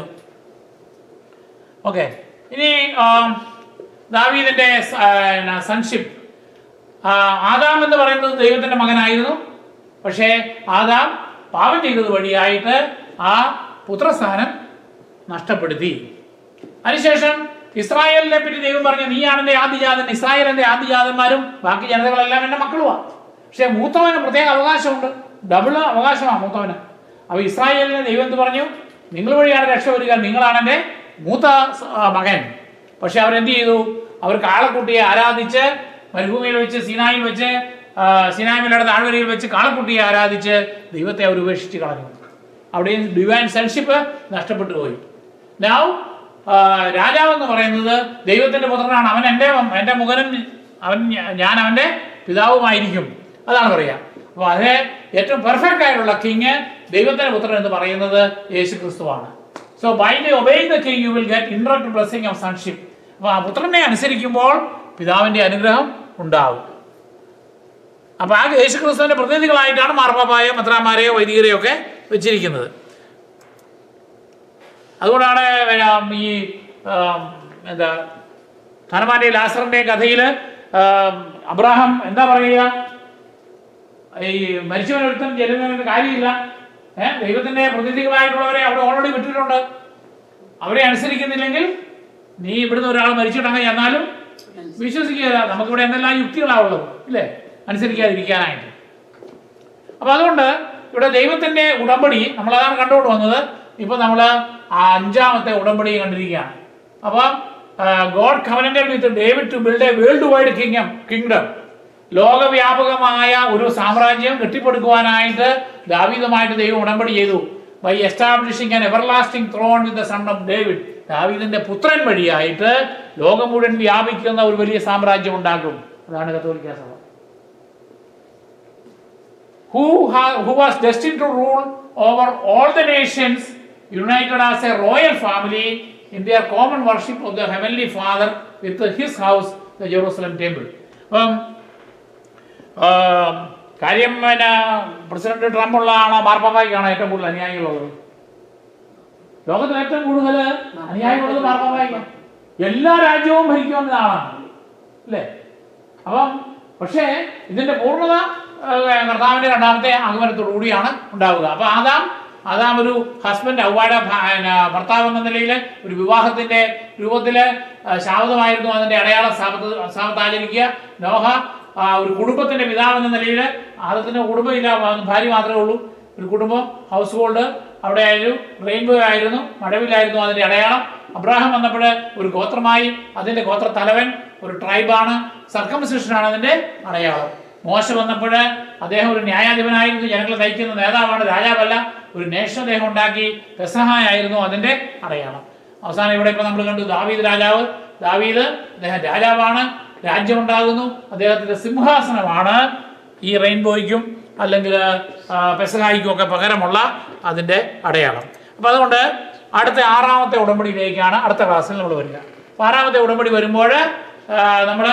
ഓക്കെ ഇനി ആം, ദാവീദിന്റെ സൺഷിപ്പ് ആദാം എന്ന് പറയുന്നത് ദൈവത്തിന്റെ മകനായിരുന്നു പക്ഷേ ആദാം പാപം ചെയ്തത് വഴിയായിട്ട് ആ പുത്രസ്ഥാനം നഷ്ടപ്പെടുത്തി അതിനുശേഷം ഇസ്രായേലിനെ പറ്റി ദൈവം പറഞ്ഞു നീയാണ് എൻ്റെ ആദ്യജാതൻ ഇസ്രായേലിന്റെ ആദ്യജാതന്മാരും ബാക്കി ജനതകളെല്ലാം എൻ്റെ മക്കളുമാണ് പക്ഷേ മൂത്തവന് പ്രത്യേക അവകാശമുണ്ട് ഡബിൾ അവകാശമാണ് മൂത്തവന് അപ്പൊ ഇസ്രായേലിനെ ദൈവം എന്ത് പറഞ്ഞു നിങ്ങൾ വഴിയാണ് രക്ഷ വരിക നിങ്ങളാണ് എൻ്റെ മൂത്ത സ- ആ, മകൻ പക്ഷെ അവരെന്ത് ചെയ്തു അവർ കാളക്കുട്ടിയെ ആരാധിച്ച് മരുഭൂമിയിൽ വെച്ച് സീനായിൽ വെച്ച് ആ, സീനായ്മലയുടെ താഴ്വരയിൽ വെച്ച് കാളക്കുട്ടിയെ ആരാധിച്ച് ദൈവത്തെ അവർ ഉപേക്ഷിച്ച് കളഞ്ഞു അവിടെയും ഡിവൈൻ സെൻഷിപ്പ് നഷ്ടപ്പെട്ടു പോയി നൗ രാജാവ് എന്ന് പറയുന്നത് ദൈവത്തിന്റെ പുത്രനാണ് അവൻ എൻ്റെ എൻ്റെ മുഖനും അവൻ ഞ- ഞാൻ അവൻ്റെ പിതാവുമായിരിക്കും അതാണ് പറയുക അപ്പോൾ അത് ഏറ്റവും പെർഫെക്റ്റ് ആയിട്ടുള്ള കിങ് ദൈവത്തിന്റെ പുത്രൻ എന്ന് പറയുന്നത് യേശു ക്രിസ്തുവാണ് so by the obeying the king you will get indirect blessing of sonship അപ്പോൾ ആ പുത്രനെ അനുസരിക്കുമ്പോൾ പിതാവിന്റെ അനുഗ്രഹം ഉണ്ടാവും അപ്പൊ ആ യേശു ക്രിസ്തുവിന്റെ പ്രതിനിധികളായിട്ടാണ് മാർപ്പാപ്പായ മെത്രാമാരെയോ വൈദികരെയോ ഒക്കെ വെച്ചിരിക്കുന്നത് അതുകൊണ്ടാണ് ഉം, ഈ ഉം, എന്താ ധനമാന്റെ ലാസറിന്റെ കഥയിൽ അബ്രാഹാം എന്താ പറയുക ഈ മരിച്ചവനൊരുത്തം ജനിതത്തിന് കാര്യമില്ല ഏഹ് ദൈവത്തിന്റെ പ്രതിനിധികളായിട്ടുള്ളവരെ അവിടെ ഓൾറെഡി വിട്ടിട്ടുണ്ട് അവരെ അനുസരിക്കുന്നില്ലെങ്കിൽ നീ ഇവിടുന്ന് ഒരാൾ മരിച്ചിട്ടങ്ങ് ചെന്നാലും വിശ്വസിക്കുക നമുക്കിവിടെ എന്തെല്ലാം യുക്തികളാ ഉള്ളത് ഇല്ലേ അനുസരിക്കാതിരിക്കാനായിട്ട് അപ്പൊ അതുകൊണ്ട് ഇവിടെ ദൈവത്തിന്റെ ഉടമ്പടി നമ്മളതാണ് കണ്ടുകൊണ്ട് വന്നത് ഇപ്പൊ നമ്മൾ ആ അഞ്ചാമത്തെ ഉടമ്പടി കണ്ടിരിക്കുകയാണ് അപ്പൊ God covenanted with David to build a worldwide kingdom kingdom ലോകവ്യാപകമായ ഒരു സാമ്രാജ്യം കെട്ടിപ്പടുക്കുവാനായിട്ട് ദാവീദുമായിട്ട് ദൈവം ഉടമ്പടി ചെയ്തു by establishing an everlasting throne with the son of David ദാവീദിന്റെ പുത്രൻ വഴിയായിട്ട് ലോകം മുഴുവൻ വ്യാപിക്കുന്ന ഒരു വലിയ സാമ്രാജ്യം ഉണ്ടാക്കും അതാണ് കത്തോലിക്ക സഭ who, ha- who was destined to rule over all the nations, united as a royal family in their common worship of the Heavenly Father with his house, the Jerusalem temple. അപ്പം ആ, കാര്യം പിന്നെ പ്രസിഡന്റ് ട്രംപ് ഉള്ളതാണോ മാർപ്പാപ്പായ്ക്കാണോ ഏറ്റവും കൂടുതൽ അനുയായികളുള്ളത് ലോകത്തിൽ ഏറ്റവും കൂടുതൽ അനുയായികളുള്ളത് മാർപ്പാപ്പായ്ക്കാണ് എല്ലാ രാജ്യവും ഭരിക്കുന്ന ആളാണ് അല്ലേ അപ്പം പക്ഷേ ഇതിന്റെ പൂർണ്ണത ആ, കർത്താവിന്റെ രണ്ടാമത്തെ ആഗമനത്തോടു കൂടിയാണ് ഉണ്ടാവുക അപ്പൊ ആദാം ആദാം ഒരു ഹസ്ബൻഡ് ഔവാടെ ഭർത്താവ് എന്ന നിലയിൽ ഒരു വിവാഹത്തിന്റെ രൂപത്തില് ആ, ശാബദമായിരുന്നു അതിന്റെ അടയാളം സാപത്ത് സാപത്ത് ആചരിക്കുക നോഹ ആ, ഒരു കുടുംബത്തിന്റെ പിതാവ് എന്ന നിലയിൽ ആദത്തിന് കുടുംബമില്ല ആ, ഭാര്യ മാത്രമേ ഉള്ളൂ ഒരു കുടുംബം ഹൗസ് ഹോൾഡ് അവിടെ ആയിരുന്നു റെയിൻബോ ആയിരുന്നു മഴവിലായിരുന്നു അതിന്റെ അടയാളം അബ്രാഹാം വന്നപ്പോൾ ഒരു ഗോത്രമായി അതിന്റെ ഗോത്ര തലവൻ ഒരു ട്രൈബാണ് സർക്കംസിഷനാണ് അതിന്റെ അടയാളം മോശ വന്നപ്പോൾ അദ്ദേഹം ഒരു ന്യായാധിപനായിരുന്നു ജനങ്ങളെ നയിക്കുന്ന നേതാവാണ് രാജാവല്ല ഒരു നേഷൻ അദ്ദേഹം ഉണ്ടാക്കി പെസഹായായിരുന്നു അതിന്റെ അടയാളം അവസാനം ഇവിടെ ഇപ്പൊ നമ്മൾ കണ്ടു ദാവീദ് രാജാവ് ദാവീദ് അദ്ദേഹം രാജാവാണ് രാജ്യം ഉണ്ടാകുന്നു അദ്ദേഹത്തിന്റെ സിംഹാസനമാണ് ഈ റെയിൻബോയ്ക്കും അല്ലെങ്കിൽ ആ, പെസഹായിക്കും ഒക്കെ പകരമുള്ള അതിന്റെ അടയാളം അപ്പൊ അതുകൊണ്ട് അടുത്ത ആറാമത്തെ ഉടമ്പടിയിലേക്കാണ് അടുത്ത ക്ലാസ്സിൽ നമ്മൾ വരിക അപ്പൊ ആറാമത്തെ ഉടമ്പടി വരുമ്പോൾ നമ്മൾ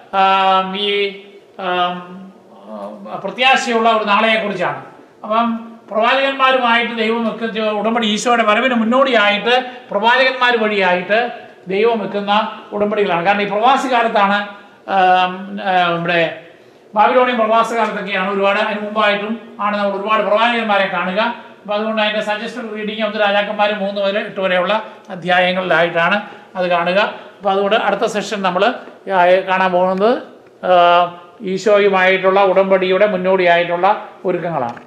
ആം, ഈ ആം, ആ, പ്രത്യാശയുള്ള ഒരു നാളെയെക്കുറിച്ചാണ് അപ്പം പ്രവാചകന്മാരുമായിട്ട് ദൈവം വെക്കുന്ന ഉടമ്പടി ഈശോയുടെ വരവിന് മുന്നോടിയായിട്ട് പ്രവാചകന്മാർ വഴിയായിട്ട് ദൈവം വെക്കുന്ന ഉടമ്പടികളാണ് കാരണം ഈ പ്രവാസി കാലത്താണ് ആം, ആ, ഇവിടെ ബാബിലോണിയൻ പ്രവാസ കാലത്തൊക്കെയാണ് ഒരുപാട് അതിന് മുമ്പായിട്ടും ആണ് നമ്മൾ ഒരുപാട് പ്രവാചകന്മാരെ കാണുക അപ്പോൾ അതുകൊണ്ട് അതിൻ്റെ സജസ്റ്റഡ് റീഡിങ് ഒന്ന് രാജാക്കന്മാർ മൂന്ന് വരെ എട്ട് വരെയുള്ള അധ്യായങ്ങളിലായിട്ടാണ് അത് കാണുക അപ്പോൾ അതുകൊണ്ട് അടുത്ത സെഷൻ നമ്മൾ കാണാൻ പോകുന്നത് ആ, ഈശോയുമായിട്ടുള്ള ഉടമ്പടിയുടെ മുന്നോടിയായിട്ടുള്ള ഒരുക്കങ്ങളാണ്